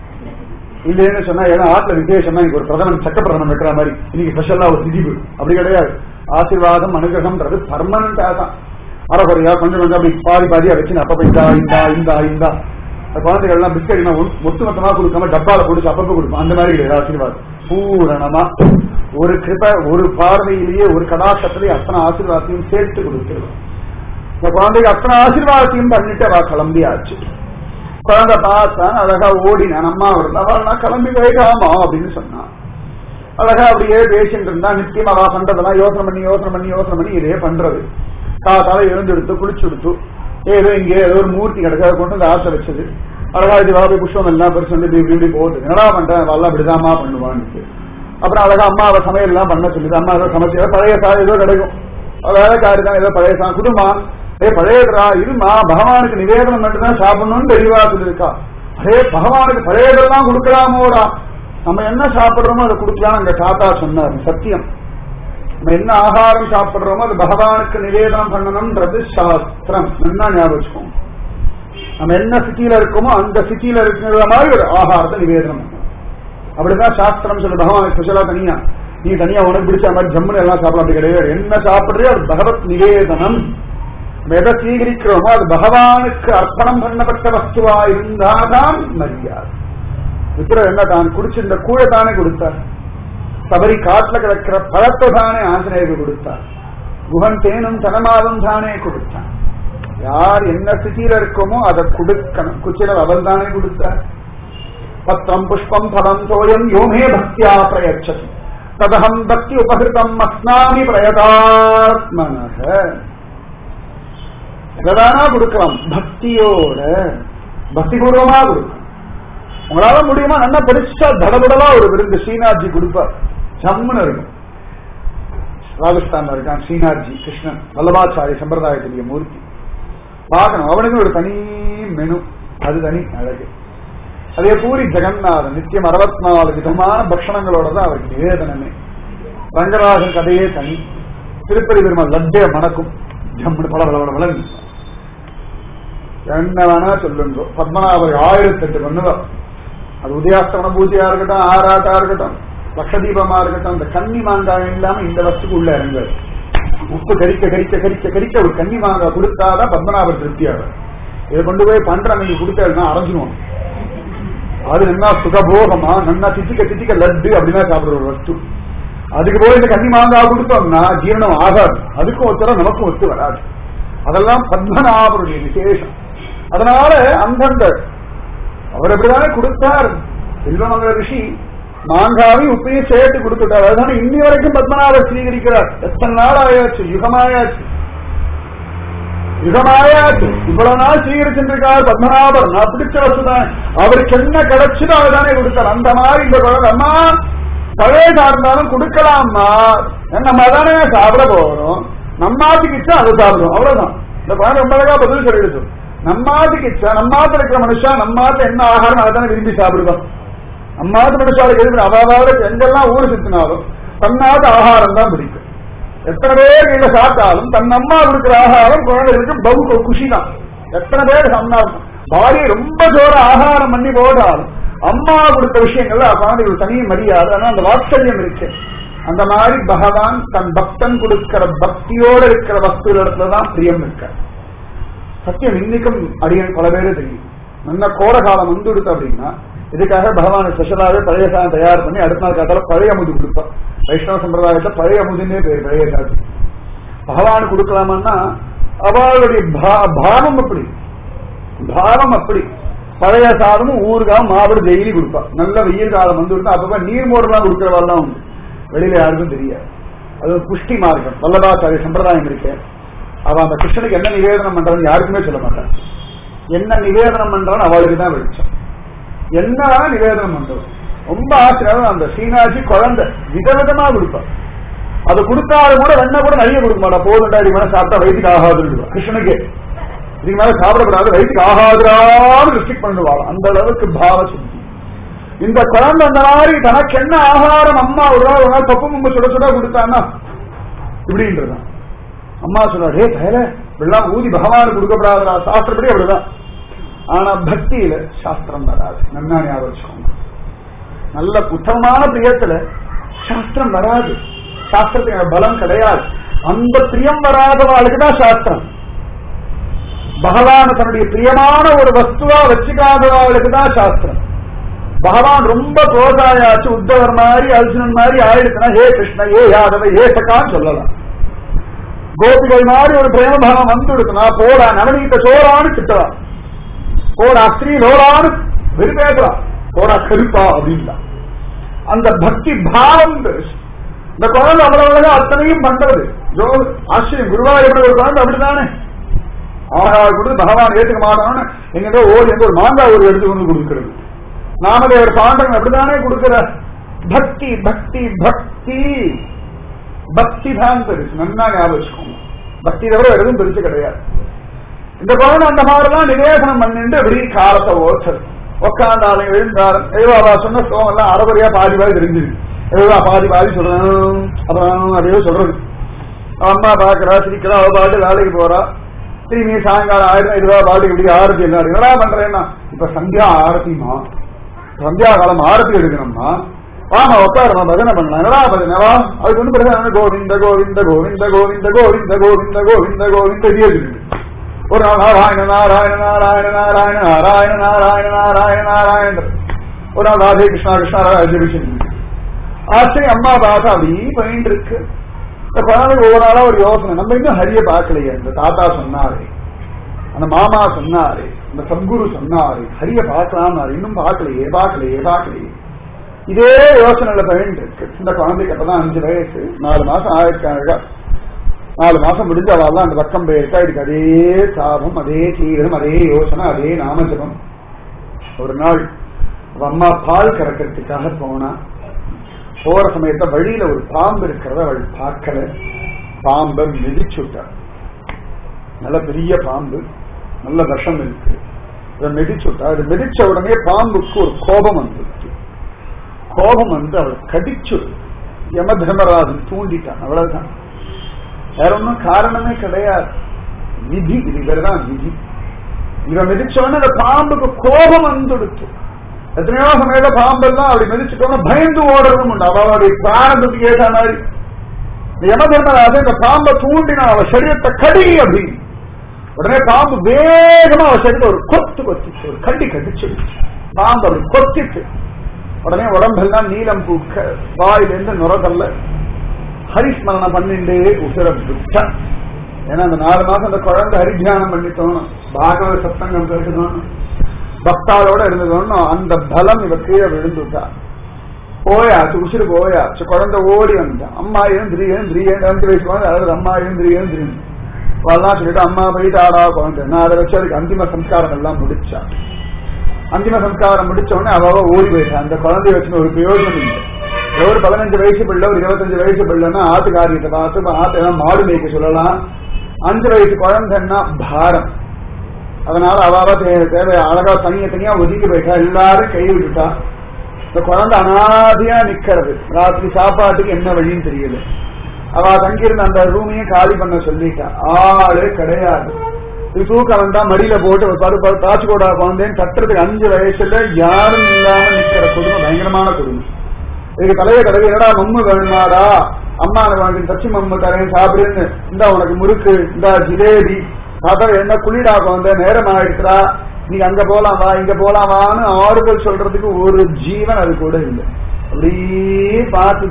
இல்லைன்னு சொன்னா ஏன்னா ஆட்ல விசேஷமா இன்னைக்கு ஒரு பிரதமன் சக்க பிரதமன் வைக்கிற மாதிரி இன்னைக்கு ஸ்பெஷலா ஒரு திதிவு அப்படி கிடையாது ஆசீர்வாதம் அனுகிரகம்ன்றது பர்மனண்டா தான் அறகுறையா கொஞ்சம் கொஞ்சம் அப்படி பாதி பாதியா வச்சு அப்பப்ப இந்தா இந்தா இந்தா இந்தா அந்த குழந்தைகள் எல்லாம் பிஸ்கட் ஒட்டு மொத்தமா கொடுக்காம டப்பால போட்டு அப்பப்ப கொடுப்போம் அந்த மாதிரி கிடையாது ஆசீர்வாதம் பூரணமா ஒரு கிருப ஒரு பார்வையிலேயே ஒரு கடாசத்திலேயே அத்தனை ஆசீர்வாதத்தையும் சேர்த்து கொடுக்கிறது இந்த குழந்தைக்கு அத்தனை ஆசீர்வாதத்தையும் பண்ணிட்டு அவ கிளம்பியாச்சு குழந்தை பார்த்தான் அழகா ஓடினான் அம்மா அவள் நான் கிளம்பி போயிட்டாமா அப்படின்னு சொன்னான் அழகா அப்படியே பேசிட்டு இருந்தா நிச்சயம் அவ பண்றதெல்லாம் யோசனை பண்ணி யோசனை பண்ணி யோசனை பண்ணி இதே பண்றது காத்தால எழுந்தெடுத்து குளிச்சுடுத்து ஏதோ இங்க ஏதோ ஒரு மூர்த்தி கிடக்க கொண்டு வந்து ஆசை வச்சது அழகா இது வாபி புஷ்பம் எல்லாம் பெருசு வந்து இப்படி இப்படி போகுது என்னடா பண்றேன் அவெல்லாம் இப்படிதாமா பண்ணுவான்னு அப்புறம் அழகா அம்மா அவ சமையல் எல்லாம் பண்ண சொல்லுது அம்மா ஏதோ சமைச்சு ஏதோ பழைய சாதம் ஏதோ கிடைக்கும் வேலைக்காரி தான் ஏதோ பழைய சாதம் குடுமா ஏ பழையதுரா இருமா பகவானுக்கு நிவேதனம் மட்டும்தான் சாப்பிடணும்னு தெளிவா சொல்லியிருக்கா அதே பகவானுக்கு பழையதெல்லாம் கொடுக்கலாமோடா நம்ம என்ன சாப்பிடுறோமோ அதை கொடுக்கலாம் அங்க தாத்தா சொன்னார் சத்தியம் நம்ம என்ன ஆகாரம் சாப்பிடுறோமோ அது பகவானுக்கு நிவேதனம் பண்ணணும்ன்றது சாஸ்திரம் என்ன ஞாபகம் வச்சுக்கோங்க நம்ம என்ன சிட்டியில இருக்கோமோ அந்த சிட்டியில இருக்கிற மாதிரி ஒரு ஆகாரத்தை நிவேதனம் பண்ணணும் அப்படிதான் சாஸ்திரம் சொல்லு பகவானுக்கு ஸ்பெஷலா தனியா நீ தனியா உனக்கு பிடிச்ச மாதிரி ஜம்முன்னு எல்லாம் சாப்பிட அப்படி கிடையாது என்ன சாப்பிடுறியோ அது பகவத் நிவேதனம் நம்ம எதை சீகரிக்கிறோமோ அது பகவானுக்கு அர்ப்பணம் பண்ணப்பட்ட வஸ்துவா இருந்தாதான் மரியாதை விக்கிரம் என்ன தான் குடிச்சிருந்த கூழ தானே கொடுத்தார் சபரி காட்டுல கிடக்கிற பழத்தை தானே ஆஞ்சநேயருக்கு கொடுத்தார் குகன் தேனும் தனமாவும் தானே கொடுத்தான் யார் என்ன ஸ்திதியில இருக்கோமோ அதை கொடுக்கணும் குச்சிலர் அவள் தானே கொடுத்தார் பத்திரம் புஷ்பம் பலம் தோயம் யோமே பக்தியா பிரயச்சதி ததகம் பக்தி உபகிருதம் அஸ்னாமி பிரயதாத்மனக எதானா கொடுக்கலாம் பக்தியோட பக்தி பூர்வமா கொடுக்கலாம் உங்களால முடியுமா நல்லா பெருசா தடபடலா ஒரு விருந்து ஸ்ரீநாத்ஜி கொடுப்பார் ஜம்முன்னு இருக்கும் ராஜஸ்தான்ல இருக்கான் ஸ்ரீநாத்ஜி கிருஷ்ணன் வல்லபாச்சாரிய சம்பிரதாயத்துடைய மூர்த்தி பார்க்கணும் அவனுக்கு ஒரு தனி மெனு அது தனி அழகு அதே பூரி ஜெகநாதன் நித்தியம் அறுபத்தி நாலு விதமான பக்ஷணங்களோட தான் அவருக்கு நிவேதனமே ரங்கராஜன் கதையே தனி திருப்பதி பெருமாள் லட்டே மணக்கும் ஜம்முன்னு பல பல பல என்ன வேணா சொல்லுங்க பத்மநாபர் ஆயிரத்தி எட்டு பண்ணுவார் அது உதயாஸ்தமன பூஜையா இருக்கட்டும் ஆராட்டா இருக்கட்டும் லட்சதீபமா இருக்கட்டும் அந்த கன்னி மாங்காய் இல்லாம இந்த வஸ்துக்கு உள்ள இறங்காது உப்பு கரிக்க கரிக்க கரிக்க கரிக்க ஒரு கன்னி மாங்காய் கொடுத்தாதான் பத்மநாபர் திருப்தியாகும் இதை கொண்டு போய் பண்ற நீங்க கொடுத்தா அரைஞ்சிடுவோம் அது என்ன சுகபோகமா நல்லா திட்டிக்க திட்டிக்க லட்டு அப்படின்னா சாப்பிடுற ஒரு வஸ்து அதுக்கு போய் இந்த கன்னி மாங்காய் கொடுத்தோம்னா ஜீரணம் ஆகாது அதுக்கும் ஒருத்தர நமக்கும் ஒத்து வராது அதெல்லாம் பத்மநாபருடைய விசேஷம் அதனால அந்தந்த அவர் எப்படிதானே கொடுத்தார் செல்வமங்கல ரிஷி மாங்காவையும் உப்பையும் சேர்த்து கொடுத்துட்டார் அதுதானே இன்னி வரைக்கும் பத்மநாபர் ஸ்வீகரிக்கிறார் எத்தனை நாள் ஆயாச்சு யுகமாயாச்சு யுகமாயாச்சு இவ்வளவு நாள் ஸ்வீகரிச்சிருக்கார் பத்மநாபர் நான் பிடிச்ச வசுதான் அவருக்கு என்ன கிடைச்சதோ அதுதானே கொடுத்தார் அந்த மாதிரி இந்த குழந்தை அம்மா பழையதா இருந்தாலும் கொடுக்கலாமா நம்ம அதானே சாப்பிட போறோம் நம்மாத்துக்கு இச்சா அதை சாப்பிடுவோம் அவ்வளவுதான் இந்த குழந்தை ரொம்ப அழகா பதில் சொல்லிடுச்சு நம்மாத்துக்கு இச்சா நம்மாத்துல இருக்கிற மனுஷா நம்மாத்துல என்ன ஆகாரம் அதானே விரும்பி சாப்பிடுவோம் நம்மாத்து மனுஷாளுக்கு எது அவாவது எங்கெல்லாம் ஊர் சுத்தினாலும் தன்னாத ஆகாரம் தான் பிடிக்கும் எத்தனை பேர் கையில சாப்பிட்டாலும் தன் அம்மா கொடுக்கிற ஆகாரம் குழந்தைகளுக்கு பகு குஷி தான் எத்தனை பேர் சொன்னாலும் பாடி ரொம்ப ஜோர ஆகாரம் பண்ணி போட்டாலும் அம்மா கொடுத்த விஷயங்கள்ல குழந்தைகள் தனி மரியாதை ஆனா அந்த வாத்சல்யம் இருக்கு அந்த மாதிரி பகவான் தன் பக்தன் கொடுக்கிற பக்தியோட இருக்கிற வஸ்து இடத்துலதான் பிரியம் இருக்க சத்தியம் இன்னைக்கும் அடியன் பல பேரு தெரியும் நல்ல கோட காலம் வந்துடுத்து அப்படின்னா இதுக்காக பகவான் ஸ்பெஷலாகவே பழைய சாதம் தயார் பண்ணி அடுத்த நாள் காத்தால பழைய அமுது கொடுப்பான் வைஷ்ணவ சம்பிரதாயத்தை பழைய அமுதுன்னே பேர் பழைய காலத்து பகவான் கொடுக்கலாமான்னா அவளுடைய பா- பாவம் அப்படி பாவம் அப்படி பழைய சாதமும் ஊறுகாய் மாவடு டெய்லி கொடுப்பா நல்ல வெயில் காலம் வந்து விட்டா அப்பப்ப நீர் மோடெல்லாம் கொடுக்கறவாள்லாம் உண்டு வெளியில யாருக்கும் தெரியாது அது ஒரு புஷ்டி மார்க்கம் வல்லபாச்சாரிய சம்பிரதாயம் இருக்கு அவ அந்த கிருஷ்ணனுக்கு என்ன நிவேதனம் பண்றான்னு யாருக்குமே சொல்ல மாட்டான் என்ன நிவேதனம் பண்றான்னு அவளுக்கு தான் வெளிச்சம் என்ன நிவேதனம் பண்றது ரொம்ப ஆச்சரியம் அந்த சீனாட்சி குழந்தை விதவிதமா கொடுப்பா அது கொடுத்தாலும் கூட வெண்ணெய் கூட நிறைய கொடுக்க மாட்டா போதுண்டா இது மேல சாப்பிட்டா வயிற்றுக்கு ஆகாதுன்னு கிருஷ்ணனுக்கு இதுக்கு மேல சாப்பிடக்கூடாது வயிற்றுக்கு ஆகாதுரான்னு ரெஸ்ட்ரிக்ட் பண்ணுவாள் அந்த அளவுக்கு பாவ சுத்தி இந்த குழந்தை அந்த மாதிரி தனக்கு என்ன ஆகாரம் அம்மா ஒரு நாள் ஒரு நாள் பப்பு மும்பு சுட சுட கொடுத்தான்னா இப்படின்றதான் அம்மா சொன்னாரு "ஏய் பயல இப்படிலாம் ஊதி பகவான் கொடுக்கப்படாதா சாஸ்திரப்படி அப்படிதான் ஆனா பக்தியில சாஸ்திரம் வராது நன்னா ஞாபகம் வச்சுக்கோங்க நல்ல உத்தமமான பிரியத்துல சாஸ்திரம் வராது சாஸ்திரத்துக்கு அங்க பலம் கிடையாது அந்த பிரியம் வராதவாளுக்கு தான் சாஸ்திரம் பகவான் தன்னுடைய பிரியமான ஒரு வஸ்துவா வச்சுக்காதவாளுக்கு தான் சாஸ்திரம் பகவான் ரொம்ப கோசாயாச்சு உத்தவர் மாதிரி அர்ஜுனன் மாதிரி ஆயிடுச்சுன்னா ஹே கிருஷ்ண ஏ யாதவ ஏ சக்கான்னு சொல்லலாம் கோபிகள் மாதிரி ஒரு பிரேமபாவம் வந்து இருக்குன்னா போடா நவநீத சோறான்னு திட்டலாம் போடா ஸ்ரீ லோலான்னு வெறுப்பேற்றலாம் போடா கருப்பா அப்படின்னா அந்த பக்தி பாவம் பெருசு. இந்த குழந்தை அவ்வளவு அத்தனையும் பண்றது ஜோ ஆச்சரியம் குருவாயூர் ஒரு குழந்தை அப்படித்தானே ஆகார் கொடுத்து பகவான் ஏற்றுக்க மாட்டான்னு எங்க ஓடி வந்து ஒரு மாங்காய் ஒரு எடுத்து கொண்டு கொடுக்கிறது நாமதேவர் பாண்டவன் அப்படித்தானே கொடுக்கிற பக்தி பக்தி பக்தி பக்தி தான் பெருசு நன்னா ஞாபகம் வச்சுக்கோங்க பக்தி தவிர வேற எதுவும் பெருசு கிடையாது இந்த குழந்தை அந்த மாதிரிலாம் நிவேசனம் பண்ணிட்டு அப்படி காலத்தை ஓட்டது உட்காந்தாலும் எழுந்தாலும் எழுவாவா சொன்ன ஸ்லோகம் எல்லாம் அறகுறையா பாதி பாதி தெரிஞ்சிருக்கு எழுவா பாதி பாதி சொல்லணும் அப்புறம் அதே சொல்றது அம்மா பாக்குறா சிரிக்கிறா அவ பாட்டு வேலைக்கு போறா திரும்பி சாயங்காலம் ஆயிரம் இதுவா பாட்டு இப்படி ஆரத்தி என்ன என்னடா பண்றேன்னா இப்ப சந்தியா ஆரத்திமா சந்தியா காலம் ஆரத்தி எடுக்கணும்மா வாமா உட்காருமா பஜனை பண்ணலாம் என்னடா பஜனைவா அதுக்கு வந்து பிரச்சனை கோவிந்த கோவிந்த கோவிந்த கோவிந்த கோவிந்த கோவிந்த கோவிந்த கோவிந்த இதே இருக்குது ஒரு நாள் நாராயண நாராயண நாராயண நாராயண நாராயண நாராயண நாராயண நாராயண ஒரு நாள் ராதே கிருஷ்ணா கிருஷ்ணா ராஜபிஷன் ஆச்சரியம் அம்மா பாசா அப்படி பண்ணிட்டு இருக்கு இந்த குழந்தைக்கு ஒவ்வொரு நாளா ஒரு யோசனை நம்ம இன்னும் ஹரிய பார்க்கலையே இந்த தாத்தா சொன்னாரு அந்த மாமா சொன்னாரு இந்த சத்குரு சொன்னாரு ஹரிய பார்க்கலாம்னாரு இன்னும் பார்க்கலையே பார்க்கலையே பார்க்கலையே இதே யோசனையில பயன் இருக்கு இந்த குழந்தைக்கு அப்பதான் அஞ்சு வயசு நாலு மாசம் ஆயிருக்காங்க நாலு மாசம் முடிஞ்ச அவள் அந்த பக்கம் போயிருக்கா இதுக்கு அதே சாபம் அதே தீவிரம் அதே யோசனை அதே நாமஜபம் ஒரு நாள் அவ அம்மா பால் கறக்கிறதுக்காக போனா போற சமயத்த வழியில ஒரு பாம்பு இருக்கிறத அவள் பார்க்கல பாம்பை மிதிச்சு விட்டாள் நல்ல பெரிய பாம்பு நல்ல விஷம் இருக்கு இதை மிதிச்சு விட்டா அது மிதிச்ச உடனே பாம்புக்கு ஒரு கோபம் வந்துருச்சு கோபம் வந்து அவளை கடிச்சு யம தர்மராஜன் தூண்டிட்டான் அவ்வளவுதான் வேற ஒன்றும் காரணமே கிடையாது விதி இது பேர்தான் விதி இவன் மிதிச்சவன அந்த பாம்புக்கு கோபம் வந்துடுச்சு எத்தனையோ சமயத்துல பாம்பெல்லாம் அப்படி மிதிச்சுட்டோம்னா பயந்து ஓடுறதும் உண்டு அவளுடைய பிராணத்துக்கு ஏற்ற மாதிரி இந்த யம தர்மராஜன் இந்த பாம்பை தூண்டினா அவ சரீரத்தை கடி அப்படின்னு உடனே பாம்பு வேகமா அவ சரீரத்தை ஒரு கொத்து கொத்திச்சு ஒரு கண்டி கடிச்சு பாம்பு அப்படி கொத்திச்சு உடனே உடம்பெல்லாம் நீலம் பூக்க வாயிலிருந்து நுரதல்ல ஹரிஸ்மரணம் பண்ணிண்டே உசுர விட்டான் ஏன்னா அந்த நாலு மாசம் அந்த குழந்தை ஹரித்தியானம் பண்ணிட்டோம் பாகவத சத்தங்கம் பேசணும் பக்தாளோட இருந்ததோன்னு அந்த பலம் இவ கீழே விழுந்துட்டா போயாச்சு உசுறு போயாச்சு குழந்தை ஓடி வந்தான் அம்மா எழுந்திரி எழுந்திரி ரெண்டு வயசு குழந்தை அதாவது அம்மா எழுந்திரி எழுந்திரி அதெல்லாம் சொல்லிட்டு அம்மா போயிட்டு ஆடா குழந்தை நான் அதை வச்சு அதுக்கு அந்திம சம்ஸ்காரம் எல்லாம் முடிச்சா அந்திம சம்ஸ்காரம் முடிச்ச உடனே அவ அவ ஓடி போயிட்டான் அந்த குழந்தைய வச்சு ஒரு பிரயோஜனம் இல்லை ஏதோ ஒரு பதினஞ்சு வயசு பிள்ளை ஒரு இருபத்தஞ்சு வயசு பிள்ளைன்னா ஆத்து காரியத்தை பார்த்து ஆத்து எல்லாம் மாடு மேய்க்க சொல்லலாம் அஞ்சு வயசு குழந்தைன்னா பாரம் அதனால அவாவா தே- தேவை அழகா தனியா தனியா ஒதுக்கி போயிட்டா எல்லாரும் கை விட்டுட்டா இந்த குழந்தை அனாதியா நிக்கிறது ராத்திரி சாப்பாட்டுக்கு என்ன வழின்னு தெரியல அவ தங்கியிருந்த அந்த ரூமையும் காலி பண்ண சொல்லிட்டா ஆளே கிடையாது இது தூக்கம் வந்தா மடியில போட்டு ஒரு பரு பரு தாச்சு கோடா குழந்தைன்னு தட்டுறதுக்கு அஞ்சு வயசுல யாரும் இல்லாம நிக்கிற கொடுமை பயங்கரமான கொடுமை இதுக்கு தலைய கடவு என்னடா மம்மு வேணுமாடா அம்மா எனக்கு தச்சு மம்மு தரேன் சாப்பிடுன்னு இந்தா உனக்கு முறுக்கு இந்தா ஜிலேபி பார்த்தா என்ன குளிடா குழந்தை நேரம் ஆயிடுச்சுடா நீ அங்க போலாம் வா இங்க போலாம் வான்னு ஆறுதல் சொல்றதுக்கு ஒரு ஜீவன் அது கூட இல்லை அப்படியே பார்த்தது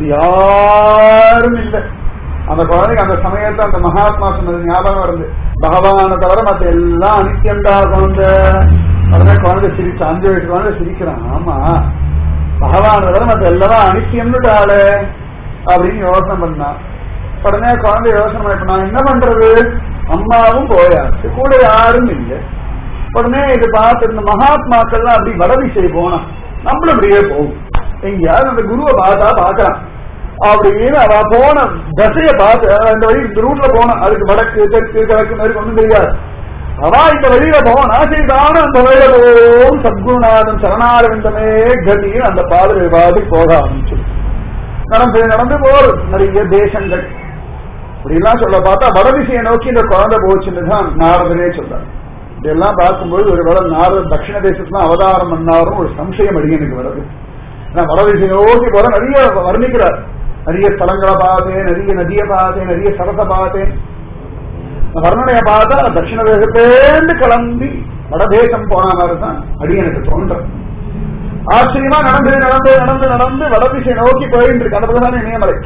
யாரும் இல்லை அந்த குழந்தைக்கு அந்த சமயத்தை அந்த மகாத்மா சொன்னது ஞாபகம் வருது பகவானை தவிர மத்த எல்லாம் அனித்தியம்டா குழந்தை உடனே குழந்தை சிரிச்சு அஞ்சு வயசு குழந்தை சிரிக்கிறான் ஆமா பகவானை தவிர மத்த எல்லாம் அனித்தியம்னுட்டாளே அப்படின்னு யோசனை பண்ணான் உடனே குழந்தை யோசனை பண்ண நான் என்ன பண்றது அம்மாவும் போயாச்சு கூட யாரும் இல்லை உடனே இது பார்த்து இந்த மகாத்மாக்கள்லாம் அப்படி வடதிசை போனா நம்மளும் அப்படியே போகும் எங்கேயாவது அந்த குருவை பார்த்தா பாக்கலாம் அப்படின்னு அவ போன தசைய பார்த்து இந்த வழி இந்த ரூட்ல போனான் அதுக்கு வடக்கு தெற்கு கிழக்கு மேற்கு ஒண்ணும் தெரியாது அவா இந்த வழியில போனா சரிதான அந்த வழியில போகும் சத்குருநாதன் சரணாரவிந்தமே கதின்னு அந்த பாதை பாதி போக ஆரம்பிச்சு நடந்து நடந்து போறது நிறைய தேசங்கள் இப்படிலாம் சொல்ல பார்த்தா வடதிசையை நோக்கி இந்த குழந்தை போச்சுன்னு தான் நாரதனே சொல்றாரு இதெல்லாம் பார்க்கும்போது ஒரு வேளை நாரத தட்சிண தேசத்துல அவதாரம் பண்ணாரும் ஒரு சம்சயம் அடியனுக்கு வருது ஏன்னா வடதிசை நோக்கி போற நிறைய வர்ணிக்கிறார் நிறைய ஸ்தலங்களை பார்த்தேன் நிறைய நதியை பார்த்தேன் நிறைய சரச பார்த்தேன் வர்ணனைய பார்த்தா தட்சிண தேசத்தேந்து கிளம்பி வடதேசம் போன மாதிரி தான் அடியனுக்கு தோன்ற ஆச்சரியமா நடந்து நடந்து நடந்து நடந்து வடதிசை நோக்கி போயிட்டு இருக்கு அந்த பிரதான இணையமலை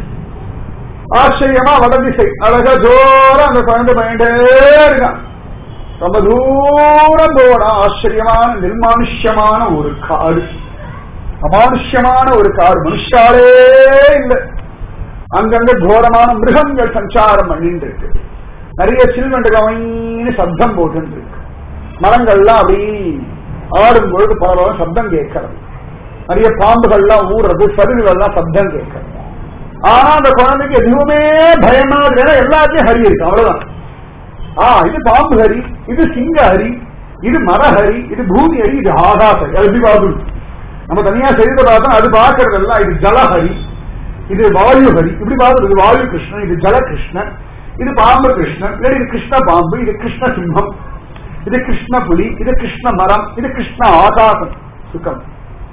ஆச்சரியமா வடதிசை அழகா ஜோரா அந்த குழந்தை பயண்டே இருக்கான் ரொம்ப தூரம் போனா ஆச்சரியமான நிர்மானுஷ்யமான ஒரு காடு அமானுஷ்யமான ஒரு காடு மனுஷாலே இல்லை அங்கங்க கோரமான மிருகங்கள் சஞ்சாரம் பண்ணிட்டு இருக்கு நிறைய சில்வண்டுகள் அமைன்னு சப்தம் போட்டு இருக்கு மரங்கள்லாம் அப்படி ஆடும் பொழுது பல சப்தம் கேட்கறது நிறைய பாம்புகள்லாம் ஊறது சருகுகள்லாம் சப்தம் கேட்கறது ஆனா அந்த குழந்தைக்கு எதுவுமே பயமா இருக்கு எல்லாத்தையும் ஹரி இருக்கு அவ்வளவுதான் ஆ இது பாம்பு ஹரி இது சிங்க ஹரி இது மரஹரி இது பூமி ஹரி இது ஆகாச ஹரி அது எப்படி பாபு நம்ம தனியா செய்து பார்த்தா அது பார்க்கறதெல்லாம் இது ஜலஹரி இது வாயு ஹரி இப்படி பார்க்கறது இது வாயு கிருஷ்ணன் இது ஜல கிருஷ்ணன் இது பாம்பு கிருஷ்ணன் இல்லை இது கிருஷ்ண பாம்பு இது கிருஷ்ண சிம்மம் இது கிருஷ்ண புலி இது கிருஷ்ண மரம் இது கிருஷ்ண ஆகாசம் சுகம்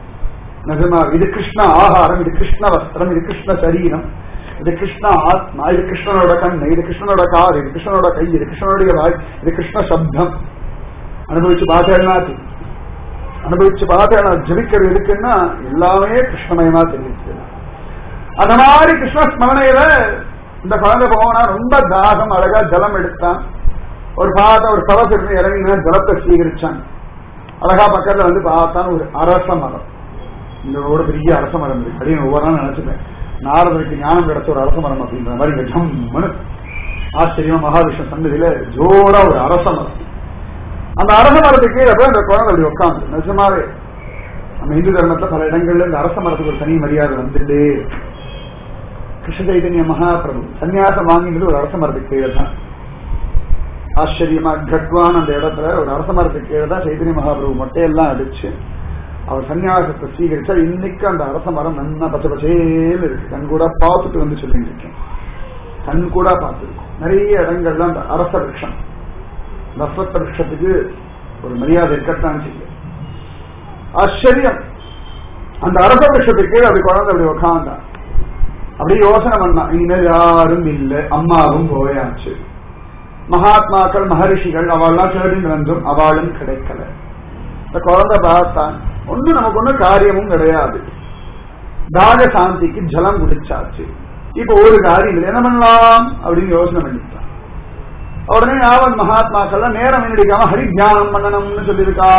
நிஜமா இது கிருஷ்ண ஆகாரம் இது கிருஷ்ண வஸ்திரம் இது கிருஷ்ண சரீரம் இது கிருஷ்ண ஆத்மா இது கிருஷ்ணனோட கண்ணு இது கிருஷ்ணனோட காது இது கிருஷ்ணனோட கை இது கிருஷ்ணனுடைய வாய் இது கிருஷ்ண சப்தம் அனுபவிச்சு பார்த்தேன்னா அனுபவிச்சு பார்த்தேன் ஜபிக்கிறது எதுக்குன்னா எல்லாமே கிருஷ்ணமயமா தெரிவிச்சு அந்த மாதிரி கிருஷ்ண ஸ்மரணையில இந்த குழந்தை போனா ரொம்ப தாகம் அழகா ஜலம் எடுத்தான் ஒரு பார்த்த ஒரு சவச இறங்கினா ஜலத்தை சீகரிச்சான் அழகா பக்கத்துல வந்து பார்த்தான் ஒரு அரச மரம் இந்த ஒரு பெரிய அரச மரம் இருக்கு அப்படின்னு ஒவ்வொரு நாள் நினைச்சுப்பேன் நாரதருக்கு ஞானம் கிடைச்ச ஒரு அரச மரம் அப்படின்ற மாதிரி இங்க ஜம்முன்னு ஆச்சரியமா மகாவிஷ்ணு சன்னதியில ஜோரா ஒரு அரச மரம் அந்த அரச மரத்துக்கு கீழே போய் அந்த குழந்தை அப்படி உட்காந்து நிஜமாவே நம்ம இந்து தர்மத்துல பல இடங்கள்ல இந்த அரச மரத்துக்கு ஒரு தனி மரியாதை வந்துட்டே இருக்கு. கிருஷ்ண சைதன்ய மகாபிரபு சன்னியாசம் வாங்கினது ஒரு அரச மரத்துக்கு கீழே தான் ஆச்சரியமா கட்வான் அந்த இடத்துல ஒரு அரச மரத்துக்கு கீழே தான் சைதன்ய மகாபிரபு மொட்டையெல்லாம் அடிச்சு அவர் சன்னியாசத்தை சீகரிச்சா இன்னைக்கு அந்த அரச மரம் நன்னா பச்சை பச்சேன்னு இருக்கு கண் கூட பார்த்துட்டு வந்து சொல்லிட்டு இருக்கேன் கண் கூட பார்த்துருக்கோம் நிறைய இடங்கள்ல அந்த அரச விருஷம் நஸ்வத்த விருஷத்துக்கு ஒரு மரியாதை இருக்கத்தான் செய்யும் ஆச்சரியம் அந்த அரச விருஷத்துக்கு அது குழந்தை அப்படி உட்காந்தான் அப்படி யோசனை பண்ணான் இனிமேல் யாரும் இல்லை அம்மாவும் போயாச்சு மகாத்மாக்கள் மகரிஷிகள் அவள்லாம் தேடிந்து வந்தும் அவளும் கிடைக்கல இந்த குழந்தை பார்த்தான் ஒன்னும் நமக்கு ஒன்னும் காரியமும் கிடையாது தாக சாந்திக்கு ஜலம் குடிச்சாச்சு இப்ப ஒரு காரியம் இல்லை என்ன பண்ணலாம் அப்படின்னு யோசனை பண்ணிட்டான் உடனே யாவன் மகாத்மாக்கள் நேரம் என்னடிக்காம ஹரி தியானம் பண்ணணும்னு சொல்லியிருக்கா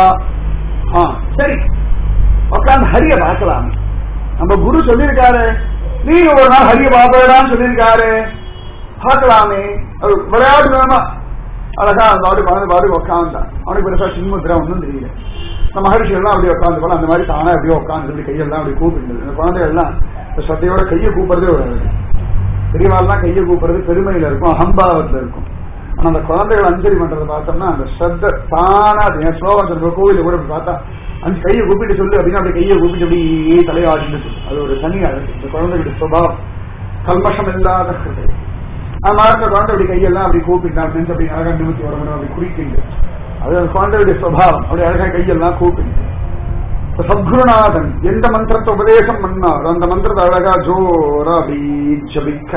ஆ சரி உட்காந்து ஹரிய பார்க்கலாம் நம்ம குரு சொல்லியிருக்காரு நீ ஒரு நாள் ஹரிய பாப்படான்னு சொல்லியிருக்காரு பார்க்கலாமே அது விளையாட்டு வேணுமா அழகா அந்த பாடு குழந்தை பாடு உட்காந்தான் அவனுக்கு பெருசா சின்முத்திரா ஒன்றும் தெரியல இந்த மகர்ஷி எல்லாம் அப்படியே உட்காந்து போல அந்த மாதிரி தானே அப்படியே உட்காந்து இப்படி கையெல்லாம் அப்படி கூப்பிட்டு இந்த குழந்தைகள் எல்லாம் இந்த சத்தையோட கையை கூப்பிடுறதே ஒரு பெரியவாள்லாம் கையை கூப்பிடுறது பெருமையில இருக்கும் அகம்பாவத்துல இருக்கும் ஆனா அந்த குழந்தைகள் அஞ்சலி பண்றதை பார்த்தோம்னா அந்த ஸ்ரத்த தானா அது என் ஸ்லோகம் சொல்ற கோவில கூட இப்படி பார்த்தா அஞ்சு கையை கூப்பிட்டு சொல்லு அப்படின்னா அப்படி கையை கூப்பிட்டு அப்படி தலையாடிட்டு சொல்லு அது ஒரு தனியா இருக்கு இந்த குழந்தைகளுடைய சுபாவம் கல்மஷம் இல்லாத ஹிருதயம் அந்த மரத்தை குழந்தை அப்படி கையெல்லாம் அப்படி கூப்பிட்டான் நெஞ்சு அப்படி அழகா நிமித்தி வரணும் அப்படி குடிக்கிண்டு அது அந்த குழந்தையுடைய சுவாவம் அப்படி அழகா கையெல்லாம் கூப்பிட்டு இப்ப சத்குருநாதன் எந்த மந்திரத்தை உபதேசம் பண்ணார் அந்த மந்திரத்தை அழகா ஜோரா அப்படி ஜபிக்க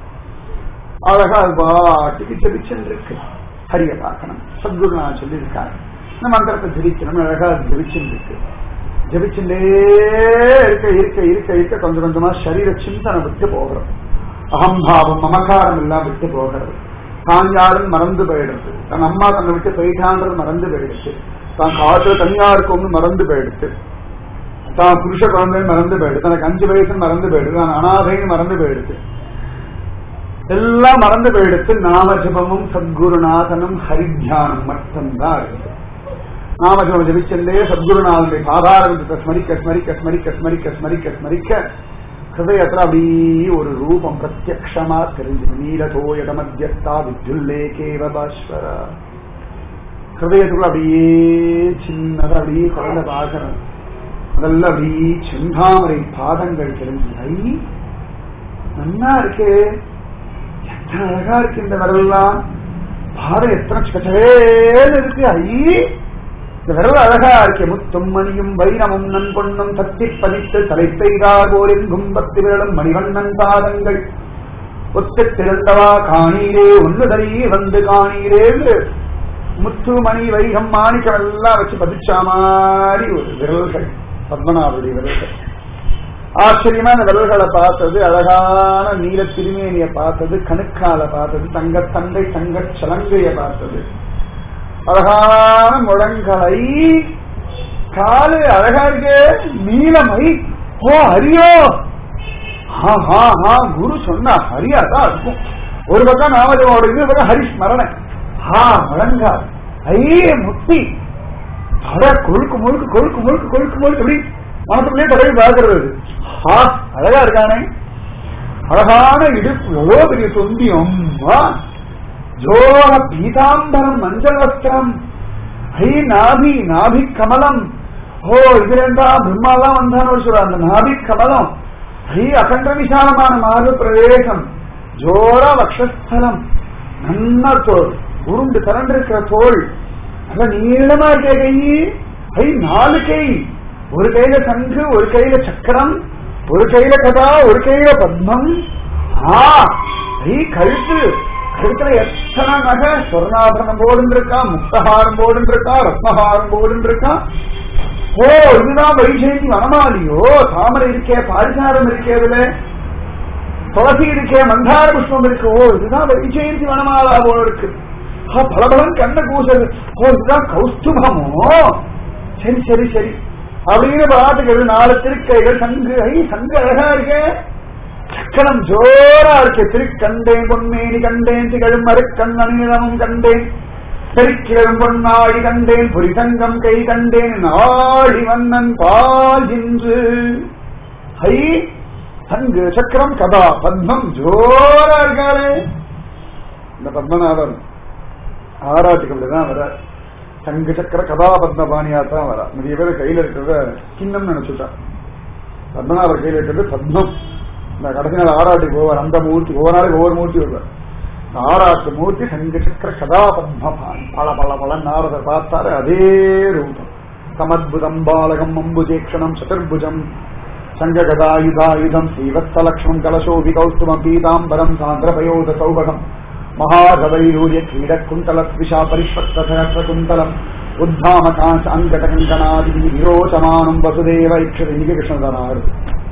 அழகா அது பாட்டுக்கு ஜபிச்சுன்னு இருக்கு ஹரிய பார்க்கணும் சத்குருநாதன் சொல்லியிருக்காரு இந்த மந்திரத்தை ஜபிக்கணும் அழகா ஜபிச்சுன்னு இருக்கு ஜபிச்சுட்டே இருக்க இருக்க இருக்க இருக்க கொஞ்சம் கொஞ்சமா சரீர சிந்தனை விட்டு போகிறது அகம்பாவம் மமகாரம் எல்லாம் விட்டு போகிறது தான் யாரும் மறந்து போயிடுது தன் அம்மா தன்னை விட்டு போயிட்டான்றது மறந்து போயிடுச்சு தான் காட்டுல தனியா இருக்கும்னு மறந்து போயிடுச்சு தான் புருஷ குழந்தை மறந்து போயிடுது தனக்கு அஞ்சு வயசு மறந்து போயிடுது தான் அனாதைன்னு மறந்து போயிடுச்சு எல்லாம் மறந்து போயிடுத்து நாமஜபமும் சத்குருநாதனும் ஹரித்தியானம் மட்டும்தான் இருக்கு நாமஜபம் ஜபிச்செல்லே சத்குருநாதனுடைய சாதாரணத்தை ஸ்மரிக்க ஸ்மரிக்க ஸ்மரிக்க ஸ்மரிக்க ஸ்மரிக்க ஸ்மரிக்க ஹிருதயத்துல அப்படியே ஒரு ரூபம் பிரத்யக்ஷமா தெரிஞ்சு நீலதோயட மத்தியஸ்தா வித்யுல்லேகேவ பாஸ்வர ஹிருதயத்துக்குள்ள அப்படியே சின்னதா அப்படியே குழந்தை பார்க்கணும் அதெல்லாம் அப்படியே செந்தாமரை பாதங்கள் தெரிஞ்சு ஐ நன்னா இருக்கே எத்தனை அழகா இருக்கு இந்த விரல்லாம் பாதம் எத்தனை கச்சவேன்னு இருக்கு ஐ இந்த விரல் அழகா இருக்கே முத்தும் மணியும் வைரமும் நன் பொண்ணும் தத்தி பதித்து தலை பெய்தார் போலின் கும்பத்து விரலும் மணிவண்ணன் பாதங்கள் ஒத்து திறந்தவா காணீரே ஒன்றுதறி வந்து காணீரே முத்து மணி வைகம் மாணிக்கம் எல்லாம் வச்சு பதிச்சா மாதிரி ஒரு விரல்கள் பத்மநாபுடைய விரல்கள் ஆச்சரியமா அந்த விரல்களை பார்த்தது அழகான நீல திருமேனிய பார்த்தது கணுக்கால பார்த்தது தங்க தந்தை தங்க சலங்கைய பார்த்தது அழகான முழங்களை காலு அழகா இருக்கே நீலமை ஓ ஹரியோ ஹா ஹா ஹா குரு சொன்னா ஹரியா தான் இருக்கும் ஒரு பக்கம் நாமஜமோட இன்னொரு பக்கம் ஹரி ஸ்மரண ஹா முழங்கா ஐயே முத்தி அட கொழுக்கு முழுக்கு கொழுக்கு முழுக்கு கொழுக்கு முழுக்கு அப்படி மனசுக்குள்ளே தடவை பார்க்கறது ஹா அழகா இருக்கானே அழகான இடுப்பு எவ்வளோ பெரிய சொந்தியம் ஜோர பீதாம்பரம் மஞ்சள் வஸ்திரம் ஐ நாபி நாபி கமலம் ஓ இது ரெண்டா பிரம்மாலாம் வந்தான்னு சொல்ற அந்த நாபி கமலம் ஐ அகண்ட விசாலமான மார்பு பிரவேசம் ஜோர வக்ஷஸ்தலம் நன்ன தோல் உருண்டு திரண்டிருக்கிற தோல் நல்ல நீளமா இருக்கே கை ஐ நாலு கை ஒரு கையில சங்கு ஒரு கையில சக்கரம் ஒரு கையில கதா ஒரு கையில பத்மம் ஆ ஐ கழுத்து கழுத்துல எத்தனை நகை சொர்ணாபரணம் போடுன்னு இருக்கா முக்தஹாரம் போடுன்னு இருக்கா ரத்னஹாரம் போடுன்னு இருக்கா ஓ இதுதான் வைஜெயந்தி வனமாலியோ தாமரை இருக்கே பாரிசாரம் இருக்கே அதுல துளசி இருக்கே மந்தார புஷ்பம் இருக்கு ஓ இதுதான் வைஜெயந்தி வனமாலா போல இருக்கு பலபலன் கண்ண கூசல் ஓ இதுதான் கௌஸ்துபமோ சரி சரி சரி அப்படின்னு பாட்டுக்கிறது நாலு திருக்கைகள் சங்கு ஐ சங்கு அழகா இருக்கே சக்கரம் ஜோரா இருக்கு திருக்கண்டேன் பொன்மேனி கண்டேன் திகழும் மறுக்கண் அணிநிலமும் கண்டேன் பெருக்கிழம் பொன்னாடி கண்டேன் புரிசங்கம் கை கண்டேன் நாடி வண்ணன் பால் இன்று ஹை சங்கு சக்கரம் கதா பத்மம் ஜோரா இருக்காரு இந்த பத்மநாபன் ஆராய்ச்சிக்கு அப்படிதான் வர சங்கு சக்கர கதா பத்மபாணியா தான் வரா நிறைய பேர் கையில இருக்கிறத கிண்ணம் நினைச்சுட்டான் பத்மநாபர் கையில இருக்கிறது பத்மம் இந்த கடைசி நாள் ஆராட்டுக்கு போவார் அந்த மூர்த்தி ஒவ்வொரு நாளைக்கு ஒவ்வொரு மூர்த்தி வருவார் இந்த ஆராட்டு மூர்த்தி சங்க சக்கர கதா பத்மபாணி பல பல பல நாரதர் பார்த்தாரு அதே ரூபம் சமத்புதம் பாலகம் அம்புஜேக்ஷணம் சதுர்புஜம் சங்ககதாயுதாயுதம் ஸ்ரீவத்சலக்ஷ்மம் கலசோபி கௌஸ்துமம் பீதாம்பரம் சாந்திரபயோத சௌபகம் மகாகவைரூரிய கிரீடக்குண்டல ஸ்விஷா பரிஷ்வக்த குந்தலம் உத்தாமகாஞ்ச அங்கடகங்கனாதி விரோச்சமானம் வசுதேவ இக்ஷத இங்கே கிருஷ்ணதனாரு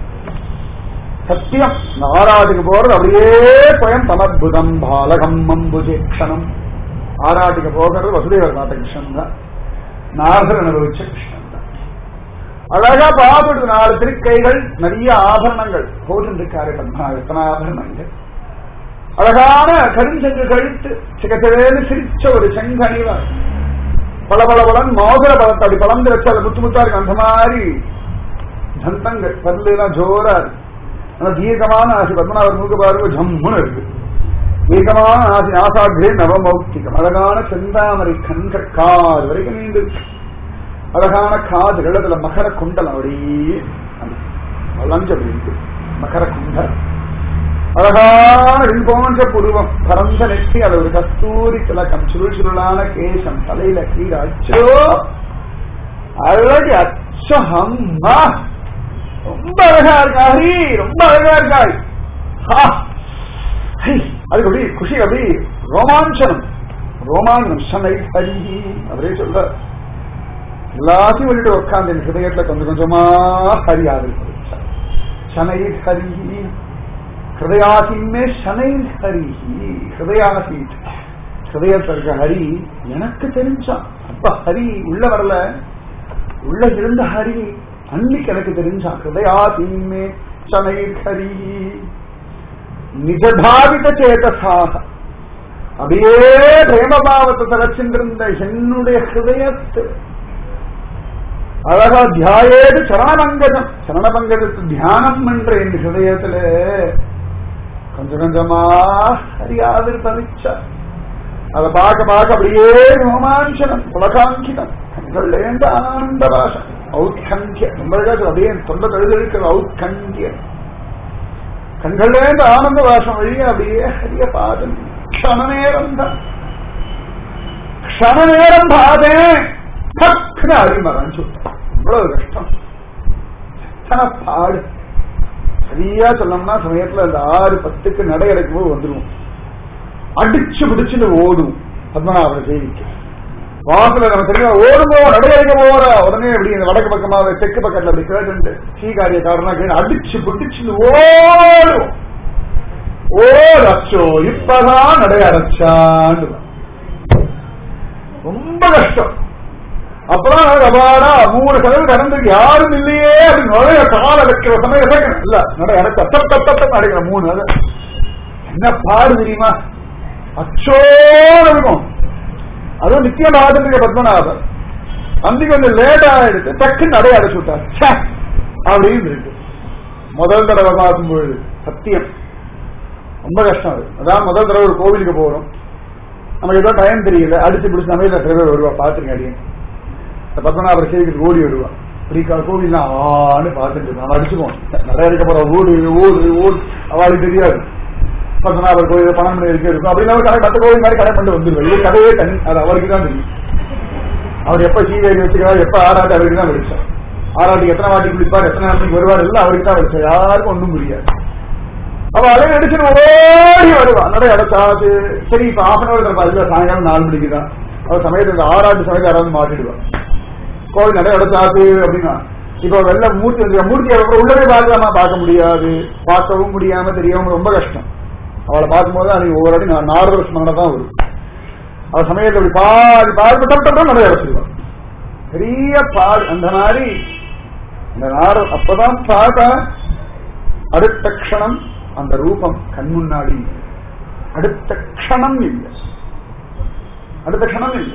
சத்தியம் ஆராட்டுக்கு போறது அப்படியே ஸ்வயம் சமத்புதம் பாலகம் அம்புஜேக்ஷணம் ஆராட்டுக்கு போகிறது வசுதேவர் நாட்ட கிருஷ்ணன் தான் நாகர் அனுபவிச்ச கிருஷ்ணன் தான் அழகா பார்த்துட்டு நாலு திருக்கைகள் நிறைய ஆபரணங்கள் போட்டுருக்காரு பத்மா எத்தனை ஆபரணங்கள் அழகான கருஞ்செங்கு கழுத்து சிகச்சவேன்னு சிரிச்ச ஒரு செங்கனிவர் பல பல பலன் மோதிர பலத்தை அப்படி பலந்து வச்சு அதை முத்து முத்தா இருக்கு அந்த மாதிரி தந்தங்கள் பல்லு எல்லாம் ஜோரா இருக்கு ஆனா தீர்க்கமான ஆசி பத்மநாபர் மூக்க பாருங்க ஜம்முன்னு இருக்கு தீர்க்கமான ஆசி ஆசாகிரே நவமௌக்திகம் அழகான செந்தாமரை கண்கள் காது வரைக்கும் நீண்டு இருக்கு அழகான காதுகள் அதுல மகர குண்டலம் அப்படியே வளைஞ்சு அப்படி இருக்கு மகர குண்டலம் அழகான வில் போன்ற புருவம் பரந்த நெற்றி அது ஒரு கஸ்தூரி திலக்கம் சுருள் சுருளான கேசம் தலையில கீழ அச்சோ அழகு அச்சோ அம்மா ரொம்ப அழகா இருக்கா ஹரி ரொம்ப அழகா இருக்காய் ஹா. ஹை, அதுக்கு அப்படி குஷி அப்படி ரோமாஞ்சனம் ரோமாஞ்சனம் சனை ஹரி அவரே சொல்ற எல்லாத்தையும் விட்டுட்டு உட்காந்து என் ஹிருதயத்துல கொஞ்சம் கொஞ்சமா ஹரி ஆதரிச்சு சனை ஹரி ஹிருதயாசிமே சனை ஹரி ஹிருதயாசீட் ஹிருதயத்தில் இருக்க ஹரி எனக்கு தெரிஞ்சான் அப்ப ஹரி உள்ள வரல உள்ள இருந்த ஹரி அன்னைக்கு எனக்கு தெரிஞ்சான் ஹிருதயாசிமே சனை ஹரி நிஜபாவித சேதசாக அப்படியே பிரேமபாவத்தை தலைச்சின்றிருந்த என்னுடைய ஹிருதயத்து அழகா தியாயேது சரணபங்கஜம் சரணபங்கஜத்து தியானம் என்ற என் ஹிருதயத்துல கொஞ்சம் கொஞ்சமா அறியாது தவிச்ச அதை பார்க்க பார்க்க அப்படியே ரோமாஞ்சனம் புலகாங்கிதம் கண்கள்லேந்து ஆனந்த பாஷம் ஔத்கண்டியம் ரொம்ப அழகா சொல்லு. அப்படியே என் தொண்டை தழுதழுக்கிற ஔத்கண்டியம் கண்கள்லேந்து ஆனந்த பாஷம் வழியே அப்படியே ஹரிய பாதம் க்ஷண நேரம் தான் க்ஷண நேரம் பாதேன் டக்குனு அடிமரம் சுத்தம் இவ்வளவு கஷ்டம் எத்தனை பாடு சரியா சொல்லணும்னா சமயத்துல அந்த ஆறு பத்துக்கு நடை அடைக்கும் போது வந்துருவோம் அடிச்சு பிடிச்சுட்டு ஓடும் பத்மநாபர் செய்திக்கு வாசல நம்ம தெரியும் ஓடும் போவோம் நடை அடைக்க போற உடனே இப்படி இந்த வடக்கு பக்கமா தெற்கு பக்கத்துல அப்படி கேட்டு சீகாரிய காரணம் கேட்டு அடிச்சு பிடிச்சுட்டு ஓடும் ஓடு அச்சோ இப்பதான் நடை அடைச்சான்னு ரொம்ப கஷ்டம் அப்புறம் அபாடா மூணு கதவு கடந்துருக்கு யாரும் இல்லையே அப்படின்னு நுழைய கால வைக்கிற சமயம் இறக்கணும் இல்ல நட எனக்கு தத்த தத்த அடைக்கிற மூணு அது என்ன பாடு தெரியுமா அச்சோட இருக்கும் அதுவும் நித்தியம் பார்த்துட்டு பத்மநாபன் அன்னைக்கு கொஞ்சம் லேட் ஆயிடுச்சு டக்குன்னு நடை அடைச்சு விட்டார் ச்சே, அப்படின்னு இருக்கு முதல் தடவை பார்க்கும்பொழுது சத்தியம் ரொம்ப கஷ்டம் அது அதான் முதல் தடவை ஒரு கோவிலுக்கு போறோம் நமக்கு ஏதோ டைம் தெரியல அடிச்சு பிடிச்ச சமையல சில பேர் வருவா பாத்துருங்க அடியே இந்த பத்மநாபர் கேள்விக்கு ஓடி வருவா இப்படி கோவில் ஆன்னு பார்த்துட்டு நம்ம அடிச்சுக்குவோம் நிறைய இருக்க போற ஓடு ஓடு ஓடு அவளுக்கு தெரியாது பத்மநாபர் கோயில் பணம் மணி இருக்கு இருக்கும் அப்படின்னு அவர் கடை மற்ற கோவில் மாதிரி கடை பண்ணிட்டு வந்துருவார் இது கதையே தனி அது அவருக்கு தான் தெரியும் அவர் எப்ப சீவேரி வச்சுக்கிறார் எப்ப ஆராட்டு அவருக்கு தான் வெளிச்சார் ஆராட்டுக்கு எத்தனை வாட்டி குளிப்பார் எத்தனை நாளைக்கு வருவார் எல்லாம் அவருக்கு தான் வெளிச்சார் யாருக்கும் ஒன்றும் புரியாது அவ அலைய அடிச்சுட்டு ஓடி வருவா நடை அடைச்சாச்சு சரி இப்ப ஆஃப் அன் அவர் அதுல சாயங்காலம் நாலு மணிக்கு தான் அவர் சமயத்துல ஆறாட்டு சமயத்தை யாராவது மாட்டிடுவா கோவில் நடை அடைச்சாச்சு அப்படின்னா இப்ப வெள்ள மூர்த்தி வந்து மூர்த்தி அப்புறம் உள்ளவே பார்க்கலாமா பார்க்க முடியாது பார்க்கவும் முடியாம தெரியவும் ரொம்ப கஷ்டம் அவளை பார்க்கும்போது அன்னைக்கு ஒவ்வொரு அடி நான் நாலு ஸ்மரணை தான் வரும் அவ சமயத்துல இப்படி பாதி பாதி டப்டம் நடை அடைச்சிடுவான் பெரிய பாடு அந்த மாதிரி அந்த நாடு அப்பதான் பார்த்தா அடுத்த க்ஷணம் அந்த ரூபம் கண் முன்னாடி அடுத்த க்ஷணம் இல்லை அடுத்த க்ஷணம் இல்லை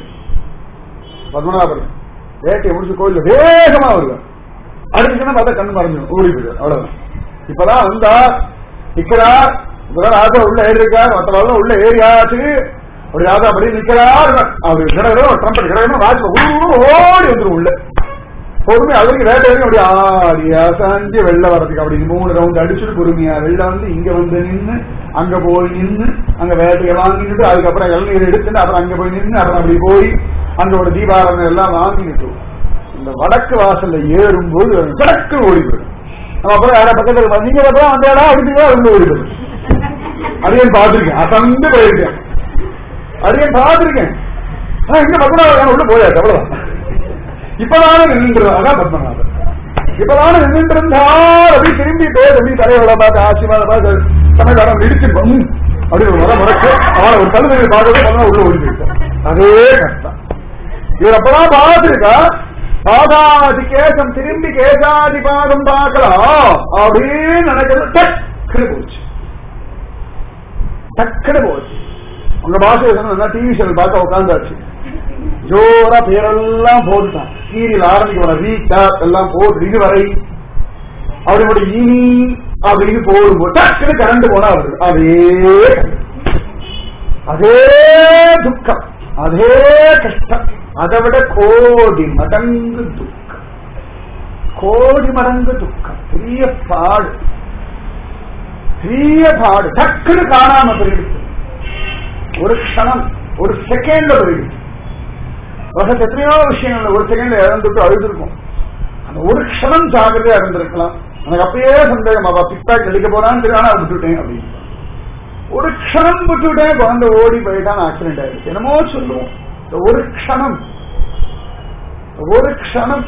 பத்மநாபர் வேட்டையை முடிச்சு கோயில்ல வேகமா வருவார் அடுத்த க்ஷணம் பார்த்தா கண்ணு மறைஞ்சிடும் ஓடி போயிடுவார் அவ்வளவுதான் இப்பதான் வந்தா நிக்கிறார் இப்பதான் ராஜா உள்ள ஏறி இருக்கார் மற்றவங்க உள்ள ஏறியாச்சு ஒரு ராஜா அப்படி நிக்கிறார் அவர் கிடக்கிறோம் ட்ரம்பட் கிடக்கணும் ராஜா ஓடி வந்துடும் உள்ள பொறுமை அவருக்கு வேட்டை வரைக்கும் அப்படி ஆடி அசாஞ்சி வெளில வரதுக்கு அப்படி மூணு ரவுண்ட் அடிச்சுட்டு பொறுமையா வெளில வந்து இங்க வந்து நின்னு அங்க போய் நின்னு அங்க வேட்டையை வாங்கிட்டு அதுக்கப்புறம் இளநீர் எடுத்துட்டு அப்புறம் அங்க போய் நின்னு அப்புறம் அப்படி போய் அங்க ஒரு தீபாரணம் எல்லாம் வாங்கிட்டு இந்த வடக்கு வாசல்ல ஏறும்போது வடக்கு ஓடி போயிடும் நம்ம அப்புறம் யாரா பக்கத்துல வந்து, நீங்க அப்புறம் அந்த இடம் அடிச்சுதான் வந்து ஓடி போயிடும் அதையும் பார்த்திருக்கேன் அசந்து போயிருக்கேன் அதையும் பார்த்திருக்கேன் ஆனா இங்க பத்மநாபன் உள்ள போயாச்சு அவ்வளவுதான் இப்பதானே நின்று அதான் பத்மநாபன் இப்பதானே நின்று இருந்தார் அப்படி திரும்பி பேர் அப்படி தலைவரை பார்த்து ஆசிரியர் பார்த்து தமிழ்நாடம் இடிச்சு ம், அப்படி ஒரு முறை முறைக்கு அவனை ஒரு தழுதை பார்க்கவே பண்ணா உள்ள ஓடி போயிட்டான் அதே கஷ்டம் இவர் அப்பதான் பார்த்திருக்கா பாதாதி கேசம் திரும்பி கேசாதி பாதம் பார்க்கலாம் அப்படின்னு நினைக்கிறது டக்குனு போச்சு டக்குனு போச்சு உங்க பாஷை சொன்னா டிவி சேனல் பார்க்க உட்காந்தாச்சு ஜோரா பேரெல்லாம் போட்டுட்டான் சீரியல் ஆரம்பிக்க வீட்டா எல்லாம் போட்டு இதுவரை அப்படி மட்டும் இனி அப்படின்னு போடும்போது டக்குனு கரண்ட் போனா அவரு அதே அதே துக்கம் அதே கஷ்டம் அதை விட கோடி மடங்கு துக்கம் கோடி மடங்கு துக்கம் பெரிய பாடு பெரிய பாடு டக்குன்னு காணாம போயிடுச்சு ஒரு க்ஷணம் ஒரு செகண்ட்ல போயிடுச்சு உலகத்து எத்தனையோ விஷயங்கள் ஒரு செகண்ட்ல இறந்துட்டு அழுதுருக்கும் அந்த ஒரு க்ஷணம் ஜாகிரதையா இருந்திருக்கலாம் எனக்கு அப்பயே சந்தேகம் அவ பிக்பாக் அடிக்க போறான்னு தெரியும் ஆனா விட்டுட்டேன் அப்படின்னு ஒரு க்ஷணம் விட்டுட்டேன் குழந்தை ஓடி போயிட்டான் ஆக்சிடென்ட் ஆயிடுச்சு என்னமோ சொல்லுவோம் இந்த ஒரு க்ஷணம் ஒரு க்ஷணம்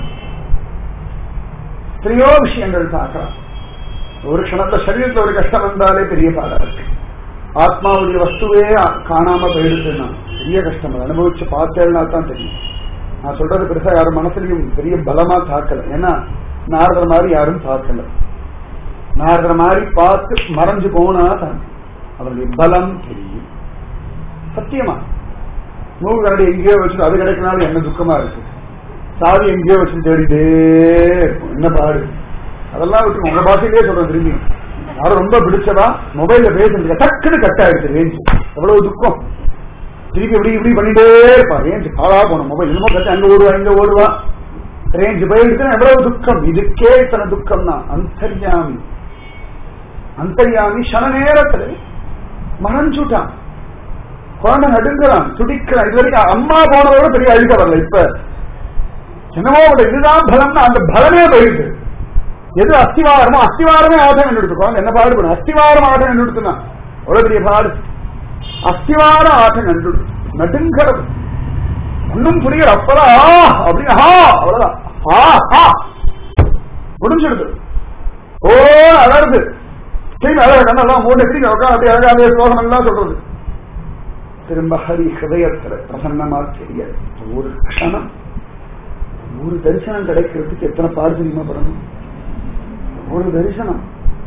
எத்தனையோ விஷயங்கள் பார்க்கலாம் ஒரு க்ஷணத்துல சரீரத்துல ஒரு கஷ்டம் வந்தாலே பெரிய பாடா இருக்கு ஆத்மாவுடைய வஸ்துவே காணாம போயிடுதுன்னா பெரிய கஷ்டம் அதை அனுபவிச்சு பார்த்தேன்னா தான் தெரியும் நான் சொல்றது பெருசா யாரும் மனசுலயும் பெரிய பலமா தாக்கல ஏன்னா நாரதர் மாதிரி யாரும் பார்க்கல நாரதர் மாதிரி பார்த்து மறைஞ்சு போனா தான் அவருடைய பலம் தெரியும் சத்தியமா மூக்கு கரடி எங்கேயோ வச்சு அது கிடைக்கனாலும் என்ன துக்கமா இருக்கு சாவி எங்கேயோ வச்சு தேடிட்டே இருக்கும் என்ன பாடு அதெல்லாம் விட்டு உங்க பாஷையிலே சொல்றேன் திரும்பி யாரும் ரொம்ப பிடிச்சதா மொபைல்ல பேசுறதுக்கு டக்குன்னு கட் ஆயிடுச்சு ரேஞ்ச் எவ்வளவு துக்கம் திருப்பி இப்படி இப்படி பண்ணிட்டே இருப்பா ரேஞ்ச் காலா போன மொபைல் என்னமோ கட்டு அங்க ஓடுவா இங்க ஓடுவா ரேஞ்ச் போயிடுச்சுன்னா எவ்வளவு துக்கம் இதுக்கே இத்தனை துக்கம்னா அந்தர்யாமி அந்தர்யாமி சன நேரத்துல மறைஞ்சுட்டான் குழந்தை நடுங்கிறான் துடிக்கிறான் இது வரைக்கும் அம்மா போனதோட பெரிய அழுக வரல இப்ப என்னமோ ஒரு இதுதான் பலம்னா அந்த பலமே போயிடுது எது அஸ்திவாரமோ அஸ்திவாரமே ஆட்டம் கண்டுடுத்து குழந்தை என்ன பாடுபடும் அஸ்திவாரம் ஆட்டம் கண்டுடுத்துனா அவ்வளவு பெரிய பாடு அஸ்திவார ஆட்டம் கண்டு நடுங்கிறது ஒன்னும் புரியல அப்பதான் ஆ அப்படின்னு ஆ அவ்வளவுதான் ஆ ஆ முடிஞ்சிடுது ஓ அலருது திரும்பி அழக கண்ணெல்லாம் மூணு திரும்பி உட்காந்து அப்படியே அழகாவே ஸ்லோகம் எல்லாம் சொல்றது திரும்ப ஹரி ஹிருதயத்துல பிரசன்னமா தெரிய ஒரு க்ஷணம் ஒரு தரிசனம் கிடைக்கிறதுக்கு எத்தனை பாடு தெரியுமா பண்ணணும் ஒரு தரிசனம்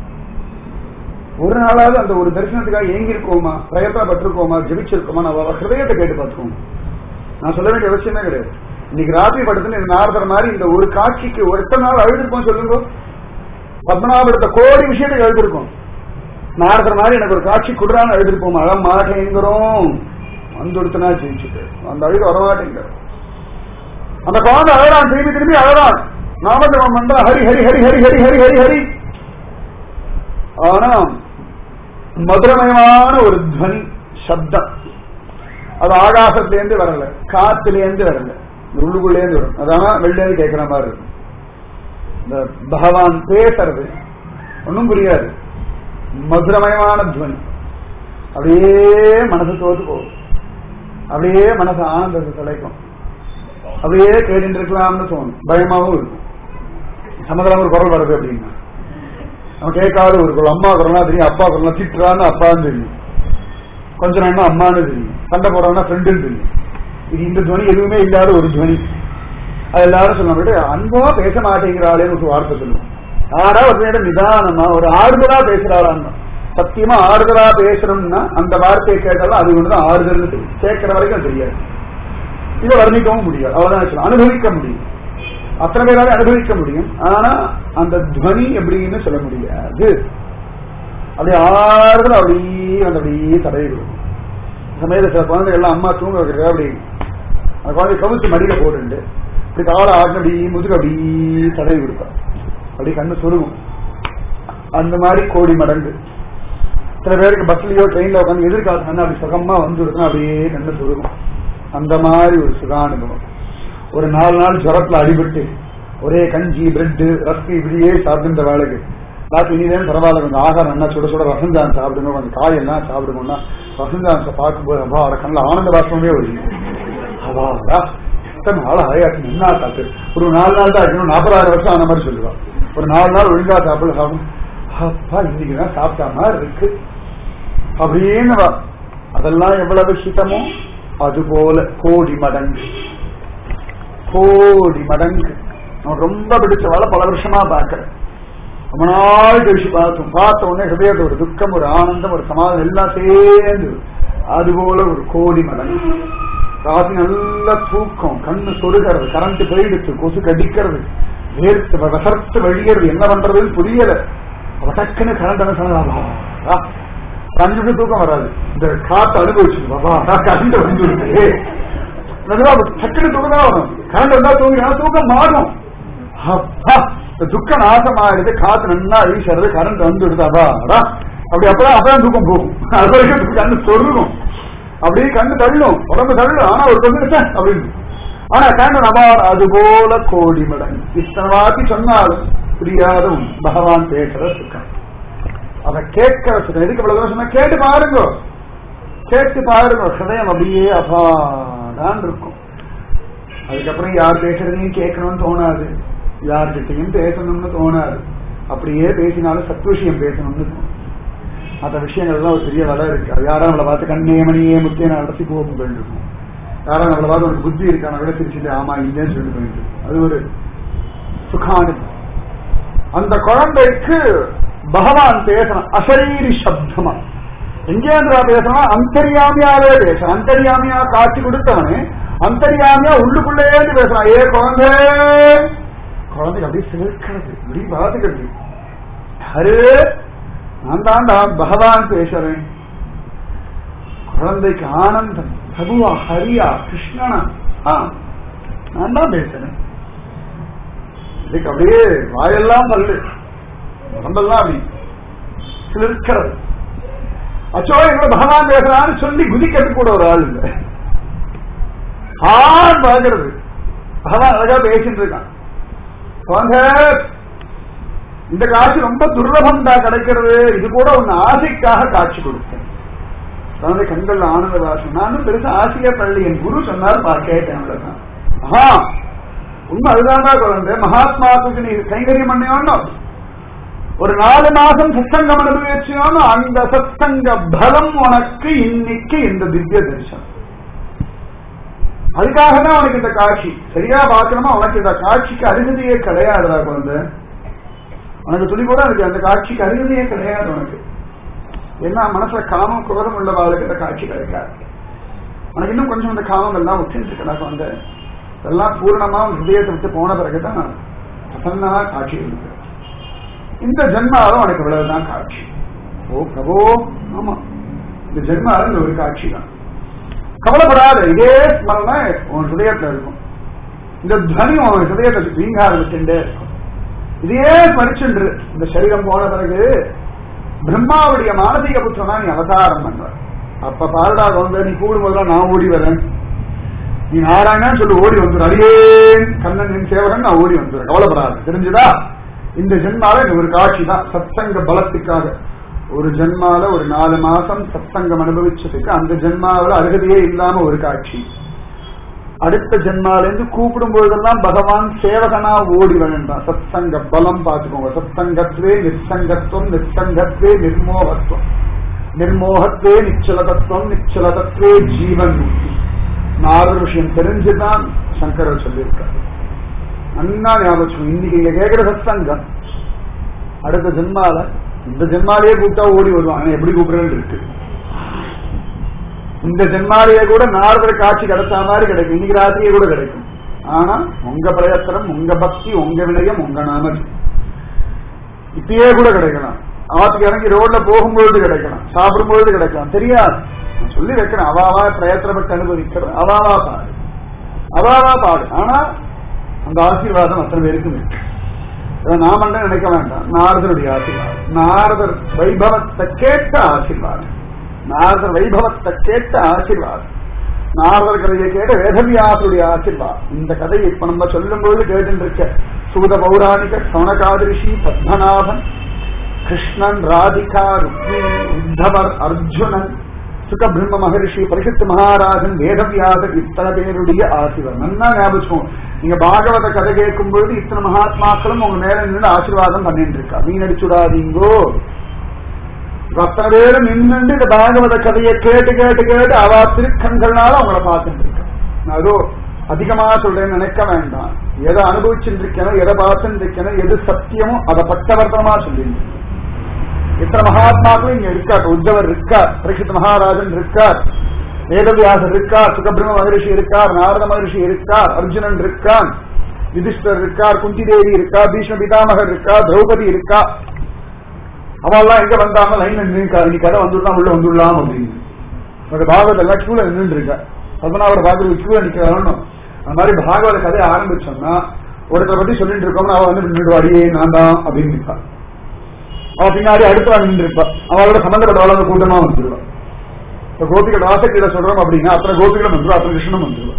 ஒரு நாளாவது அந்த ஒரு தரிசனத்துக்காக ஏங்கி இருக்கோமா பிரயத்தனப்பட்டிருக்கோமா ஜெபிச்சிருக்கோமா நான் அவ ஹிருதயத்தை கேட்டு பார்த்துக்கோங்க நான் சொல்ல வேண்டிய அவசியமே கிடையாது இன்னைக்கு ராத்திரி படத்துல இந்த நாரதர் மாதிரி இந்த ஒரு காட்சிக்கு ஒரு எத்தனை நாள் அழுதுருக்கோம் சொல்லுங்க பத்மநாபடுத்த கோடி விஷயத்துக்கு எழுதிருக்கோம் நாரதர் மாதிரி எனக்கு ஒரு காட்சி கொடுறான்னு எழுதிருப்போம் அழ மாட்டேங்கிறோம் வந்துடுத்துனா ஜெயிச்சுட்டு அந்த அழுகு வரமாட்டேங்கிற அந்த குழந்தை அழகான் திரும்பி திரும்பி அழகான் நாமஜபம் பண்ற ஹரி ஹரி ஹரி ஹரி ஹரி ஹரி ஹரி ஹரி ஆனா மதுரமயமான ஒரு துவனி சப்தம் அது ஆகாசத்திலேருந்து வரல காத்திலேருந்து வரல உள்ளுக்குள்ளேருந்து வரும் அதான் வெளிலேருந்து கேட்கிற மாதிரி இருக்கும் இந்த பகவான் பேசுறது ஒன்றும் புரியாது மதுரமயமான துவனி அப்படியே மனசு தோத்து போகும் அப்படியே மனசு ஆனந்தத்தை கிடைக்கும் அப்படியே கேட்டு இருக்கலாம்னு தோணும் பயமாவும் இருக்கும் சமதளம் ஒரு குரல் வருது அப்படின்னா நம்ம கேட்காத ஒரு குரல் அம்மா குரல்னா தெரியும் அப்பா குரல்னா திட்டுறான்னு அப்பான்னு தெரியும் கொஞ்ச நேரம் அம்மான்னு தெரியும் சண்டை போடுறோம்னா ஃப்ரெண்டுன்னு தெரியும் இது இந்த துவனி எதுவுமே இல்லாத ஒரு துவனி அது எல்லாரும் சொல்ல அன்பா பேச மாட்டேங்கிறாளேன்னு ஒரு வார்த்தை சொல்லுவோம் யாரா ஒரு நேரம் நிதானமா ஒரு ஆறுதலா பேசுறாளான்னு சத்தியமா ஆறுதலா பேசணும்னா அந்த வார்த்தையை கேட்டாலும் அது ஒண்ணுதான் ஆறுதல்னு தெரியும் கேட்கிற வரைக்கும் தெரியாது இதை வர்ணிக்கவும் முடியாது அவ்வளவுதான் அனுபவிக்க முடியும் அத்தனை பேரால அனுபவிக்க முடியும் ஆனா அந்த துவனி எப்படின்னு சொல்ல முடியாது அப்படியே ஆறுதல் அப்படியே வந்து அப்படியே தடவி விடும் சமயத்தில் சில குழந்தைகள்லாம் அம்மா தூங்க வைக்கிறது அப்படி அந்த குழந்தை கவிச்சு மடியில போட்டு இப்படி காலை ஆட்டு அப்படி முதுகு அப்படி தடவி விடுப்பா அப்படி கண்ணு சொருகும் அந்த மாதிரி கோடி மடங்கு சில பேருக்கு பஸ்லயோ ட்ரெயின்ல உட்காந்து எதிர்காலம் அப்படி சுகமா வந்துருக்குன்னா அப்படியே கண்ணு சொருகும் அந்த மாதிரி ஒரு சுகானுபவம் ஒரு நாலு நாள் ஜுரத்துல அடிபட்டு ஒரே கஞ்சி பிரெட் ரஸ்க் இப்படியே சாப்பிட்டு வேலைக்கு ராத்திரி இனிதான் பரவாயில்ல கொஞ்சம் ஆகாரம் என்ன சுட சுட ரசஞ்சான் சாப்பிடுங்க கொஞ்சம் காயெல்லாம் சாப்பிடுங்கன்னா ரசஞ்சான்ஸை பார்க்கும்போது அப்பா அவட கண்ணில் ஆனந்த பாசமே வருது அவாடா எத்தனை நாள் ஆயாச்சு என்ன சாப்பிட்டு ஒரு நாலு நாள் தான் இருக்கணும் நாற்பதாயிரம் வருஷம் ஆன மாதிரி சொல்லுவா ஒரு நாலு நாள் ஒழுங்கா சாப்பிட சாப்பிடும் அப்பா இன்னைக்கு தான் சாப்பிட்டா மாதிரி இருக்கு அப்படின்னு வா. அதெல்லாம் எவ்வளவு ஹிதமோ அதுபோல கோடி மடங்கு கோடி மடங்கு நான் ரொம்ப பிடிச்சவாள பல வருஷமா பார்க்கிறேன் ரொம்ப நாள் கழிச்சு பார்த்தோம் பார்த்த உடனே ஹிருதயத்துல ஒரு துக்கம் ஒரு ஆனந்தம் ஒரு சமாதானம் எல்லாம் சேர்ந்து அதுபோல ஒரு கோடி மடங்கு ராசி நல்ல தூக்கம் கண்ணு சொருகிறது கரண்ட் போயிடுச்சு கொசு கடிக்கிறது வேர்த்து வசர்த்து வழிகிறது என்ன பண்றதுன்னு புரியல அவ டக்குன்னு கரண்ட் என்ன அஞ்சு நிமிஷம் தூக்கம் வராது இந்த காத்து அனுபவிச்சு பாபா கரண்ட் வந்து டக்குனு தூக்கம் தான் வரும் கரண்ட் வந்தா தூங்கினா தூக்கம் மாறும் அப்பா, இந்த துக்கம் நாசம் ஆயிடுது காத்து நல்லா வீசுறது கரண்ட் வந்துடுது அதான் அப்படி அப்பதான் அப்பதான் தூக்கம் போகும் அது வரைக்கும் கண்ணு சொருகும் அப்படியே கண்ணு தள்ளும் உடம்பு தள்ளும் ஆனா ஒரு கொஞ்சம் அப்படின்னு ஆனா கண்ணு நபார் அது போல கோடி மடங்கு இத்தனை வாட்டி சொன்னாலும் புரியாத உண்மை. பகவான் பேசுற சுக்கம் அதை கேட்கிற சுகம் எதுக்கு இவ்வளவு சொன்னா கேட்டு பாருங்க கேட்டு பாருங்க ஹிருதயம் அப்படியே அபாடான் இருக்கும் அதுக்கப்புறம் யார் பேசுறதையும் கேட்கணும்னு தோணாது யார்கிட்டையும் பேசணும்னு தோணாது அப்படியே பேசினாலும் சத்விஷயம் பேசணும்னு தோணும் மற்ற விஷயங்கள்லாம் ஒரு பெரிய வலை இருக்கு அது யாரும் நம்மளை பார்த்து கண்ணே மணியே முத்தே நான் நடத்தி போகும் இருக்கும் யாரும் நம்மளை பார்த்து உனக்கு புத்தி இருக்கான விட சிரிச்சுட்டு ஆமா இல்லைன்னு சொல்லிட்டு போயிட்டு இருக்கும். அது ஒரு சுகானுபவம் அந்த குழந்தைக்கு பகவான் பேசணும் அசரீரி சப்தமா எங்கேந்திரா பேசணும் அந்தரியாமியாவே பேசணும் அந்தரியாமியா காட்சி கொடுத்தவனே அந்தரியாமியா உள்ளுக்குள்ளேந்து பேசலாம் ஏ குழந்தை குழந்தைக்கு அப்படியே சிலிர்க்கிறது இப்படி பாதுகிறது அரே நான் தாண்டா பகவான் பேசுறேன் குழந்தைக்கு ஆனந்தம் பிரபுவா ஹரியா கிருஷ்ணனா ஆ, நான் தான் பேசுறேன் இதுக்கு அப்படியே வாயெல்லாம் பல்லு உடம்பெல்லாம் அப்படி சிலிர்க்கிறது அச்சோ எங்களை பகவான் பேசுறான்னு சொல்லி குதிக்கிறது கூட ஒரு ஆள் இல்லை ஆண் பார்க்கிறது பகவான் அழகா பேசிட்டு இருக்கான் வாங்க இந்த காட்சி ரொம்ப துர்லபம் தான் கிடைக்கிறது இது கூட உன் ஆசைக்காக காட்சி கொடுத்தேன் குழந்தை கண்கள் ஆனந்த வாசம் நானும் பெருசா ஆசையா பள்ளி என் குரு சொன்னார் பா கேட்டேன் அவ்வளவுதான் ஆஹா உண்மை அதுதான்டா குழந்தை மகாத்மாவுக்கு நீ கைங்கரியம் பண்ணியோன்னு ஒரு நாலு மாசம் சத்சங்கம் அனுபவிச்சியோன்னு அந்த சத்சங்க பலம் உனக்கு இன்னைக்கு இந்த திவ்ய தரிசனம் அதுக்காக தான் உனக்கு இந்த காட்சி சரியா பார்க்கணுமா உனக்கு இந்த காட்சிக்கு அருகதையே கிடையாதுடா குழந்தை உனக்கு துளி கூட அதுக்கு அந்த காட்சிக்கு அருகதையே கிடையாது உனக்கு ஏன்னா மனசுல காமம் குரோதம் உள்ளவாளுக்கு இந்த காட்சி கிடைக்காது உனக்கு இன்னும் கொஞ்சம் இந்த காமம் எல்லாம் உச்சிருக்கடா குழந்தை இதெல்லாம் பூர்ணமா உன் ஹிருதயத்தை விட்டு போன பிறகுதான் பிரசன்னா காட்சி இருக்கு இந்த ஜென்மாவும் உனக்கு இவ்வளவுதான் காட்சி ஓ பிரபோ ஆமா இந்த ஜென்மாவில் இந்த ஒரு காட்சி தான் கவலைப்படாத இதே ஸ்மரணை உன் ஹிருதயத்துல இருக்கும் இந்த துவனி உன் ஹிருதயத்தை வீங்கார வச்சுட்டே இருக்கும் இதையே ஸ்மரிச்சுன்று இந்த சரீரம் போன பிறகு பிரம்மாவுடைய மானசீக புத்திரனா நீ அவதாரம் பண்ற அப்ப பாருடா வந்து நீ கூடும்போதெல்லாம் நான் ஓடி வரேன் நீ நாராயணா சொல்லி ஓடி வந்துரு அடியேன் கண்ணன் என் சேவகன் நான் ஓடி வந்துடுறேன் கவலைப்படாது தெரிஞ்சுதா இந்த ஜென்மால இந்த ஒரு காட்சி தான் சத்சங்க பலத்துக்காக ஒரு ஜென்மால ஒரு நாலு மாசம் சத்சங்கம் அனுபவிச்சதுக்கு அந்த ஜென்மாவில அருகதையே இல்லாம ஒரு காட்சி அடுத்த ஜென்மால இருந்து கூப்பிடும் பொழுதெல்லாம் பகவான் சேவகனா ஓடி வேண்டாம் சத்சங்க பலம் பார்த்துக்கோங்க சத்சங்கத்வே நிர்சங்கத்துவம் நிர்சங்கத்வே நிர்மோகத்துவம் நிர்மோகத்வே நிச்சலதத்துவம் நிச்சலதத்வே ஜீவன் முக்தி நாலு விஷயம் தெரிஞ்சுதான் சங்கரர் சொல்லியிருக்காரு நன்னா ஞாபகம் இன்னைக்கு இங்க கேட்கிற சத்சங்கம் அடுத்த ஜென்மால இந்த ஜென்மாலேயே கூப்பிட்டா ஓடி வருவான் ஆனா எப்படி கூப்பிடுறது இருக்கு இந்த ஜென்மாலேயே கூட நாரதர் காட்சி கிடைச்ச மாதிரி கிடைக்கும் இன்னைக்கு ராத்திரியே கூட கிடைக்கும் ஆனா உங்க பிரயத்தனம் உங்க பக்தி உங்க வினயம் உங்க நாம இப்பயே கூட கிடைக்கலாம் ஆத்துக்கு இறங்கி ரோட்ல போகும்பொழுது கிடைக்கலாம் சாப்பிடும்பொழுது கிடைக்கலாம் தெரியாது நான் சொல்லி வைக்கிறேன் அவாவா பிரயத்தனப்பட்டு அனுபவிக்கிற அவாவா பாடு அவாவா பாடு ஆனா அந்த ஆசீர்வாதம் அத்தனை பேருக்கும் இருக்கு இதை நான் மட்டும் நினைக்க வேண்டாம் நாரதருடைய ஆசீர்வாதம் நாரதர் வைபவத்தை கேட்ட ஆசீர்வாதம் நாரதர் வைபவத்தை கேட்ட ஆசீர்வாதம் நாரதர் கதையை கேட்ட வேதவியாசருடைய ஆசீர்வாதம் இந்த கதையை இப்ப நம்ம சொல்லும்போது கேட்டு இருக்க சூத பௌராணிக சவணகாதிரிஷி பத்மநாபன் கிருஷ்ணன் ராதிகா ருக்மிணி உத்தவர் அர்ஜுனன் சுக பிரம்ம மகரிஷி பரிசுத்த மகாராஜன் வேதவியாசர் இத்தனை பேருடைய ஆசீர்வாதம் நல்லா ஞாபகம் நீங்க பாகவத கதை கேட்கும் பொழுது இத்தனை மகாத்மாக்களும் உங்க மேல நின்று ஆசீர்வாதம் பண்ணிட்டு இருக்கா நீ நடிச்சுடாதீங்கோ அத்தனை பேரும் நின்று இந்த பாகவத கதையை கேட்டு கேட்டு கேட்டு அவ திருக்கண்கள்னால அவங்கள பார்த்துட்டு இருக்க நான் ஏதோ அதிகமா சொல்றேன்னு நினைக்க வேண்டாம் எதை அனுபவிச்சுட்டு இருக்கேனோ எதை பார்த்துட்டு இருக்கேனோ எது சத்தியமோ அதை பட்டவர்த்தனமா சொல்லிட்டு இத்தனை மகாத்மாக்களும் இங்க இருக்கார் உத்தவர் இருக்கார் பரீட்சித் மகாராஜன் இருக்கார் வேதவியாசர் இருக்கார் சுகபிரம மகரிஷி இருக்கார் நாரத மகரிஷி இருக்கார் அர்ஜுனன் இருக்கான் யுதிஷ்டர் இருக்கார் குந்தி தேவி இருக்கா பீஷ்ம பிதாமகர் இருக்கா திரௌபதி இருக்கா அவெல்லாம் எங்க வந்தாங்க லைன்ல நின்றுக்கா இன்னைக்கு கதை வந்துடலாம் உள்ள வந்துடலாம் அப்படின்னு அந்த பாகவத எல்லாம் கியூல நின்று இருக்கா பத்மநாபர் பாகவத கியூல நிக்க வரணும் அந்த மாதிரி பாகவத கதையை ஆரம்பிச்சோம்னா ஒருத்தரை பத்தி சொல்லிட்டு இருக்கோம்னா அவ வந்து நின்றுடு அடியே நான் தான் அப்படின்னு நிற்பா அவ பின்னாடி அடுத்தவா நின்றுருப்பா அவளோட சம்பந்தப்பட்டவள கூட்டமா வந்துருவா இப்ப கோபிகள் ராசக்கீரை சொல்றோம் அப்படின்னா அத்தனை கோபிகளும் வந்துருவா அத்தனை கிருஷ்ணனும் வந்துருவா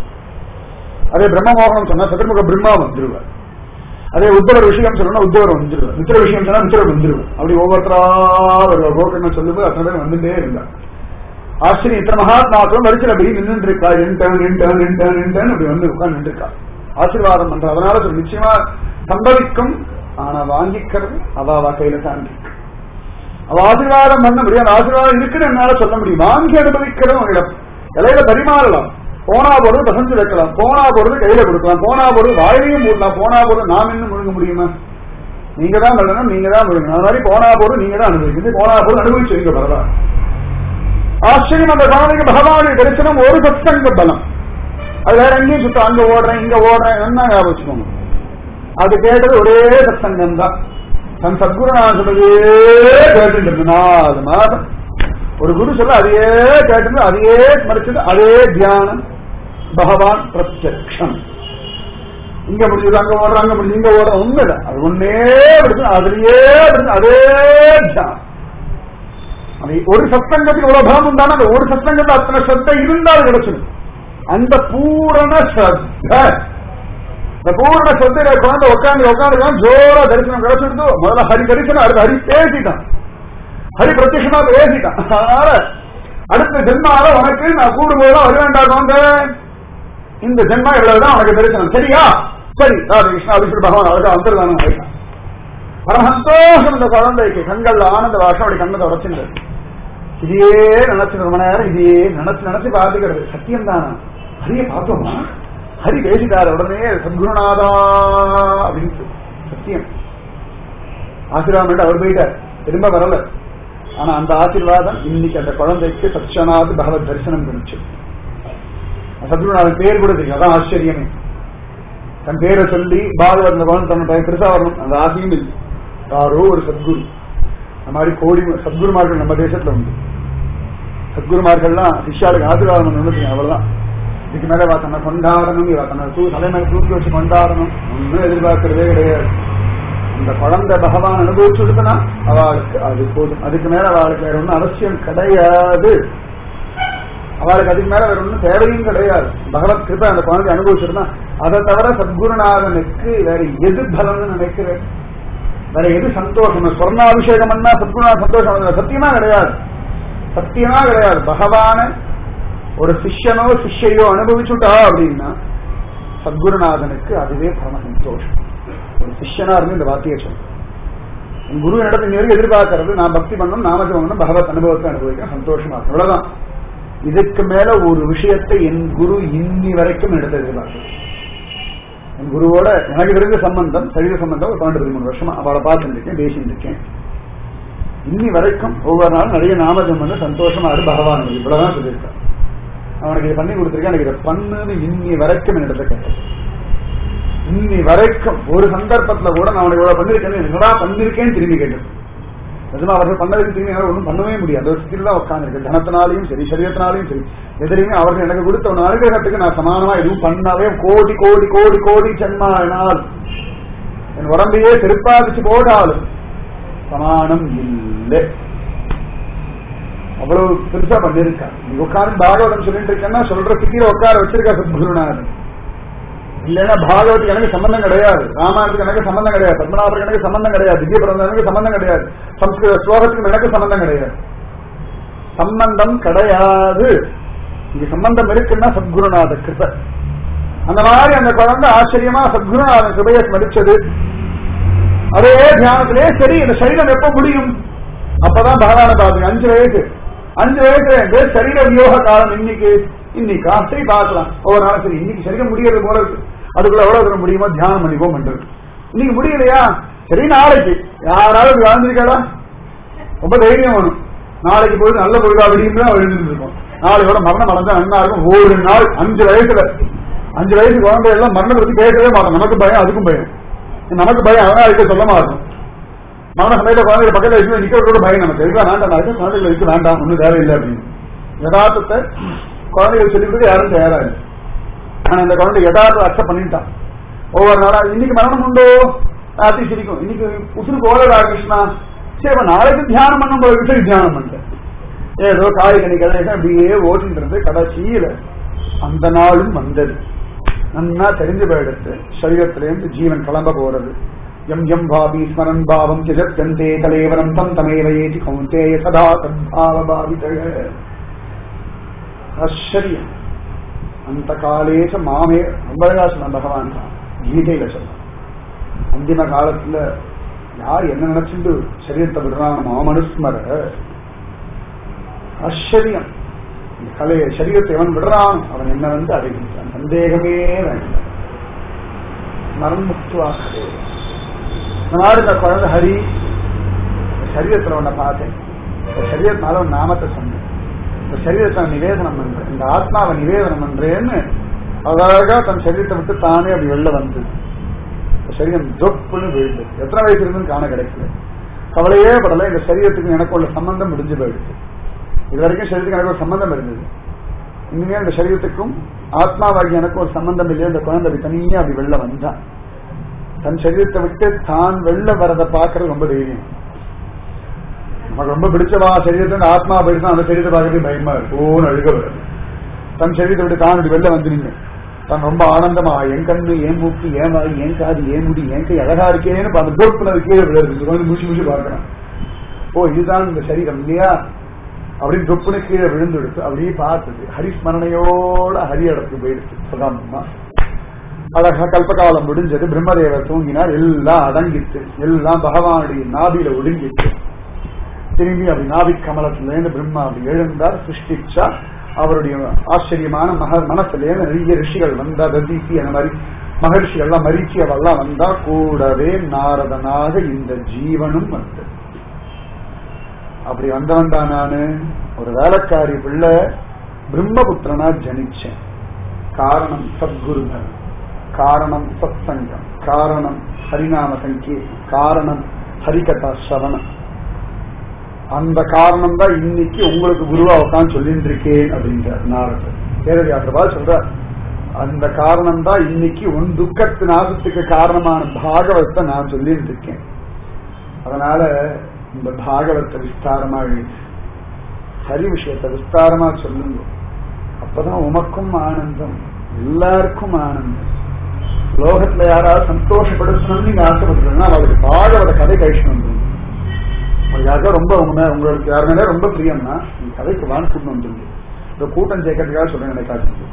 அதே பிரம்ம மோகனம் சொன்னா சதுர்முக பிரம்மா வந்துருவா அதே உத்தவர் விஷயம் சொல்லணும்னா உத்தவர் வந்துருவா மித்திர விஷயம் சொன்னா மித்திரர் வந்துருவா அப்படி ஒவ்வொருத்தரா வருவா கோபிகள் சொல்லும்போது அத்தனை பேர் வந்துட்டே இருந்தா ஆச்சரியம் இத்தனை மகாத்மாக்களும் வரிசையில் அப்படி நின்று இருக்கா இன்டர்ன் இன்டர்ன் இன்டர்ன் இன்டர்ன் அப்படி வந்து உட்கார்ந்து இருக்கா ஆசீர்வாதம் பண்ற அதனால சொல்லு நிச்சயமா சம்பவிக்கும் ஆனா வாங்கிக்கிறது அவ அவ கையில தான் இருக்கு அவ ஆசீர்வாதம் பண்ண முடியும் அந்த ஆசீர்வாதம் இருக்குன்னு என்னால சொல்ல முடியும் வாங்கி அனுபவிக்கிறது உங்களிடம் இலையில பரிமாறலாம் போனா பொருள் பசஞ்சு வைக்கலாம் போனா பொருள் கையில கொடுக்கலாம் போனா பொருள் வாயிலையும் மூடலாம் போனா பொருள் நாம் இன்னும் முழுங்க முடியுமா நீங்க தான் பண்ணணும் நீங்க தான் முழுங்கணும் அது மாதிரி போனா பொருள் நீங்க தான் அனுபவிக்கணும் போனா பொருள் அனுபவிச்சு வைங்க பரவாயில்ல ஆச்சரியம் அந்த குழந்தைக்கு பகவானுடைய தரிசனம் ஒரு சத்சங்க பலம் அது வேற எங்கேயும் சுத்தம் அங்க ஓடுறேன் இங்க ஓடுறேன் என்ன ஞாபகம் வச்சுக்கோங்க அது கேட்டது ஒரே சத்சங்கம் தான் தன் சத்குரு நான் சொல்றதே கேட்டு இருந்து நாலு மாதம் ஒரு குரு சொல்ல அதையே கேட்டு அதையே ஸ்மரிச்சது அதே தியானம் பகவான் பிரத்யக்ஷம் இங்க முடிஞ்சது அங்க ஓடுற அங்க முடிஞ்சு இங்க ஓடுற உண்மை இல்லை அது ஒன்னே இருக்கு அதுலயே இருக்கு அதே தியானம் அது ஒரு சத்தங்கத்துக்கு இவ்வளவு பலம் உண்டான அந்த ஒரு சத்தங்கத்துல அத்தனை சத்த இருந்தால் கிடைச்சிடும் அந்த பூரண சத்த இந்த பூரண சத்தையில குழந்தை உட்காந்து உட்காந்து ஜோரா தரிசனம் கிடைச்சிருந்தோ முதல்ல ஹரி தரிசனம் அடுத்து ஹரி பேசிட்டான் ஹரி பிரத்யமா பேசிட்டான் அதனால அடுத்த ஜென்மால உனக்கு நான் கூடும்போது வர வேண்டாம் குழந்தை இந்த ஜென்மா இவ்வளவுதான் உனக்கு தரிசனம் சரியா சரி ராதே கிருஷ்ணா விஷ்ணு பகவான் அழகா வந்துருதானு ஆயிட்டான் பரம சந்தோஷம் இந்த குழந்தைக்கு கண்கள்ல ஆனந்த வாசம் அப்படி கண்ணத்தை உடச்சிருந்தது இதையே நினைச்சு ரொம்ப நேரம் இதையே நினைச்சு நினைச்சு பார்த்துக்கிறது சத்தியம் தானா ஹரிய பார்த்தோமா ஹரி பேசிட்டாரு உடனே சத்குருநாதா அப்படின்னு சொல்லி. சத்தியம் ஆசீர்வாதம் அவர் போயிட்டார் திரும்ப வரல ஆனா அந்த ஆசீர்வாதம் இன்னைக்கு அந்த குழந்தைக்கு சத்யநாத் பகவத் தரிசனம் கிடைச்சு சத்குருநாதன் பேர் கூட தெரியும் அதான் ஆச்சரியமே தன் பேரை சொல்லி பாகவத் அந்த குழந்தை தன் பையன் பெருசா வரணும் அந்த ஆசையும் இல்லை யாரோ ஒரு சத்குரு அந்த மாதிரி கோடி சத்குருமார்கள் நம்ம தேசத்துல உண்டு சத்குருமார்கள்லாம் சிஷ்யாளுக்கு ஆசீர்வாதம் பண்ணணும் அவ்வளவுதான் இதுக்கு மேல வா தன்னை கொண்டாடணும் இவ தன்னை தூ தலைமையில தூக்கி வச்சு கொண்டாடணும் ஒன்னும் எதிர்பார்க்கிறதே கிடையாது இந்த குழந்தை பகவான் அனுபவிச்சுடுதுன்னா அவளுக்கு அது போதும் அதுக்கு மேல அவளுக்கு வேற ஒன்றும் அவசியம் கிடையாது அவளுக்கு அதுக்கு மேல வேற ஒன்றும் தேவையும் கிடையாது பகவத் கிருப்பை அந்த குழந்தை அனுபவிச்சிருந்தா அதை தவிர சத்குருநாதனுக்கு வேற எது பலம்னு நினைக்கிறேன் வேற எது சந்தோஷம் சொர்ணாபிஷேகம் பண்ணா சத்குருநாத சந்தோஷம் அடைஞ்சா சத்தியமா கிடையாது சத்தியமா கிடையாது பகவான ஒரு சிஷ்யனோ சிஷ்யையோ அனுபவிச்சுட்டா அப்படின்னா சத்குருநாதனுக்கு அதுவே பரம சந்தோஷம் ஒரு சிஷ்யனா இருந்து இந்த வார்த்தையை சொல்லும் என் குரு இடத்துல வரைக்கும் எதிர்பார்க்கறது நான் பக்தி பண்ணணும் நாமஜம் பண்ணணும் பகவத் அனுபவத்தை அனுபவிக்க சந்தோஷமா இருக்கும் அவ்வளவுதான் இதுக்கு மேல ஒரு விஷயத்தை என் குரு இன்னி வரைக்கும் எடுத்து எதிர்பார்க்கிறேன் என் குருவோட எனக்கு தெரிஞ்ச சம்பந்தம் சரீர சம்பந்தம் ஒரு பன்னெண்டு பதிமூணு வருஷமா அவளை பார்த்துட்டு இருக்கேன் பேசிட்டு இருக்கேன் இன்னி வரைக்கும் ஒவ்வொரு நாளும் நிறைய நாமஜம் வந்து சந்தோஷமா இரு பகவான் இவ்வளவுதான் சொல்லியிருக்கான் அவனுக்கு இதை பண்ணி கொடுத்துருக்கேன் எனக்கு இதை பண்ணுன்னு இன்னி வரைக்கும் என்னிடத்தை கேட்டேன் இன்னி வரைக்கும் ஒரு சந்தர்ப்பத்துல கூட நான் அவனுக்கு இவ்வளவு பண்ணிருக்கேன் என்னடா பண்ணிருக்கேன்னு திரும்பி கேட்டேன் நிஜமா அவர்கள் பண்ணதுக்கு திரும்பி என்னால ஒன்றும் பண்ணவே முடியாது அந்த ஸ்தில் தான் உட்காந்துருக்கு தனத்தினாலையும் சரி சரீரத்தினாலையும் சரி எதிரையுமே அவர்கள் எனக்கு கொடுத்த ஒரு அனுகிரகத்துக்கு நான் சமானமா எதுவும் பண்ணாவே கோடி கோடி கோடி கோடி சென்மானால் என் உடம்பையே செருப்பாதிச்சு போட்டாலும் சமானம் இல்லை அவ்வளவு பெருசா பண்ணிருக்கா நீ உட்காந்து பாகவதம் சொல்லிட்டு இருக்கேன்னா சொல்ற சிக்கிர உட்கார வச்சிருக்கா சத்குருநாதன் இல்லைன்னா பாகவத்துக்கு எனக்கு சம்பந்தம் கிடையாது ராமாயணத்துக்கு எனக்கு சம்பந்தம் கிடையாது பத்மநாபருக்கு எனக்கு சம்பந்தம் கிடையாது திவ்ய பிரபந்தனுக்கு சம்பந்தம் கிடையாது சம்ஸ்கிருத ஸ்லோகத்துக்கு எனக்கு சம்பந்தம் கிடையாது சம்பந்தம் கிடையாது இங்க சம்பந்தம் இருக்குன்னா சத்குருநாத கிருப அந்த மாதிரி அந்த குழந்தை ஆச்சரியமா சத்குருநாதன் கிருபையை ஸ்மரிச்சது அதே தியானத்திலே சரி இந்த சரீரம் எப்ப முடியும் அப்பதான் பகவான பாத்துங்க அஞ்சு வயசு அஞ்சு வயசுல இருந்து சரீர வியோக காலம் இன்னைக்கு இன்னைக்கா சரி பார்க்கலாம் ஒவ்வொரு நாளும் சரி இன்னைக்கு சரீரம் முடியறது போல இருக்கு அதுக்குள்ள எவ்வளவு தூரம் முடியுமோ தியானம் பண்ணிப்போம் பண்றது இன்னைக்கு முடியலையா சரி நாளைக்கு யாராவது வாழ்ந்திருக்காடா ரொம்ப தைரியம் வேணும் நாளைக்கு போய் நல்ல பொருளா விடியும் தான் எழுதிட்டு இருக்கோம் நாளையோட மரணம் அடைஞ்சா நன்னா இருக்கும் ஒரு நாள் அஞ்சு வயசுல அஞ்சு வயசு குழந்தை எல்லாம் மரணத்தை பத்தி பேசவே மாட்டோம் நமக்கு பயம் அதுக்கும் பயம் நமக்கு பயம் அதனால அதுக்கு சொல்ல மாட்டோம் மரண சமயத்தை குழந்தைங்க பக்கத்துல வச்சு நிக்கிறதோட பயம் நமக்கு இருக்க வேண்டாம் நான் குழந்தைகளை வைக்க வேண்டாம் ஒன்றும் தேவையில்லை அப்படின்னு யதார்த்தத்தை குழந்தைகள் சொல்லிக் கொடுக்க யாரும் தயாரா இல்லை ஆனா இந்த குழந்தை யதார்த்தம் அக்செப்ட் பண்ணிட்டான் ஒவ்வொரு நாளா இன்னைக்கு மரணம் உண்டோ ராத்திரி சிரிக்கும் இன்னைக்கு உசுருக்கு ஓலடா கிருஷ்ணா சரி இப்ப நாளைக்கு தியானம் பண்ணும் போது சரி தியானம் பண்றேன் ஏதோ காய் கணிக்கிறேன் அப்படியே ஓட்டிட்டு இருந்து கடைசியில அந்த நாளும் வந்தது நன்னா தெரிஞ்சு போயிடுத்து சரீரத்திலேருந்து ஜீவன் கிளம்ப போறது எம் எம் பாபி ஸ்மரன் பாவம் ஜெகத்கந்தே கலேவரம் தம் தமேவ ஏதி கௌந்தேய சதா தத்பாவ பாவிதக ஆச்சரியம் அந்த காலேச மாமே ரொம்ப அழகா சொன்ன பகவான் தான் கீதையில சொன்னான் அந்திம காலத்துல யார் என்ன நினைச்சுட்டு சரீரத்தை விடுறான் மாமனுஸ்மர ஆச்சரியம் இந்த கலையை சரீரத்தை எவன் விடுறான் அவன் என்ன வந்து அடைகின்றான் சந்தேகமே வேண்டாம் மரண்முக்துவாகவே நான் இந்த குழந்தை ஹரி இந்த சரீரத்துல உன்னை பார்த்தேன் இந்த சரீரத்தினால உன் நாமத்தை சொன்னேன் இந்த சரீரத்தை நான் நிவேதனம் பண்றேன் இந்த ஆத்மாவை நிவேதனம் பண்றேன்னு அழகா தன் சரீரத்தை விட்டு தானே அப்படி வெளில வந்து இந்த சரீரம் தொப்புன்னு விழுது எத்தனை வயசு இருந்துன்னு காண கிடைக்கல கவலையே படல இந்த சரீரத்துக்கு எனக்கு உள்ள சம்பந்தம் முடிஞ்சு போயிடுச்சு இது வரைக்கும் சரீரத்துக்கு எனக்கு ஒரு சம்பந்தம் இருந்தது இனிமே அந்த சரீரத்துக்கும் ஆத்மாவாகி எனக்கு ஒரு சம்பந்தம் இல்லையா இந்த குழந்தை அப்படி தனியா அப்படி வெளில வந்தான் தன் சரீரத்தை விட்டு தான் வெளில வரதை பார்க்கறது ரொம்ப தைரியம் நமக்கு ரொம்ப பிடிச்சவா சரீரத்தை ஆத்மா போயிட்டு அந்த சரீரத்தை பார்க்கறது பயமா இருக்கு ஓன்னு அழுக வருது தன் சரீரத்தை விட்டு தான் இப்படி வெளில வந்துருங்க தான் ரொம்ப ஆனந்தமா என் கண்ணு ஏன் மூக்கு ஏன் வாய் ஏன் காது ஏன் முடி ஏன் கை அழகா இருக்கேன்னு அந்த கோட்புனது கீழே விழுது கொஞ்சம் மூச்சு மூச்சு பார்க்கறான் ஓ இதுதான் இந்த சரீரம் இல்லையா அப்படின்னு தொப்புனு கீழே விழுந்து எடுத்து அப்படியே பார்த்தது ஹரிஸ்மரணையோட ஹரி இடத்துக்கு போயிடுச்சு பிரதானமா அழகா கல்பகாலம் முடிஞ்சது பிரம்மதேவர் தூங்கினார் எல்லாம் அடங்கிட்டு எல்லாம் பகவானுடைய நாபியில ஒடுங்கிட்டு திரும்பி அப்படி நாபி கமலத்திலேருந்து பிரம்மா அப்படி எழுந்தார் சிருஷ்டிச்சா அவருடைய ஆச்சரியமான மக மனசுலேருந்து நிறைய ரிஷிகள் வந்தா ததீசி அந்த மாதிரி மகர்ஷிகள் எல்லாம் மரிச்சி அவெல்லாம் வந்தா கூடவே நாரதனாக இந்த ஜீவனும் வந்தது அப்படி வந்தவன் தான் நானு ஒரு வேலைக்காரி பிள்ளை பிரம்மபுத்திரனா ஜனிச்சேன் காரணம் சத்குருதன் காரணம் சத் சங்கம் காரணம் ஹரிநாம சங்கீர்த்தம் காரணம் ஹரிகதா சவணம் அந்த காரணம் தான் இன்னைக்கு உங்களுக்கு குருவா உட்காந்து சொல்லிட்டு இருக்கேன் அப்படின்றார் நாரதர் வேதவியாசபா சொல்றார் அந்த காரணம் தான் இன்னைக்கு உன் துக்கத்து நாசத்துக்கு காரணமான பாகவத்தை நான் சொல்லிட்டு இருக்கேன் அதனால இந்த பாகவத்தை விஸ்தாரமா எழுதி ஹரி விஷயத்தை விஸ்தாரமா சொல்லுங்க அப்பதான் உமக்கும் ஆனந்தம் எல்லாருக்கும் ஆனந்தம் லோகத்துல யாராவது சந்தோஷப்படுத்தணும்னு நீங்க ஆசைப்படுறீங்கன்னா அவளுக்கு பாகவத கதை கழிச்சு வந்துடும் உங்களுக்கு யாருக்கா ரொம்ப உங்க மே- உங்களுக்கு யார் மேலே ரொம்ப பிரியம்னா நீங்க கதைக்கு வான் கூட்டம் வந்துருங்க இந்த கூட்டம் சேர்க்கறதுக்காக சொல்றேன் நினைக்காது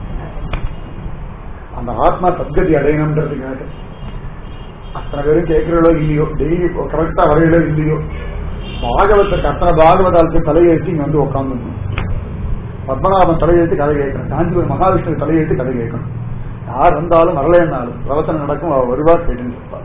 அந்த ஆத்மா சத்கதி அடையணுன்றதுக்காக அத்தனை பேரும் கேட்கிறீங்களோ இல்லையோ டெய்லி கரெக்டா வரையிலோ இல்லையோ பாகவத்துக்கு அத்தனை பாகவதாலுக்கு தலையெழுத்து இங்க வந்து உட்காந்து பத்மநாபன் தலையெழுத்து கதை கேட்கணும் காஞ்சிபுரம் மகாவிஷ்ணு தலையெழுத்து கதை கேட்கணும் யார் வந்தாலும் வரலைன்னாலும் பிரவசனம் நடக்கும் அவ வருவா கேட்டுன்னு இருப்பார்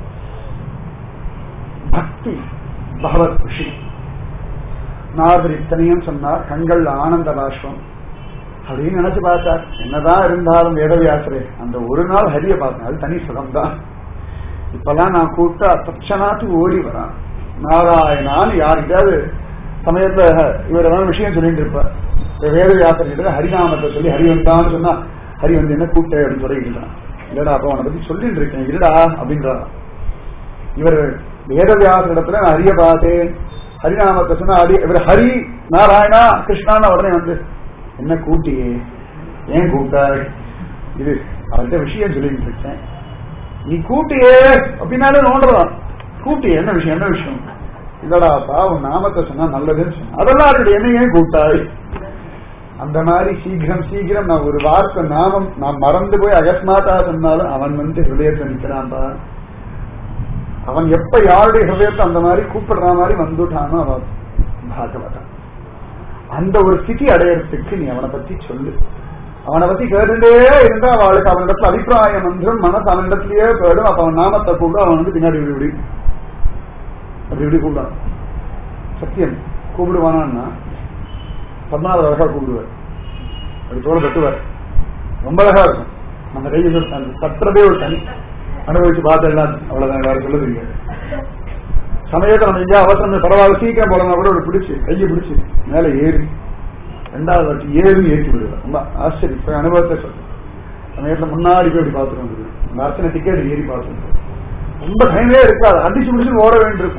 பக்தி பகவத் குஷி நாரதர் இத்தனையும் சொன்னார் கண்கள் ஆனந்த பாஷ்பம் அப்படின்னு நினைச்சு பார்த்தார் என்னதான் இருந்தாலும் வேதவியாசரே அந்த ஒரு நாள் ஹரிய பார்த்தேன் அது தனி சுகம்தான் இப்பெல்லாம் நான் கூப்பிட்டா தட்சணாத்து ஓடி வரான் நாராயணான்னு யாருக்காவது சமயத்துல இவர் ஏதாவது விஷயம் சொல்லிட்டு இருப்பார் இப்ப வேதவியாசர் கிட்ட ஹரிநாமத்தை சொல்லி ஹரி வந்தான்னு சொன்னா ஹரி வந்து என்ன கூப்பிட்ட அப்படின்னு சொல்லிக்கிட்டான் இல்லடா அப்ப அவனை பத்தி சொல்லிட்டு இருக்கேன் இல்லடா அப்படின்றான் இவர் வேதவியாச இடத்துல நான் ஹரிய பார்த்தேன் ஹரிநாமத்தை சொன்னா ஹரி இவர் ஹரி நாராயணா கிருஷ்ணான்னு உடனே வந்து என்ன கூட்டியே ஏன் கூப்பிட்டாய் இது அவர்கிட்ட விஷயம் சொல்லிட்டு இருக்கேன் நீ கூட்டியே அப்படின்னாலே நோண்டுறான் கூட்டி என்ன விஷயம் என்ன விஷயம் இல்லடாப்பா உன் நாமத்தை சொன்னா நல்லதுன்னு சொன்ன அதெல்லாம் அவருடைய என்ன ஏன் கூப்பிட்டாய் அந்த மாதிரி சீக்கிரம் சீக்கிரம் நான் ஒரு வார்த்தை நாமம் நான் மறந்து போய் அகஸ்மாத்தா சொன்னாலும் அவன் வந்து ஹிருதயத்தை நிக்கிறான்பா அவன் எப்ப யாருடைய ஹிருதயத்தை அந்த மாதிரி கூப்பிடுற மாதிரி வந்துட்டானோ அவன் பாகவதன் அந்த ஒரு ஸ்திதி அடையறதுக்கு நீ அவனை பத்தி சொல்லு அவனை பத்தி கேட்டுட்டே இருந்தா அவளுக்கு அவனிடத்துல அபிப்பிராயம் வந்துடும் மனசு அவனிடத்திலேயே போயிடும் அப்ப அவன் நாமத்தை கூப்பிடும் அவன் வந்து பின்னாடி இப்படி இப்படி அப்படி இப்படி கூப்பிடான் சத்தியம் கூப்பிடுவானான்னா பத்மநாபர் அழகா கூப்பிடுவார் அப்படி தோலை கட்டுவார் ரொம்ப அழகா இருக்கும் அந்த கையில் ஒரு தனி தட்டுறதே ஒரு தனி அனுபவிச்சு பார்த்தெல்லாம் அவ்வளவுதான் வேற சொல்ல தெரியாது சமயத்தை நம்ம எங்கேயா அவசரம் பரவாயில்ல சீக்கிரம் போலனா கூட ஒரு பிடிச்சு கையை பிடிச்சு மேல ஏறி ரெண்டாவது வாட்டி ஏறி ஏற்றி விடுவார் ரொம்ப ஆச்சரியம் இப்ப அனுபவத்தை சொல்றேன் சமயத்துல முன்னாடி போய் அப்படி பார்த்துட்டு வந்துருவேன் அந்த அர்ச்சனை டிக்கெட் ஏறி பார்த்துட்டு ரொம்ப டைமே இருக்காது அடிச்சு பிடிச்சு ஓட வேண்டியிருக்கும்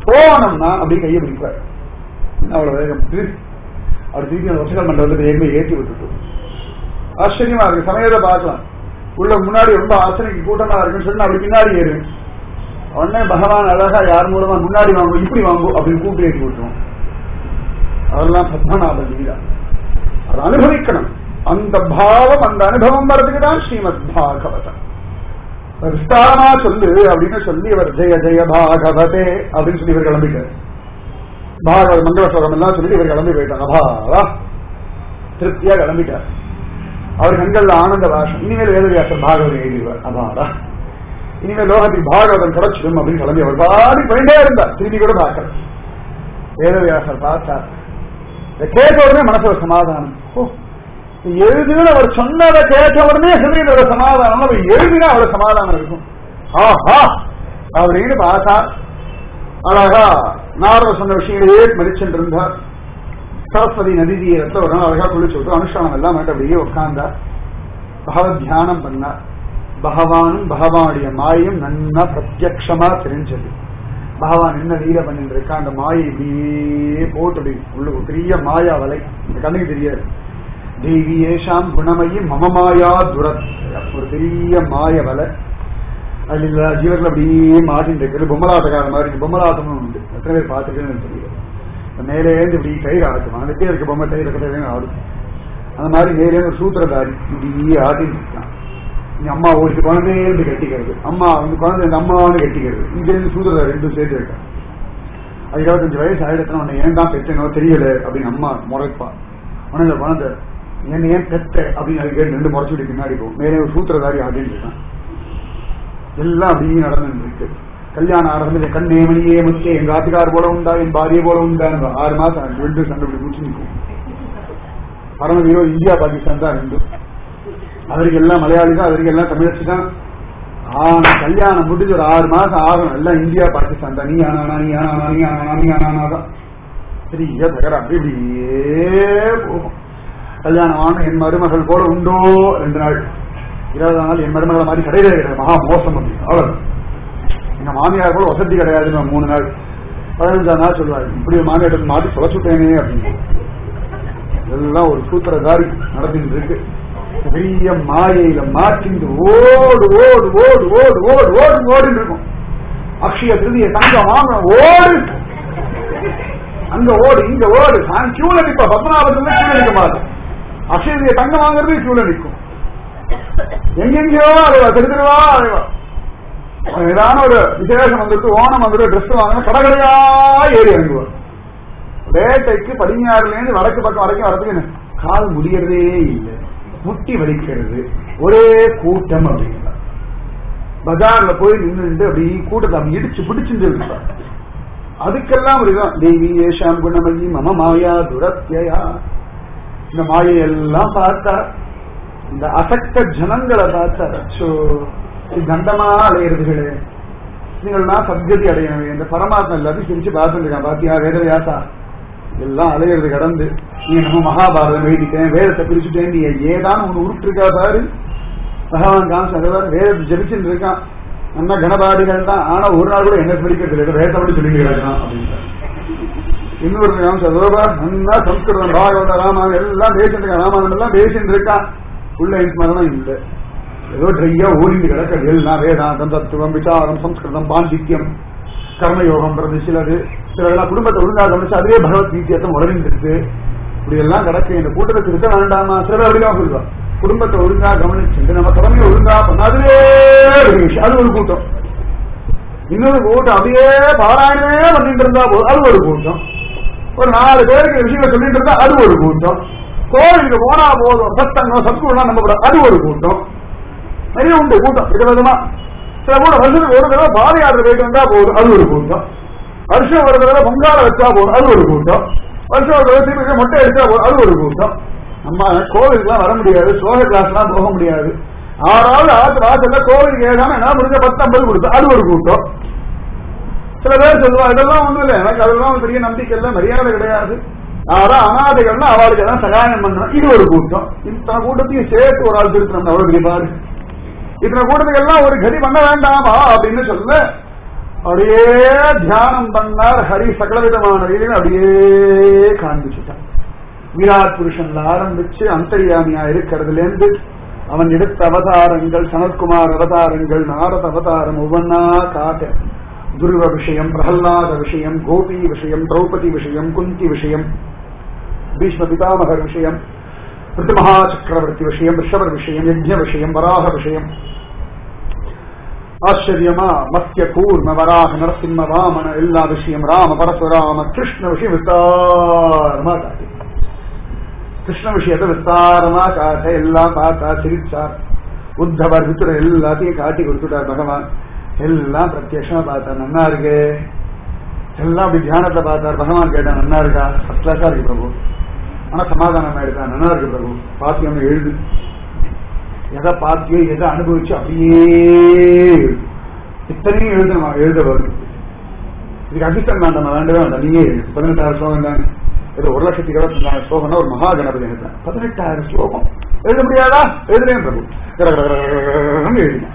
போனோம்னா அப்படி கையை பிடிப்பார் அவ்வளவு வேகம் திருப்பி அவர் திருப்பி அந்த வசகல் மண்டபத்தை ஏற்கனவே ஏற்றி விட்டுட்டு ஆச்சரியமா இருக்கு சமயத்தை பார்க்கலாம் உள்ள முன்னாடி ரொம்ப ஆசனைக்கு கூட்டமா இருக்குன்னு சொல்லி அப்படி பின்னாடி ஏறு உடனே பகவான் அழகா யார் மூலமா முன்னாடி வாங்கும் இப்படி வாங்கும் அப்படின்னு கூப்பிட்டு ஏற்றி விட்டுருவோம் அதெல்லாம் பத்மநாப லீலா அதை அனுபவிக்கணும் அந்த பாவம் அந்த அனுபவம் வர்றதுக்கு தான் ஸ்ரீமத் பாகவதம் விஸ்தாரமா சொல்லு அப்படின்னு சொல்லி அவர் ஜெய ஜெய பாகவதே அப்படின்னு சொல்லி இவர் கிளம்பிட்டார் பாகவத மங்கள ஸ்வரம் எல்லாம் சொல்லி இவர் கிளம்பி போயிட்டாங்க அபாவா திருப்தியா கிளம்பிட்டார் அவர் கண்கள்ல ஆனந்த வாசம் இனிமேல் வேதவியாசர் பாகவதம் எழுதிடுவார் அபாடா இனிமேல் லோகத்தில் பாகவதம் கிடைச்சிடும் அப்படின்னு கிளம்பி அவர் பாடி போயிட்டே இருந்தார் திரும்பி கூட பார்க்கல வேதவியாசர் பார்த்தார் இதை கேட்ட உடனே மனசுல சமாதானம் ஓ எழுதுன்னு அவர் சொன்னதை கேட்ட உடனே ஹிருதயத்தோட சமாதானம் அவர் எழுதினா அவரோட சமாதானம் இருக்கும் ஆஹா அப்படின்னு பார்த்தா அழகா நாரத சொன்ன விஷயங்களையே மதிச்சுட்டு இருந்தார் சரஸ்வதி நதி தீரத்துல ஒரு நாள் அழகா குளிச்சு விட்டு அனுஷ்டானம் எல்லாம் மட்டும் அப்படியே உட்கார்ந்தார் பகவத் தியானம் பண்ணார் பகவானும் பகவானுடைய மாயும் நன்னா பிரத்யக்ஷமா தெரிஞ்சது பகவான் என்ன லீல பண்ணிட்டு இருக்கா அந்த மாயை இப்படியே போட்டு அப்படி உள்ள ஒரு பெரிய மாயா வலை இந்த கண்ணுக்கு தெரியாது தேவி ஏஷாம் குணமயி மம மாயா துரத் ஒரு பெரிய மாய வலை அதுல ஜீவர்கள் அப்படியே மாட்டின்னு இருக்கிறது பொம்மலாட்டக்கார மாதிரி பொம்மலாட்டமும் உண்டு எத்தனை பேர் பார்த்துருக்கேன்னு தெரியல மேலே இருந்து இப்படி கயிறு ஆட்டும் அதுக்கே இருக்க பொம்மை கயிறு கட்டவே ஆடும் அந்த மாதிரி மேலே ஒரு சூத்திரதாரி இப்படியே ஆட்டின்னு இருக்கான் இங்க அம்மா ஒரு குழந்தையே இருந்து கட்டிக்கிறது அம்மா வந்து குழந்தை இந்த அம்மாவானு கட்டிக்கிறது இங்க இருந்து சூத்திரதாரி ரெண்டும் சேர்த்து இருக்கா அது இருபத்தஞ்சு வயசு ஆயிரத்துல உன்னை ஏன் தான் பெற்றனோ தெரியல அப்படின்னு அம்மா முறைப்பா உனக்கு இந்த குழந்தை என்ன ஏன் பெத்த அப்படின்னு அது கேட்டு ரெண்டு முறைச்சுட்டு பின்னாடி போகும் மேலே ஒரு சூத்திரதாரி ஆடின்னு இருக்கான் எல்லாம் அப்படியே நடந்துட்டு இருக்கு கல்யாணம் ஆரம்பிச்சு கண்ணே மணியே முச்சே எங்க ஆத்துக்கார் போல உண்டா என் பாரிய போல உண்டா ஆறு மாசம் ரெண்டு சண்டை இப்படி முடிச்சு நிற்கும் பரம வீரோ இந்தியா பாகிஸ்தான் தான் ரெண்டும் அவருக்கு எல்லாம் மலையாளி தான் அவருக்கு எல்லாம் தமிழச்சு தான் ஆனா கல்யாணம் முடிஞ்சு ஒரு ஆறு மாசம் ஆகும் எல்லாம் இந்தியா பாகிஸ்தான் தான் நீ ஆனானா நீ ஆனானா நீ ஆனானா நீ ஆனானா தான் பெரிய தகர அப்படி இப்படியே போகும் கல்யாணம் ஆன என் மருமகள் போல உண்டோ ரெண்டு நாள் இருபது நாள் என் மருமகளை மாதிரி கிடையவே கிடையாது மகா மோசம் அப்படின்னு அவ்வளவு எங்க மாமியார் போல வசதி கிடையாதுன்னு மூணு நாள் பதினஞ்சாம் நாள் சொல்லுவாரு இப்படி ஒரு மாமியார் மாட்டி தொலைச்சுட்டேனே அப்படின்னு இதெல்லாம் ஒரு சூத்திரதாரி நடந்துட்டு இருக்கு பெரிய மாயையில மாட்டிந்து ஓடு ஓடு ஓடு ஓடு ஓடு ஓடு ஓடின்னு இருக்கும் அக்ஷய திருதிய தங்கம் வாங்க ஓடு அங்க ஓடு இங்க ஓடு நான் கியூல நிப்ப பத்மநாபத்துல கியூல நிக்க மாட்டேன் அக்ஷய தங்கம் வாங்குறது கியூல நிற்கும் எங்கெங்கயோ அலைவா தெரிஞ்சிருவா அலைவா ஏதான ஒரு விசேஷம் வந்துட்டு ஓணம் வந்துட்டு ட்ரெஸ் வாங்கினா கடகடையா ஏறி இறங்குவார் வேட்டைக்கு பதினாறுல இருந்து வடக்கு பக்கம் வரைக்கும் வரதுக்கு கால் முடியறதே இல்லை முட்டி வலிக்கிறது ஒரே கூட்டம் அப்படின்னா பஜார்ல போய் நின்றுட்டு அப்படி கூட்டத்தை அப்படி இடிச்சு பிடிச்சுட்டு இருந்தா அதுக்கெல்லாம் ஒரு இதான் தேவி ஏஷாம் குணமயி மம மாயா துரத்தியா இந்த மாயையெல்லாம் பார்த்தா இந்த அசக்த ஜனங்களை பார்த்தா அச்சோ இது தண்டமா அலையிறதுகளே நீங்கள்லாம் சத்கதி அடையணும் இந்த பரமாத்மா எல்லாத்தையும் சிரிச்சு பார்த்துட்டு இருக்கான் பாத்தியா வேதவியாசா எல்லாம் அலையிறது கடந்து நீ நம்ம மகாபாரதம் எழுதிட்டேன் வேதத்தை பிரிச்சுட்டேன் நீ ஏதான் ஒண்ணு உருட்டிருக்கா பாரு பகவான் காமிச்சு அதை வேதத்தை ஜபிச்சுட்டு இருக்கான் நம்ம கணபாடிகள் தான் ஆனா ஒரு நாள் கூட என்ன படிக்கிறது இல்லை வேதத்தை மட்டும் சொல்லி கிடக்கான் அப்படின்னு இன்னொரு காமிச்சு அதோபா நல்லா சம்ஸ்கிருதம் பாகவத ராமாயணம் எல்லாம் பேசிட்டு இருக்கான் ராமாயணம் எல்லாம் பேசிட்டு இருக்கான் உள்ள மரணம் இல்லை ஏதோ ட்ரையா ஓடிந்து கிடக்கிறது எல்லாம் வேதாந்தம் தத்துவம் விசாரம் சம்ஸ்கிருதம் பாண்டித்யம் கர்மயோகம்ன்றது சிலது சிலதெல்லாம் குடும்பத்தை ஒழுங்கா கவனிச்சு அதுவே பகவத்கீதையத்தை உடனிருக்கு இப்படி எல்லாம் கிடக்கு இந்த கூட்டத்தை திருத்த வேண்டாமா சில பேர் அப்படிதான் சொல்லுவா குடும்பத்தை ஒழுங்கா கவனிச்சு நம்ம கடமையை ஒழுங்கா பண்ண அதுவே ஒரு விஷயம் அது ஒரு கூட்டம் இன்னொரு கூட்டம் அப்படியே பாராயணமே பண்ணிட்டு இருந்தா போதும் அது ஒரு கூட்டம் ஒரு நாலு பேருக்கு விஷயங்களை சொல்லிட்டு இருந்தா அது ஒரு கூட்டம் கோவிலுக்கு போனா போதும் சத்தங்கம் சத்துலாம் நம்ம அது ஒரு கூட்டம் நிறைய உண்டு கூட்டம் விதவிதமா சில கூட வருஷத்துக்கு ஒரு தடவை பாத யாத்திரை போயிட்டு வந்தா போதும் அது ஒரு கூட்டம் வருஷம் ஒரு தடவை பொங்கால வச்சா போதும் அது ஒரு கூட்டம் வருஷம் ஒரு தடவை திருப்பி மொட்டை அடிச்சா போதும் அது ஒரு கூட்டம் நம்ம கோவிலுக்குலாம் வர முடியாது சோக கிளாஸ் எல்லாம் போக முடியாது ஆறாவது ஆத்து வாசல்ல கோவிலுக்கு ஏதாம என்ன முடிஞ்ச பத்து ஐம்பது கொடுத்து அது ஒரு கூட்டம் சில பேர் சொல்லுவா இதெல்லாம் ஒண்ணும் இல்லை எனக்கு அதெல்லாம் பெரிய நம்பிக்கை இல்லை மரியாதை கிடையாது ஆனா அனாதைகள்னா அவளுக்கு எல்லாம் சகாயம் பண்ணணும் இது ஒரு கூட்டம் இத்தனை கூட்டத்தையும் சேர்த்து ஒரு ஆள் திருத்தணும் அவ்வளவு பெரிய பாரு இத்தனை கூட்டத்துக்கு எல்லாம் ஒரு கதி பண்ண வேண்டாமா அப்படின்னு சொல்ல அப்படியே தியானம் பண்ணார் ஹரி சகலவிதமான ரீதியில் அப்படியே காண்பிச்சுட்டான் விராட் புருஷன்ல ஆரம்பிச்சு அந்தரியாமியா இருக்கிறதுல இருந்து அவன் எடுத்த அவதாரங்கள் சனத்குமார் அவதாரங்கள் நாரத அவதாரம் ஒவ்வொன்னா காட்ட துருவ விஷயம் பிரகல்லாத விஷயம் கோபி விஷயம் திரௌபதி விஷயம் குந்தி விஷயம் பீஷ்ம பிதாமகர் விஷயம் ரித்துமகா சக்கரவர்த்தி விஷயம் ரிஷபர் விஷயம் யஜ்ஞ விஷயம் வராக விஷயம் ஆச்சரியமா மத்திய கூர்ம வராக நரசிம்ம வாமன எல்லா விஷயம் ராம பரசுராம கிருஷ்ண விஷயம் விஸ்தாரமா காட்டி கிருஷ்ண விஷயத்தை விஸ்தாரமா காட்ட எல்லாம் பார்த்தா சிரிச்சார் உத்தவர் வித்துர எல்லாத்தையும் காட்டி கொடுத்துட்டார் பகவான் எல்லாம் பிரத்யட்சமா பார்த்தார் நன்னா இருக்கு எல்லாம் அப்படி தியானத்துல பார்த்தார் பகவான் கேட்டா நன்னா இருக்கா ஃபர்ஸ்ட் கிளாஸா இருக்கு பிரபு ஆனா சமாதானம் ஆயிடுதா நல்லா இருக்கு பிரபு பாத்தியம் எழுது எதை பார்த்தியோ எதை அனுபவிச்சு அப்படியே எழுது இத்தனையும் எழுதணுமா எழுத வரும் இதுக்கு அதிர்ஷ்டம் வேண்டாம் வேண்டவே வேண்டாம் நீயே எழுது பதினெட்டாயிரம் ஸ்லோகம் தானே ஏதோ ஒரு லட்சத்தி இருபத்தஞ்சாயிரம் ஸ்லோகம்னா ஒரு மகா கணபதி எழுதுறேன் பதினெட்டாயிரம் ஸ்லோகம் எழுத முடியாதா எழுதுறேன் பிரபு எழுதினேன்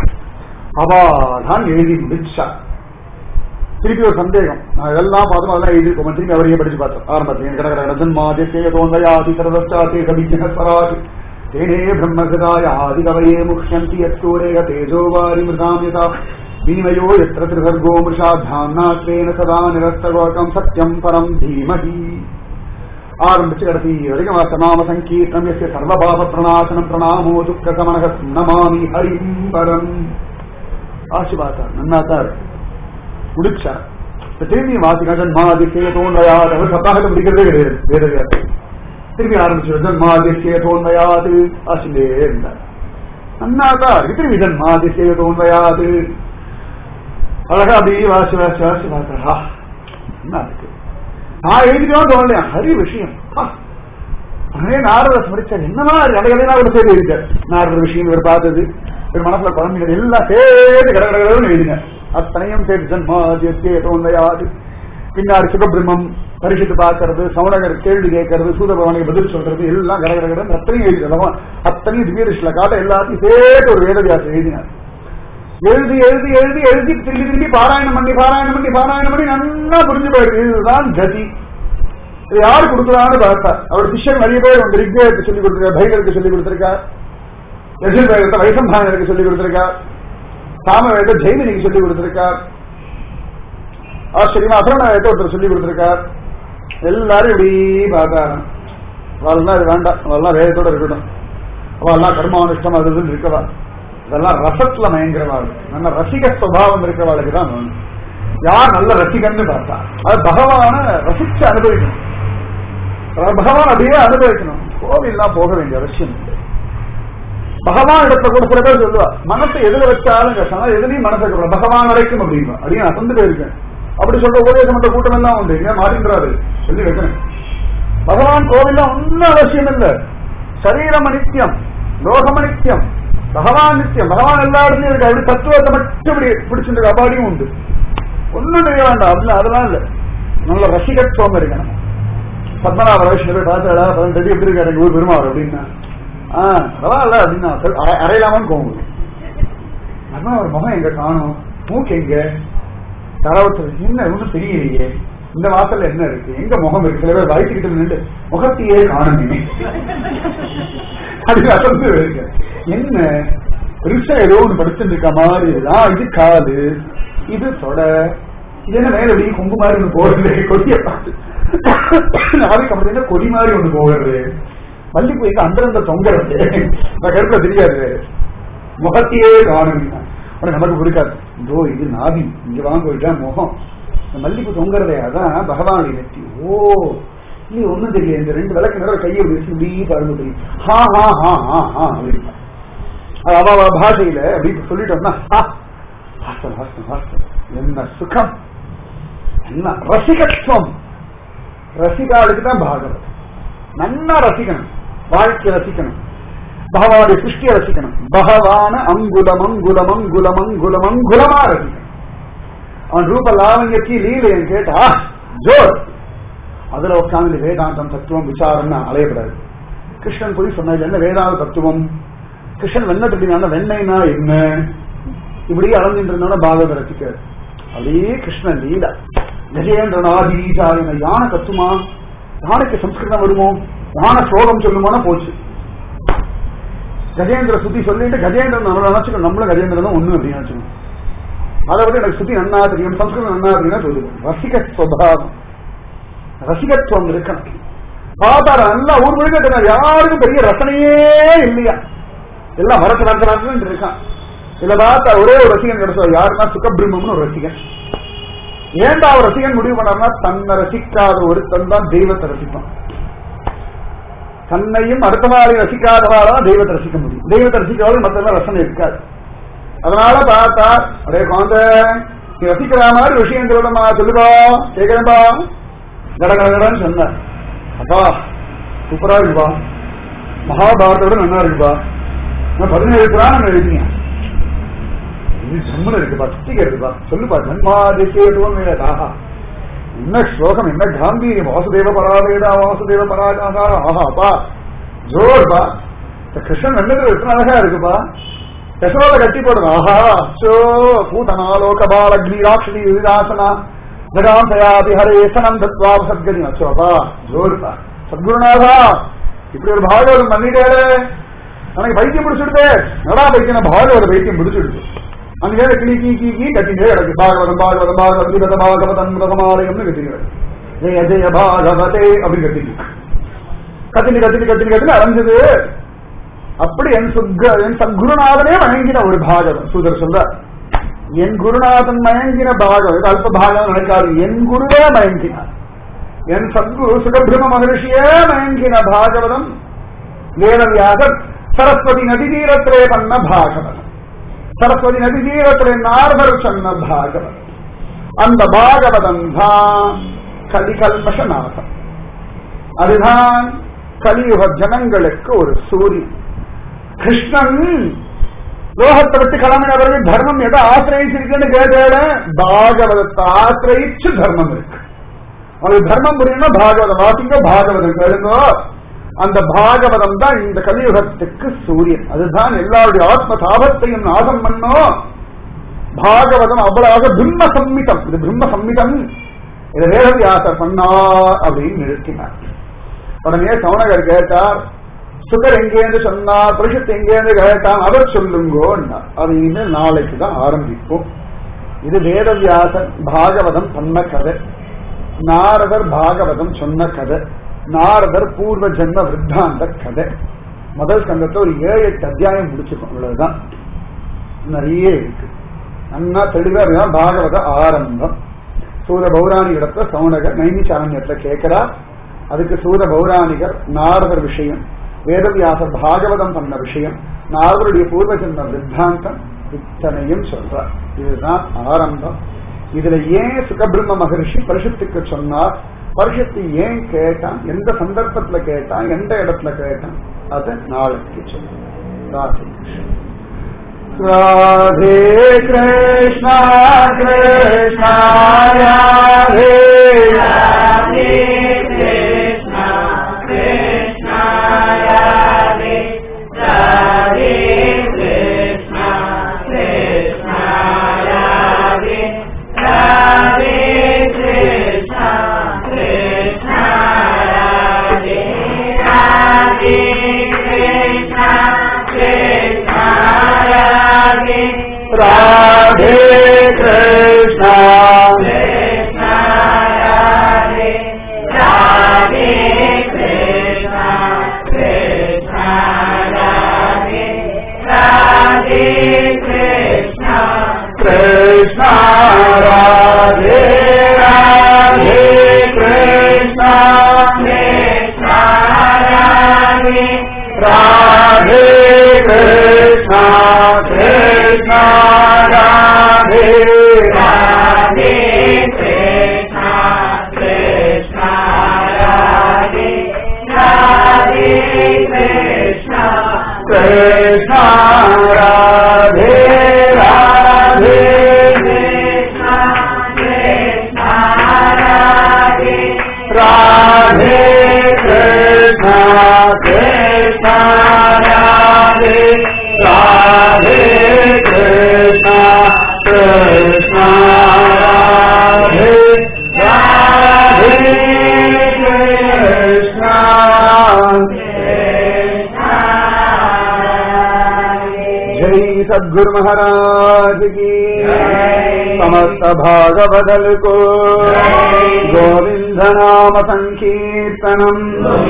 அவாதான் எழுதி முடிச்சா திருப்பி ஒரு சந்தேகம் நான் இதெல்லாம் பார்த்தோம் அதெல்லாம் எழுதிருக்கோம் திருப்பி அவரையே படிச்சு பார்த்தோம் ஆரம்பத்தில் கடகட ஜன்மாதித்யே தோந்தயாதி சர்வஸ்டாதி கபிஜனஸ்வராதி தேனே பிரம்மகதாய ஆதிகவயே முஹ்யந்தி யத்தூரேக தேஜோவாரி மிருதாம் யதா வினிமயோ எத்திர திரிசர்கோ மிருஷா தாம்னாத்ரேன சதா நிரஸ்தகோகம் சத்யம் பரம் தீமஹி ஆரம்பிச்சு கடைசி வரைக்கும் வாசநாம சங்கீர்த்தம் எஸ்ய சர்வபாப பிரணாசனம் பிரணாமோ துக்க கமனக நமாமி ஹரிம் பரம் ஆசி பார்த்தா நன்னா தான் இருக்கு முடிச்சா இப்ப திரும்பி வாசிக்கா ஜன்மாதித்ய தோன்மையாது அவர் சப்தாகத்தை முடிக்கிறதே கிடையாது வேதவியாசம் திரும்பி ஆரம்பிச்சு ஜன்மாதித்ய தோன்மையாது ஆசிலே இருந்தார் நன்னாதா இருக்கு திரும்பி ஜன்மாதித்ய தோன்மையாது அழகா அப்படியே வாசி வாசி வாசி பார்த்தா என்ன இருக்கு நான் எழுதிட்டோம் தோணலையா ஹரி விஷயம் அதே நாரத ஸ்மரிச்சார் என்னமா கடகடையா ஒரு சேர்ந்து இருக்கார் நாரத விஷயம் இவர் பார்த்தது இவர் மனசுல குழந்தைகள் எல்லாம் சேர்த்து கடகடகடன்னு எழுதினார் அத்தனையும் சேர்த்து ஜன்மாதித்யே தோன்மையாது பின்னாடி சுகபிரம்மம் பரிசுத்து பார்க்கறது சவுனகர் கேள்வி கேட்கறது சூதபவனுக்கு பதில் சொல்றது எல்லாம் கடகடகடன் அத்தனையும் எழுதி அத்தனையும் திவ்யரிஷ்ல காட்ட எல்லாத்தையும் சேர்த்து ஒரு வேதவியாசம் எழுதினார் எழுதி எழுதி எழுதி எழுதி திரும்பி திரும்பி பாராயணம் பண்ணி பாராயணம் பண்ணி பாராயணம் பண்ணி நல்லா புரிஞ்சு போயிருக்கு இதுதான் கதி இது யாரு கொடுக்கலான்னு பார்த்தா அவர் சிஷ்யன் நிறைய பேர் வந்து ரிக்வேதத்துக்கு சொல்லி கொடுத்திருக்கார் பைகருக்கு சொல்லி கொடுத்திருக்கார் யஜுர்வேதத்தை வைசம்பாயனருக்கு சொல்லி கொடுத்திருக்கார் சாமவேத ஜெய்மினிக்கு சொல்லி கொடுத்திருக்கார் ஆச்சரியமா அசரணவேதத்தை ஒருத்தர் சொல்லி கொடுத்திருக்கார் எல்லாரும் இப்படி பார்த்தாராம் அவள்லாம் இது வேண்டாம் அவள்லாம் வேதத்தோட இருக்கட்டும் அவள்லாம் கர்மானுஷ்டம் அது இதுன்னு இருக்கவா இதெல்லாம் ரசத்துல மயங்கிறவா நல்ல ரசிக சுவாவம் இருக்கிறவாளுக்கு தான் வேணும் யார் நல்ல ரசிகன்னு பார்த்தா அது பகவான ரசிச்சு அனுபவிக்கணும் பகவான் அப்படியே அனுபவிக்கணும் கோவில்லாம் போக வேண்டிய அவசியம் இல்லை பகவான் இடத்துல கூட சில பேர் சொல்லுவா மனசை எதுல வச்சாலும் கஷ்டம் எதுலையும் மனசை வைக்க பகவான் வரைக்கும் அப்படின்பா அப்படியே நான் அசந்து போயிருக்கேன் அப்படி சொல்ற உபதேசம் மன்ற கூட்டம் எல்லாம் உண்டு இங்க மாறின்றாரு சொல்லி வைக்கணும் பகவான் கோவில்ல ஒன்னும் அவசியம் இல்லை சரீரம் அனித்தியம் லோகம் அனித்தியம் பகவான் நித்தியம் பகவான் எல்லா இடத்துலயும் இருக்கு அப்படி தத்துவத்தை மட்டும் இப்படி பிடிச்சிருக்க அபாடியும் உண்டு ஒன்னும் செய்ய வேண்டாம் அப்படின்னா அதெல்லாம் இல்ல நல்ல ரசிகத்துவம் இருக்கணும் பத்மநாப வைஷ்ணவ பார்த்தாடா பதினெட்டு எப்படி இருக்காரு எங்க ஊர் பெருமாள் அப்படின்னா ஆஹ் பரவாயில்ல அப்படின்னா அறையலாமான்னு கோவம் அண்ணா ஒரு முகம் எங்க காணும் மூக்கு எங்க தரவத்தில் என்ன ஒன்றும் தெரியலையே இந்த வாசல்ல என்ன இருக்கு எங்க முகம் இருக்கு சில பேர் வயிற்றுக்கிட்ட நின்று முகத்தையே காணுமே அது அசந்து இருக்கு என்ன பெருசா ஏதோ ஒண்ணு படுத்துட்டு இருக்க மாதிரி ஆ இது காது இது தொட இது என்ன மேல அப்படியே கொம்பு மாதிரி ஒண்ணு போடுறது கொடிய பார்த்து நாளைக்கு அப்படி என்ன கொடி மாதிரி ஒண்ணு போகிறது மல்லிப்பூ எங்க அந்தரந்த தொங்குறது நான் கருப்புல தெரியாது முகத்தையே காணுங்க உடனே நமக்கு பிடிக்காது இதோ இது நாவி இங்க வாங்க போயிட்டா முகம் இந்த மல்லிப்பூ தொங்குறதே அதான் பகவானுடைய நெத்தி ஓ நீ ஒண்ணும் தெரியல இந்த ரெண்டு விளக்கு நேரம் கையை வச்சு இப்படி பாருங்க தெரியும் ஹா ஹா ஹா ஹா ஹா அப்படின்னா அவ அவ பாஷையில அப்படி சொல்லிட்டோம்னா வாஸ்தவம் வாஸ்தவம் வாஸ்தவம் என்ன சுகம் என்ன ரசிகத்துவம் ரசிகாளுக்கு தான் பாகவத் நல்லா ரசிக்கணும் வாழ்க்கை ரசிக்கணும் பகவானுடைய சிருஷ்டியை ரசிக்கணும் பகவான அங்குலம் அங்குலம் அங்குலம் அங்குலம் அங்குலமா ரசிக்கணும் அவன் ரூப லாவண்யத்தி லீலையன் கேட்டா ஜோர் அதுல உட்காந்து வேதாந்தம் தத்துவம் விசாரம்னு அலையப்படாது கிருஷ்ணன் போய் சொன்னது என்ன வேதாந்த தத்துவம் கிருஷ்ணன் வெண்ண தட்டினா வெண்ணைனா என்ன இப்படி அளந்துட்டு இருந்தாலும் பாகவத ரசிக்காது அப்படியே கிருஷ்ண லீலா கஜேந்திரநாதீசாரின யானை கத்துமா யானைக்கு சம்ஸ்கிருதம் வருமோ யானை ஸ்லோகம் சொல்லுமோனா போச்சு கஜேந்திர சுத்தி சொல்லிட்டு கஜேந்திரன் நம்மள நினைச்சுக்கோ நம்மளும் கஜேந்திரன் தான் ஒண்ணு அப்படின்னு நினைச்சுக்கணும் அதை விட எனக்கு சுத்தி நன்னா தெரியும் சம்ஸ்கிருதம் நன்னா தெரியும் சொல்லுது ரசிக ஸ்வபாவம் ரசிகத்துவம் இருக்கணும் பார்த்தாரு நல்லா ஊர் முழுக்க தெரியும் யாருக்கும் பெரிய ரசனையே இல்லையா எல்லாம் வரத்து வரத்து வரத்து இருக்கான் இதுல பார்த்தா ஒரே ஒரு ரசிகன் கிடைச்சா யாருன்னா சுகபிரம்மம்னு ஒரு ரசிகன் ஏன்டா அவர் ரசிகன் முடிவு பண்ணார்னா தன்னை ரசிக்காத ஒருத்தன் தான் தெய்வத்தை ரசிப்பான் தன்னையும் அடுத்த மாதிரி ரசிக்காதவாதான் தெய்வத்தை ரசிக்க முடியும் தெய்வத்தை ரசிக்காத மற்ற ரசனை இருக்காது அதனால பார்த்தா அடே குழந்தை நீ ரசிக்கிற மாதிரி விஷயம் சொல்லணுமா சொல்லுப்பா கேட்கிறேன்பா கடகடன்னு சொன்னார் அப்பா சூப்பரா இருக்குப்பா மகாபாரதோட நல்லா இருக்குப்பா நான் பதினேழு புராணம் எழுதிங்க இது சம்மன் இருக்குப்பா சுத்திக இருக்குப்பா சொல்லுப்பா ஜன்மாதிசேதுவம் ஆஹா என்ன ஸ்லோகம் என்ன காம்பீரியம் வாசுதேவ பராவேதா வாசுதேவ பராகாகா ஆஹாப்பா ஜோர்பா இந்த கிருஷ்ணன் வெள்ளத்துல எத்தனை அழகா இருக்குப்பா யசோத கட்டி போடுங்க ஆஹா சோ பூதனாலோக பாலக்னி ராட்சதி விதாசனா ஜகாந்தயாதி ஹரேசனம் தத்வா சத்கதி அச்சோப்பா ஜோர்பா சத்குருநாதா இப்படி ஒரு பாகவதம் பண்ணிட்டே எனக்கு பைத்தியம் பிடிச்சிடுதே நடா பைத்தியம் பாகவத பைத்தியம் பிடிச்சிடுது அங்கே கிளி கீ கீ கீ கட்டிட்டே கிடக்கு பாகவதம் பாகவதம் பாகவதம் விபத பாகவதம் பிரதமாலயம்னு கட்டிக்கிறது ஜெய ஜெய பாகவதே அப்படின்னு கட்டிக்கு கத்தினி கத்தினி கத்தினி கத்தினி அரைஞ்சது அப்படி என் சுக்க என் சத்குருநாதனே வணங்கின ஒரு பாகவம் சூதர் சொல்ற என் குருநாதன் மயங்கின பாகம் இது அல்ப பாகம் நினைக்காது என் குருவே மயங்கினார் என் சத்குரு சுகபிரம மகரிஷியே மயங்கின பாகவதம் வேதவியாசர் சரஸ்வதி நதி தீரத்திலே பண்ண பாகவதம் சரஸ்வதி நதி தீரத்திலே நார்வர் சொன்ன பாகவதம் அந்த பாகவதம் தான் கலிகல்மஷ நாசம் அதுதான் கலியுக ஜனங்களுக்கு ஒரு சூரியன் கிருஷ்ணன் லோகத்தை விட்டு கிளம்பினவர்கள் தர்மம் எதை ஆசிரியிருக்குன்னு கேட்டேட பாகவதத்தை ஆசிரியிச்சு தர்மம் இருக்கு அவனுக்கு தர்மம் புரியணும்னா பாகவதம் வாசிங்க பாகவதம் கேளுங்கோ அந்த பாகவதம் தான் இந்த கலியுகத்துக்கு சூரியன் அதுதான் எல்லாருடைய ஆத்ம தாபத்தையும் நாசம் பண்ணோம் பாகவதம் அவ்வளவு பிரம்ம சம்மிதம் இது பிரம்ம சம்மிதம் இதை வேதவியாசர் பண்ணா அப்படின்னு நிறுத்தினார் உடனே சவுனகர் கேட்டார் சுகர் எங்கேருந்து சொன்னார் பரிஷத்து எங்கேருந்து கேட்டான் அவர் சொல்லுங்கோ அது இனிமேல் நாளைக்கு தான் ஆரம்பிப்போம் இது வேதவியாசன் பாகவதம் பண்ண கதை நாரதர் பாகவதம் சொன்ன கதை நாரதர் பூர்வ ஜென்ம விருத்தாந்த கதை முதல் ஸ்கந்தத்தை ஒரு ஏழு எட்டு அத்தியாயம் முடிச்சிருக்கோம் இவ்வளவுதான் நிறைய இருக்கு நன்னா தெளிவா இருந்தா பாகவத ஆரம்பம் சூர பௌராணிகத்தை சவுனகர் நைமிசாரண்யத்துல கேட்கிறார் அதுக்கு சூர பௌராணிகர் நாரதர் விஷயம் வேதவியாசர் பாகவதம் பண்ண விஷயம் நாரதருடைய பூர்வ ஜென்ம வித்தாந்தம் இத்தனையும் சொல்றார் இதுதான் ஆரம்பம் இதுல ஏன் சுகபிரம்ம மகரிஷி பரிஷத்துக்கு சொன்னார் பரிஷத்து ஏன் கேட்டான் எந்த சந்தர்ப்பத்துல கேட்டான் எந்த இடத்துல கேட்டான் அதை நாளைக்கு சொல்லுவோம் ராதே கிருஷ்ணா கிருஷ்ணா ராதே ராதே கிருஷ்ணா கிருஷ்ணா ராதே ராதே கிருஷ்ணா கிருஷ்ணா ராதே ராதே கிருஷ்ணா கிருஷ்ணா ராதே ராதே கிருஷ்ணா கிருஷ்ணா ராதே ராதே கிருஷ்ணா கிருஷ்ணா ராதே ராதே கிருஷ்ணா கிருஷ்ணா ராதே ராதே கிருஷ்ணா கிருஷ்ணா ராதே ராதே கிருஷ்ணா கிருஷ்ணா ராதே ராதே கிருஷ்ணா கிருஷ்ணா ராதே ராதே கிருஷ்ணா கிருஷ்ணா ராதே ராதே கிருஷ்ணா கிருஷ்ணா ராதே ராதே கிருஷ்ணா கிருஷ்ணா ராதே ராதே கிருஷ்ணா கிருஷ்ணா ராதே ராதே கிருஷ்ணா கிருஷ்ணா जय सद्गुरु महाराज की समस्त भागवदल को गोविंद नाम संकीर्तनम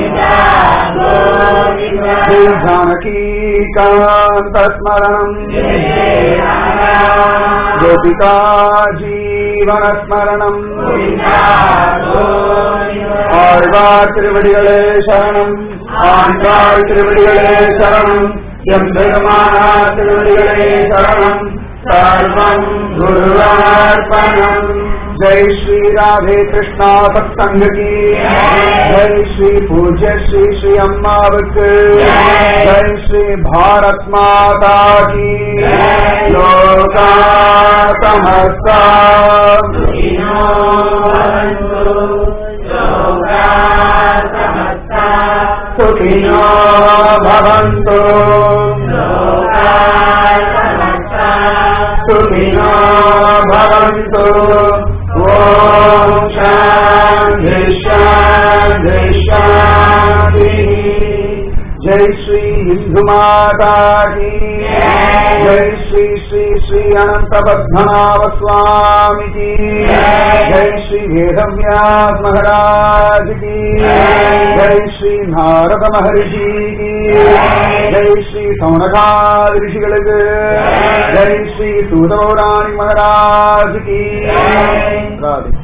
श्री जानकी कांत स्मरणम गोपिका जीवन स्मरणम ஆழ்வார் திருவடிகளே சரணம் ஆண்டாள் திருவடிகளே சரணம் எம் பெருமானார் திருவடிகளே சரணம் சர்வம் குருவார்ப்பணம் ஜெய் ஸ்ரீ ராதே கிருஷ்ணா சத்சங்க கி ஜெய் ஸ்ரீ பூஜ்ய ஸ்ரீ ஸ்ரீ அம்மாவுக்கு ஜெய் ஸ்ரீ பாரத் மாதா கி லோகா சமஸ்தா सुखिनो भवन्तु सुखिनो भवन्तु ॐ शान्ति शान्ति शान्तिः जय श्री हिंदू माता की जय श्री श्री श्री अनंत पद्मनाभ स्वामी की जय श्री वेदव्यास महाराज की जय श्री नारद महर्षि की जय श्री सौनकाद ऋषिகளுக்கு जय श्री सूदौराणी महाराज की राधे